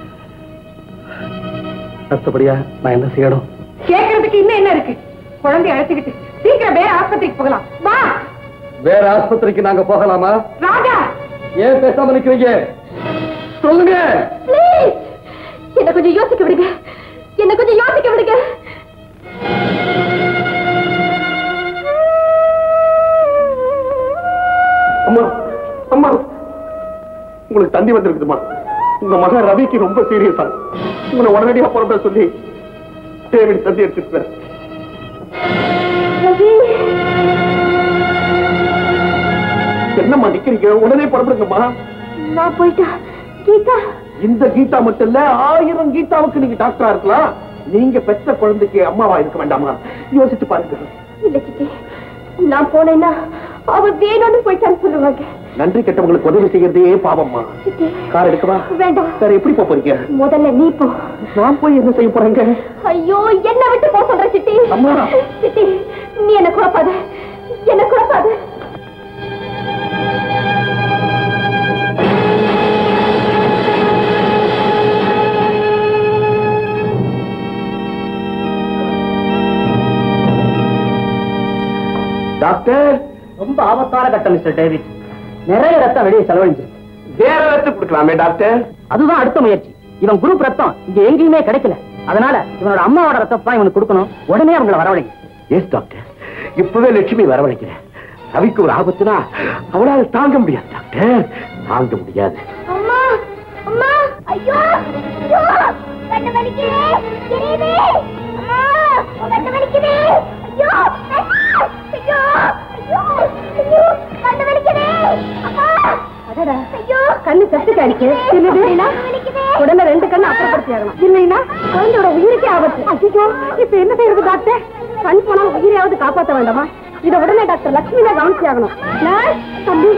அடுத்தபடியா நான் என்ன செய்யணும் கேட்கறதுக்கு இன்னும் என்ன இருக்கு குழந்தைய அழைச்சுக்கிட்டு சீக்கிரம் வேற ஆஸ்பத்திரிக்கு போகலாம் வா வேற ஆஸ்பத்திரிக்கு நாங்க போகலாமா ராஜா ஏன் பேசாம நிக்கிறீங்க சொல்லுங்க ப்ளீஸ் என்ன கொஞ்சம் யோசிக்க விடுங்க என்ன கொஞ்சம் யோசிக்க விடுங்க அம்மா அம்மா உங்களுக்கு தந்தி வந்திருக்குதுமா உங்க மகன் ரவிக்கு ரொம்ப சீரியஸா உங்களை உடனடியா புறப்பட சொல்லி டேவிட் தந்தி எடுத்துட்டு என்னம்மா நிக்கிறீங்க உடனே புறப்படுங்கம்மா நான் போயிட்டா கீதா இந்த கீதா மட்டும் இல்ல ஆயிரம் கீதாவுக்கு நீங்க டாக்டரா இருக்கலாம் நீங்க பெற்ற குழந்தைக்கு அம்மாவா இருக்க வேண்டாமா யோசிச்சு பாருங்க இல்ல சித்தி நான் போனேன்னா அவ வேணும்னு போயிட்டான்னு சொல்லுவாங்க நன்றி கெட்டவங்களுக்கு உதவி செய்யறதே பாவம்மா சித்தி கார் எடுக்கவா வேண்டாம் வேற எப்படி போப் போறீங்க முதல்ல நீ போ நான் போய் என்ன செய்ய போறேங்க ஐயோ என்ன விட்டு போ சொல்ற சித்தி அம்மா. சித்தி நீ என்ன குழப்பாத என்ன குழப்பாத டாக்டர் ரொம்ப ஆபத்தான கட்டம் மிஸ்டர் டேவிட் நிறைய ரத்தம் வெளியே செலவழிஞ்சிருக்கு வேற ரத்து கொடுக்கலாமே டாக்டர் அதுதான் அடுத்த முயற்சி இவன் குரூப் ரத்தம் இங்க எங்கேயுமே கிடைக்கல அதனால இவனோட அம்மாவோட ரத்தம் தான் இவனுக்கு கொடுக்கணும் உடனே அவங்கள வரவழைங்க எஸ் டாக்டர் இப்பவே லட்சுமி வரவழைக்கிறேன் ரவிக்கு ஒரு ஆபத்துனா அவளால தாங்க முடியாது டாக்டர் தாங்க முடியாது அம்மா அம்மா ஐயோ ஐயோ கண்ணு வலிக்குதே எரியுதே அம்மா கண்ணு வலிக்குதே ஐயோ ஐயோ ஐயோ ஐயோ கண்ணு வலிக்குதே அம்மா ஐயோ கண்ணு செத்துக்கு அடிக்கு இல்லைன்னா உடனே ரெண்டு கண்ணு அப்புறப்படுத்தி ஆகணும் இல்லைன்னா குழந்தையோட உயிருக்கே ஆபத்து ஐயோ இப்ப என்ன செய்யறது டாக்டர் கண் போனா உயிரையாவது காப்பாத்த வேண்டாமா இத உடனே டாக்டர் லட்சுமி தான் கவனிச்சு ஆகணும் நர்ஸ், தம்பி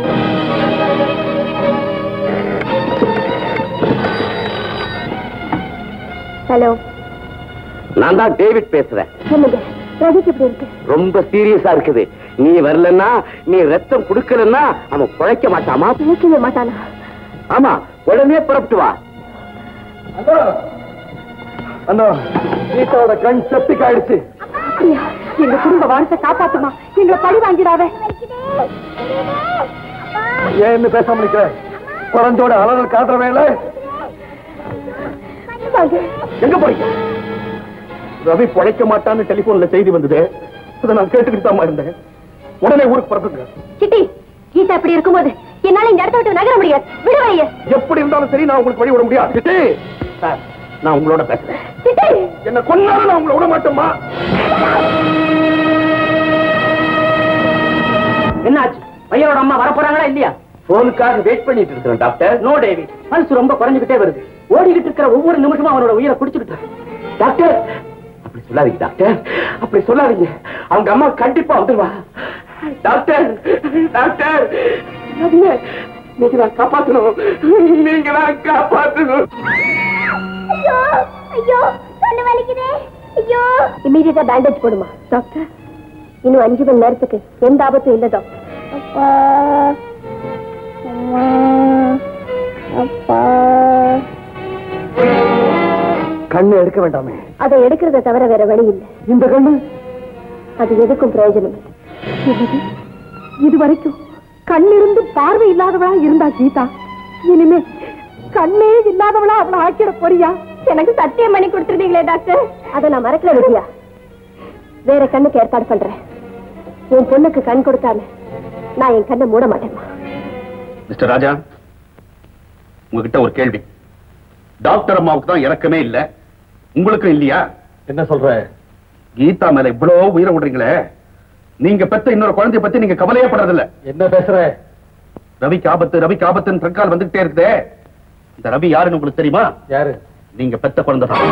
ஹலோ நான் தான் டேவிட் பேசுறேன் சொல்லுங்க ரவிக்கு எப்படி இருக்கு ரொம்ப சீரியஸா இருக்குது நீ வரலன்னா நீ ரத்தம் கொடுக்கலன்னா அவன் குழைக்க மாட்டாமா நினைக்கவே மாட்டானா ஆமா உடனே புறப்பட்டு வா அண்ணா அண்ணா கீதாவோட கண் செப்டிக் ஆயிடுச்சு அப்படியா எங்க குடும்ப வாரத்தை காப்பாத்துமா எங்களை பழி வாங்கிடாத ஏன்னு பேசாம நிக்கிற குழந்தையோட அலறல் காட்டுற வேலை எங்க போறீங்க ரவி பிழைக்க மாட்டான்னு டெலிபோன்ல செய்தி வந்தது அதை நான் கேட்டுக்கிட்டு தான் இருந்தேன் உடனே ஊருக்கு புறப்படுங்க சிட்டி கீதா இப்படி இருக்கும்போது என்னால இந்த இடத்த விட்டு நகர முடியாது விடுவைய எப்படி இருந்தாலும் சரி நான் உங்களுக்கு வழி விட முடியாது சிட்டி, சார், நான் உங்களோட பேசுறேன் சிட்டி என்ன கொன்னாலும் நான் உங்களை விட மாட்டேம்மா என்னாச்சு பையனோட அம்மா வரப்போறாங்களா இல்லையா போனுக்காக வெயிட் பண்ணிட்டு இருக்கிறேன் டாக்டர் நோ டேவிட் பல்ஸ் ரொம்ப குறைஞ்சுக்கிட்டே வருது ஓடிக்கிட்டு இருக்கிற ஒவ்வொரு நிமிஷமும் அவனோட உயிரை குடிச்சுக்கிட்டு இருக்கு. டாக்டர் அப்படி சொல்லாதீங்க டாக்டர் அப்படி சொல்லாதீங்க அவங்க அம்மா கண்டிப்பா வந்துருவா டாக்டர் டாக்டர் ரவியை நீங்க தான் காப்பாத்தணும் நீங்க தான் காப்பாத்தணும் ஐயோ ஐயோ கண்ணு வலிக்குதே ஐயோ இமீடியட்டா பேண்டேஜ் போடுமா டாக்டர் இன்னும் அஞ்சு மணி நேரத்துக்கு எந்த ஆபத்தும் இல்ல டாக்டர் அப்பா அம்மா அப்பா கண்ணு எடுக்க வேண்டாமே அதை எடுக்கிறத தவிர வேற வழி இல்லை இந்த கண்ணு அது எதுக்கும் பிரயோஜனம் இல்லை என்னது? இது வரைக்கும் கண்ணிருந்து பார்வை இல்லாதவளா இருந்தா கீதா இனிமே கண்ணே இல்லாதவளா அவளை ஆக்கிட போறியா எனக்கு சத்தியம் பண்ணி கொடுத்துருந்தீங்களே டாக்டர் அதை நான் மறக்கல விட்டியா வேற கண்ணுக்கு ஏற்பாடு பண்றேன் உன் பொண்ணுக்கு கண் கொடுக்காம நான் என் கண்ணை மூட மாட்டேன்மா மிஸ்டர் ராஜா உங்ககிட்ட ஒரு கேள்வி டாக்டர் அம்மாவுக்கு தான் இறக்கமே இல்ல உங்களுக்கும் இல்லையா என்ன சொல்ற கீதா மேல இவ்வளவு உயிரை விடுறீங்களே நீங்க பெத்த இன்னொரு குழந்தைய பத்தி நீங்க கவலையே படுறதில்ல என்ன பேசுற ரவிக்கு ஆபத்து ரவிக்கு ஆபத்துன்னு தற்கால் வந்துகிட்டே இருக்குதே இந்த ரவி யாருன்னு உங்களுக்கு தெரியுமா யாரு நீங்க பெத்த குழந்தை தான்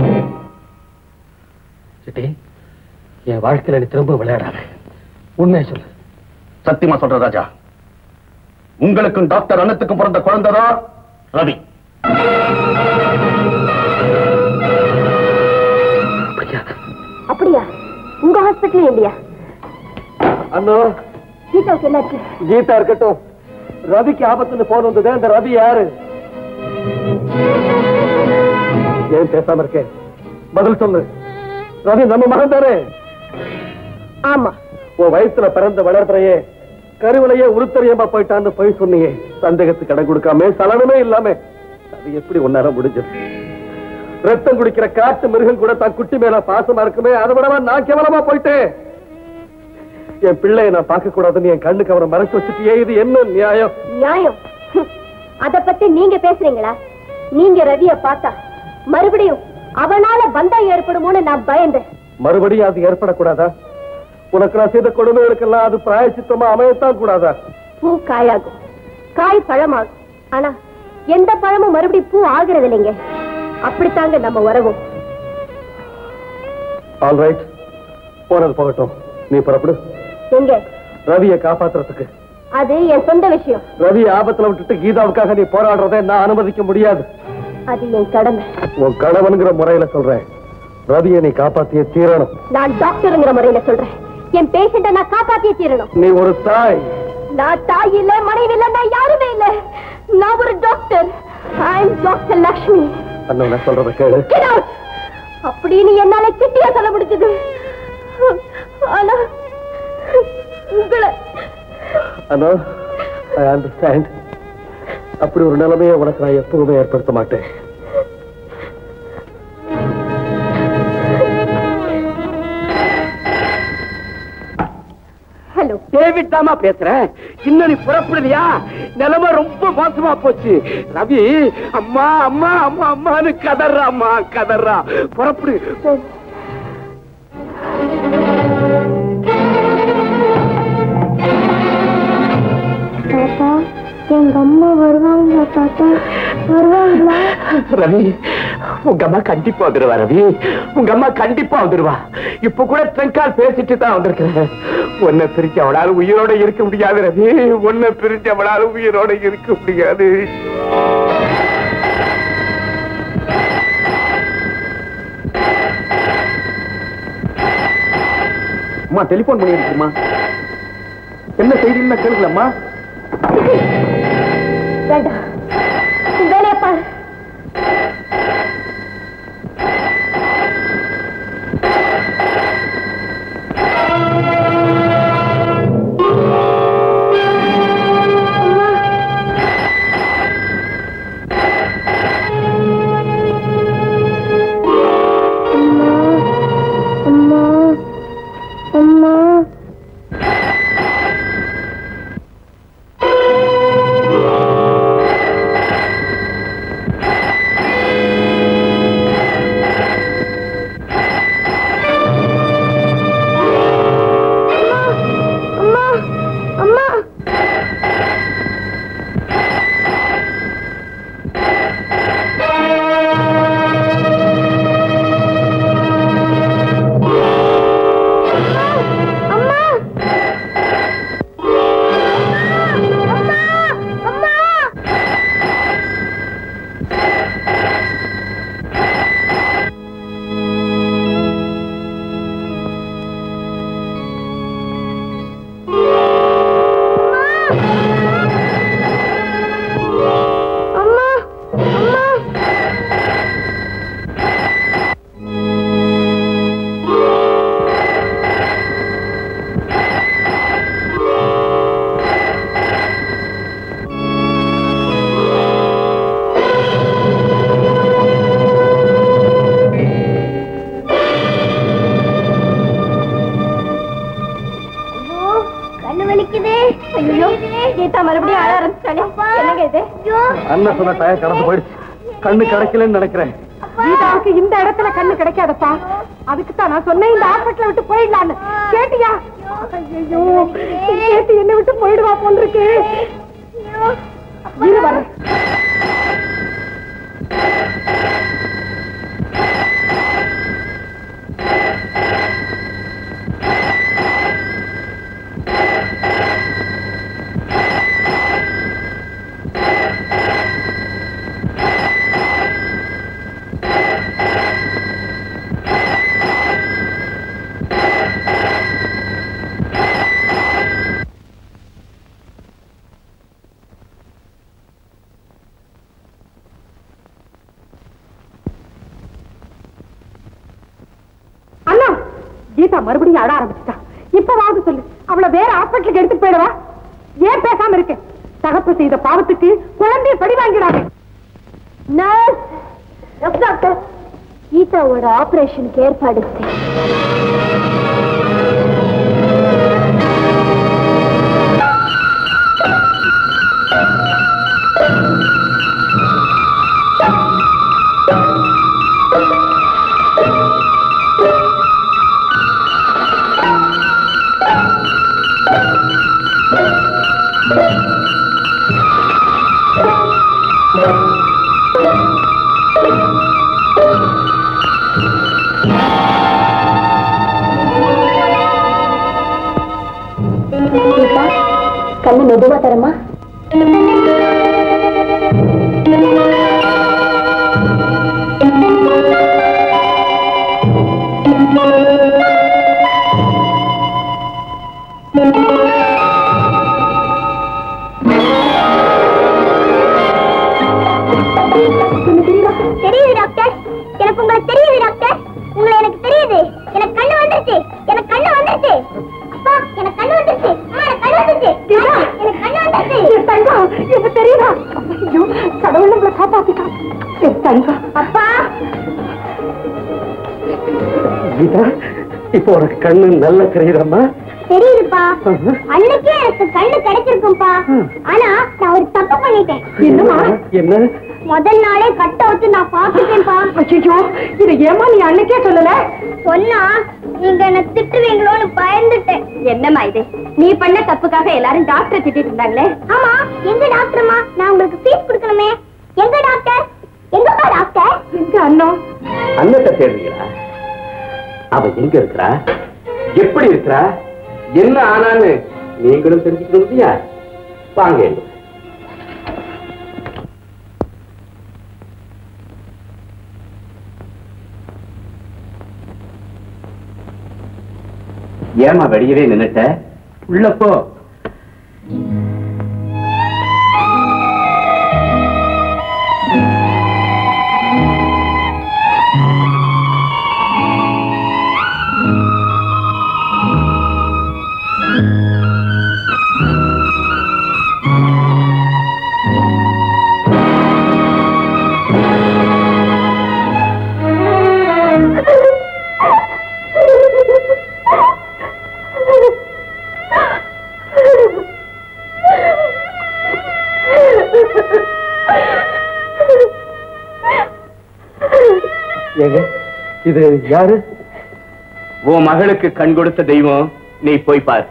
சிட்டி என் வாழ்க்கையில நீ திரும்ப விளையாடாத உண்மையை சொல்லு சத்தியமா சொல்ற ராஜா உங்களுக்கும் டாக்டர் அனத்துக்கும் பிறந்த குழந்தை தான் ரவி அப்படியா உங்க ஹாஸ்பிட்டல் இல்லையா அண்ணோ கீதாவுக்கு என்னாச்சு கீதா இருக்கட்டும் ரவிக்கு ஆபத்துன்னு போன் வந்தது அந்த ரவி யாரு ஏன் பேசாம இருக்கேன் பதில் சொல்லு ரவி நம்ம மகன் தானே ஆமா உன் வயித்துல பிறந்த வளர்ப்புறையே கருவிலையே உருத்தறியமா போயிட்டான்னு போய் சொன்னியே சந்தேகத்துக்கு இடம் கொடுக்காம சலனமே இல்லாம அது எப்படி உன்னால முடிஞ்சது ரத்தம் குடிக்கிற காட்டு மிருகம் கூட தான் குட்டி மேல பாசமா இருக்குமே அதை விடவா நான் கேவலமா போயிட்டேன் என் பிள்ளைய நான் பார்க்க கூடாதுன்னு என் கண்ணுக்கு அவரை மறைச்சு வச்சுட்டியே இது என்ன நியாயம் நியாயம் ஹம். அத பத்தி நீங்க பேசுறீங்களா நீங்க ரவிய பார்த்தா மறுபடியும் அவனால பந்தம் ஏற்படுமோன்னு நான் பயந்தேன் மறுபடியும் அது ஏற்படக்கூடாதா உனக்கு நான் செய்த கொடுமைகளுக்கெல்லாம் அது பிராயச்சித்தமா அமையத்தான் கூடாதா பூ காயாகும் காய் பழமாகும் ஆனா எந்த பழமும் மறுபடியும் பூ ஆகிறது இல்லைங்க அப்படித்தாங்க நம்ம உறவும் ஆல் ரைட் போனது போகட்டும் நீ புறப்படு எங்க ரவியை காப்பாத்துறதுக்கு அது என் சொந்த விஷயம் ரவி ஆபத்துல விட்டுட்டு கீதாவுக்காக நீ போராடுறதை நான் அனுமதிக்க முடியாது அது என் கடமை உன் கணவன்கிற முறையில சொல்றேன் ரவியை நீ காப்பாத்திய தீரணும் நான் டாக்டருங்கிற முறையில சொல்றேன் என் பேஷண்ட நான் காப்பாத்தியே தீரணும் நீ ஒரு தாய் நான் தாய் இல்ல மனைவி இல்ல நான் யாருமே இல்ல நான் ஒரு doctor I am doctor Lakshmi அண்ணன் நான் சொல்றத கேளு Get out! அப்படின்னு என்னால சிட்டியா சொல்ல முடிஞ்சது ஆனா உங்களை அண்ணா ஐ அண்டர்ஸ்டாண்ட் அப்படி ஒரு நிலைமையை உனக்கு நான் எப்பவுமே ஏற்படுத்த மாட்டேன் ஹலோ டேவிட் தாமா பேசுறேன் இன்னும் நீ புறப்படுறியா நிலைமை ரொம்ப மோசமா போச்சு ரவி அம்மா அம்மா அம்மா அம்மான்னு கதறாம்மா கதறா புறப்படு தாத்தா எங்க அம்மா வருவாங்களா தாத்தா வருவாங்களா ரவி உங்க அம்மா கண்டிப்பா வந்துருவா ரவி உங்க அம்மா கண்டிப்பா வந்துருவா இப்ப கூட ட்ரங்கால் பேசிட்டு தான் வந்திருக்கிறேன் உன்னை பிரிச்சு அவளால உயிரோட இருக்க முடியாது ரவி உன்னை பிரிச்சு அவளால உயிரோட இருக்க முடியாது அம்மா டெலிபோன் பண்ணி இருக்குமா என்ன செய்தின்னு கேளுங்களம்மா வேண்டாம் உன் வேலையை பாரு அம்மா அம்மா அம்மா அம்மா அம்மா அம்மா அம்மா அம்மா அம்மா ஐயோ, கண்ணு வலிக்குதே ஐயோ கீதா மறுபடியும் அழ ஆரம்பிச்சாலே என்னங்க இது ஐயோ அண்ணன் சொன்ன டயம் கடந்து போயிடுச்சு கண்ணு கிடைக்கலன்னு நினைக்கிறேன் கீதாவுக்கு இந்த இடத்துல கண்ணு கிடைக்காதப்பா அதுக்கு தான் நான் சொன்னேன் இந்த ஹாஸ்பிட்டல விட்டு போயிடலான்னு கேட்டியா ஐயோ கேட்டு என்ன விட்டு போயிடுவா போல் இருக்கு இரு வரேன் அண்ணா கீதா மறுபடியும் அட ஆரம்பிச்சிட்டா இப்பவாவது சொல்லு அவளை வேற ஹாஸ்பிட்டலுக்கு எடுத்துட்டு போயிடவா ஏன் பேசாம இருக்க தகப்பு செய்த பாவத்துக்கு குழந்தைய படி வாங்கிடாங்க நர்ஸ் டாக்டர் கீதாவோட ஆபரேஷனுக்கு ஏற்பாடு செய். கீதா, கண்ணு மெதுவா தரமா தெரியுது டாக்டர் எனக்கு உங்களை தெரியுது டாக்டர் உங்களை எனக்கு தெரியுது எனக்கு கண்ணு வந்துருச்சு எனக்கு கண்ணு வந்துருச்சு அப்பா எனக்கு கண்ணு வந்துருச்சு அம்மா எனக்கு கண்ணு வந்துருச்சு கீதா. எனக்கு கண்ணு வந்துருச்சு என் தங்கம் இப்ப தெரியுதா ஐயோ கடவுள் நம்மளை காப்பாத்திட்டான் என் தங்கம் அப்பா கீதா இப்போ உனக்கு கண்ணு நல்லா தெரியுதம்மா தெரியுதுப்பா அன்னைக்கே எனக்கு கண்ணு கிடைச்சிருக்கும்பா ஆனா நான் ஒரு தப்பு பண்ணிட்டேன் என்னம்மா என்ன முதல் நாளே கட்ட வச்சு நான் பாத்துட்டேன்ப்பா ஐயோ இதை ஏமா நீ அன்னைக்கே சொல்லல சொன்னா நீங்க என்ன திட்டுவீங்களோன்னு பயந்துட்டேன் என்னம்மா இது நீ பண்ண தப்புக்காக எல்லாரும் டாக்டர் திட்டிட்டு இருந்தாங்களே ஆமா எங்க டாக்டர்மா நான் உங்களுக்கு ஃபீஸ் கொடுக்கணுமே எங்க டாக்டர் எங்கப்பா டாக்டர் எங்க அண்ணன் அன்னத்தை தேடுறீங்களா அவ எங்க இருக்கிறா எப்படி இருக்கிறா என்ன ஆனான்னு நீங்களும் தெரிஞ்சுக்கணும் இல்லையா வாங்க எங்க. ஏமா வெளியவே நின்னுட்ட உள்ள போ ஏங்க இது யாரு உன் மகளுக்கு கண் கொடுத்த தெய்வம் நீ போய் பாரு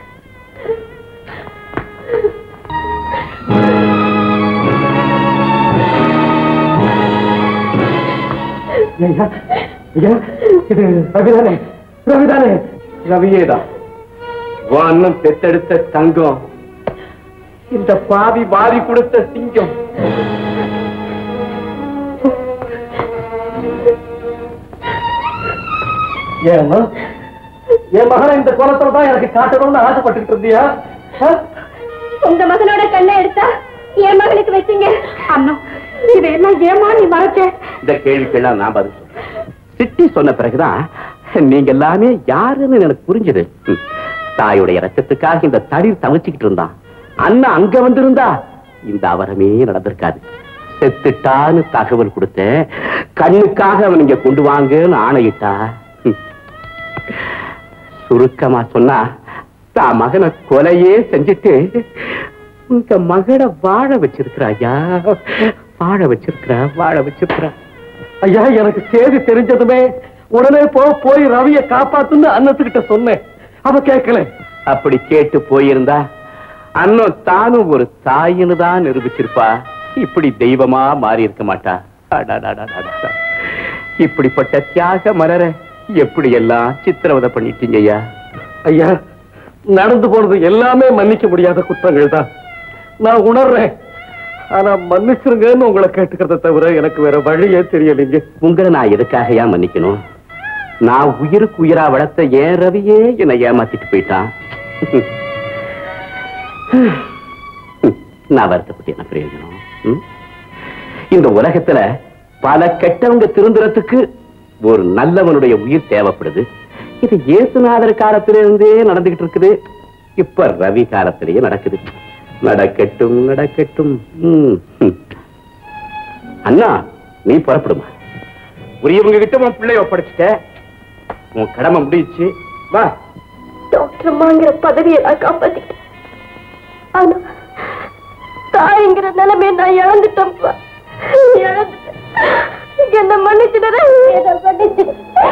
ஐயா, ஐயா, இது ரவிதானே ரவிதானே ரவியேதான் உன் அண்ணன் பெத்தெடுத்த தங்கம் இந்த பாவி வாரி கொடுத்த சிங்கம் ஏம்மா என் மகனை இந்த குளத்துல தான் எனக்கு காட்டணும்னு ஆசைப்பட்டுட்டு இருந்தியா ஆ? உங்க மகனோட கண்ணை எடுத்தா என் மகனுக்கு வச்சீங்க அண்ணா இதையெல்லாம் ஏமா நீ மறைச்ச இந்த கேள்விக்கெல்லாம் நான் பதில் சொல்றேன் சிட்டி சொன்ன பிறகுதான் நீங்க எல்லாமே யாருன்னு எனக்கு புரிஞ்சது ம். தாயுடைய ரத்தத்துக்காக இந்த தளிர் தவிச்சுக்கிட்டு இருந்தான் அண்ணன் அங்க வந்திருந்தா இந்த அவரமே நடந்திருக்காது செத்துட்டான்னு தகவல் கொடுத்தேன் கண்ணுக்காக அவன் இங்க கொண்டு வாங்கன்னு ஆணையிட்டா ம். சுருக்கமா சொன்னா தான் மகனை கொலையே செஞ்சுட்டு உங்க மகளை வாழ வச்சிருக்கிறா ஐயா வாழ வச்சிருக்கிறா வாழ வச்சிருக்கிறா ஐயா எனக்கு செய்தி தெரிஞ்சதுமே உடனே போ போய் ரவிய காப்பாத்துன்னு அன்னத்துக்கிட்ட சொன்னேன் அவ கேட்கல அப்படி கேட்டு போயிருந்தா அண்ணன் தானும் ஒரு தாயின்னு தான் நிரூபிச்சிருப்பா இப்படி தெய்வமா மாறி இருக்க மாட்டா அடடடடடடா. இப்படிப்பட்ட தியாக மலர எப்படி எல்லாம் சித்திரவதை பண்ணிட்டீங்க ஐயா ஐயா நடந்து போனது எல்லாமே மன்னிக்க முடியாத குற்றங்கள் தான் நான் உணர்றேன் ஆனா மன்னிச்சிருங்கன்னு உங்களை கேட்டுக்கிறத தவிர எனக்கு வேற வழியே தெரியலைங்க உங்களை நான் எதுக்காக ஏன் மன்னிக்கணும் நான் உயிருக்கு உயிரா வளர்த்த ஏன் ரவியே என்னை ஏமாத்திட்டு போயிட்டான் நான் வருத்தப்பட்டு என்ன பிரயோஜனம் ம்? இந்த உலகத்துல பல கெட்டவங்க திருந்துறதுக்கு ஒரு நல்லவனுடைய உயிர் தேவைப்படுது இது இயேசுநாதர் காலத்திலிருந்தே நடந்துகிட்டு இருக்குது இப்ப ரவி காலத்திலேயே நடக்குது நடக்கட்டும் நடக்கட்டும் ம், ம். அண்ணா நீ புறப்படுமா உரியவங்க கிட்ட உன் பிள்ளைய ஒப்படைச்சிட்ட உன் கடமை முடிச்சு வா டாக்டர் அம்மாங்கிற பதவியை நான் காப்பாத்திட்டேன் ஆனா தாய்ங்கிற நிலைமையை நான் இழந்துட்டேன்ப்பா இழந்துட்டேன் என்ன மன்னிச்சுடுற என்ன மன்னிச்சுடு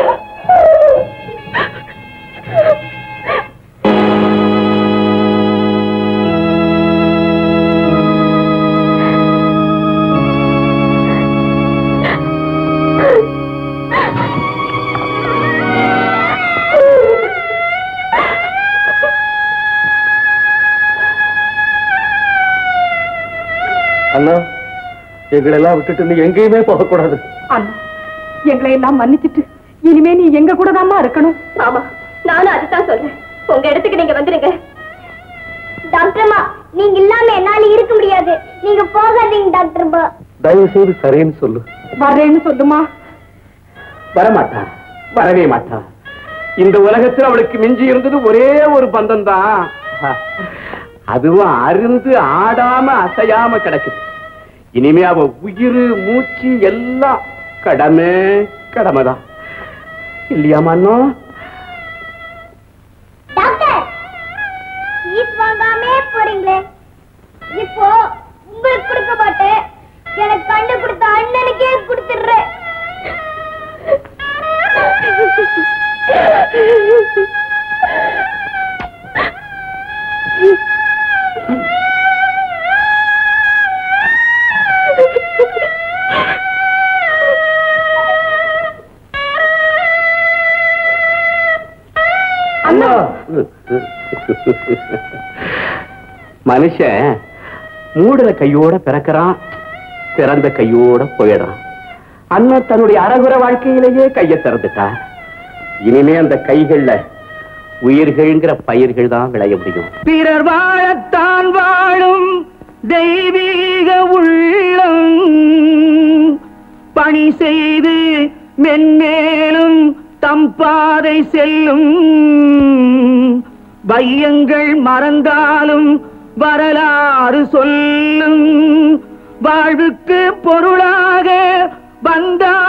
அண்ணா எங்களெல்லாம் விட்டுட்டு நீ எங்கேயுமே போகக்கூடாது அண்ணா எங்களை எல்லாம் மன்னிச்சிட்டு இனிமே நீ எங்க கூட இருக்கணும் ஆமா நானும் அதுதான் சொல்றேன் உங்க இடத்துக்கு நீங்க வந்துருங்க டாக்டர்மா நீங்க இல்லாம என்னால இருக்க முடியாது நீங்க போகாதீங்க டாக்டர்மா தயவு செய்து சரின்னு சொல்லு வர்றேன்னு சொல்லுமா வரமாட்டான் வரவே மாட்டான் இந்த உலகத்தில் அவளுக்கு மிஞ்சி இருந்தது ஒரே ஒரு பந்தம் தான் அதுவும் அருந்து ஆடாம அசையாம கிடக்குது இனிமே அவ உயிர் மூச்சு எல்லாம் கடமை கடமைதான் இல்லையாமா அண்ணா டாக்டர் ஃபீஸ் வாங்காமே போறீங்களே இப்போ உங்களுக்கு கொடுக்க மாட்டேன் எனக்கு கண்ணு கொடுத்த அண்ணனுக்கே கொடுத்துடுறேன் அண்ணா மனுஷன் மூடுற கையோட பிறக்கிறான் திறந்த கையோட போயிடுறான் அண்ணன் தன்னுடைய அரகுர வாழ்க்கையிலேயே கையை திறந்துட்டார் இனிமே அந்த கைகள்ல உயிர்கள்ங்கிற பயிர்கள் தான் விளைய முடியும் பிறர் வாழத்தான் வாழும் தெய்வீக உள்ளம் பணி செய்து மென்மேலும் தம் பாதை செல்லும் வையங்கள் மறந்தாலும் வரலாறு சொல்லும் வாழ்வுக்கு பொருளாக வந்தா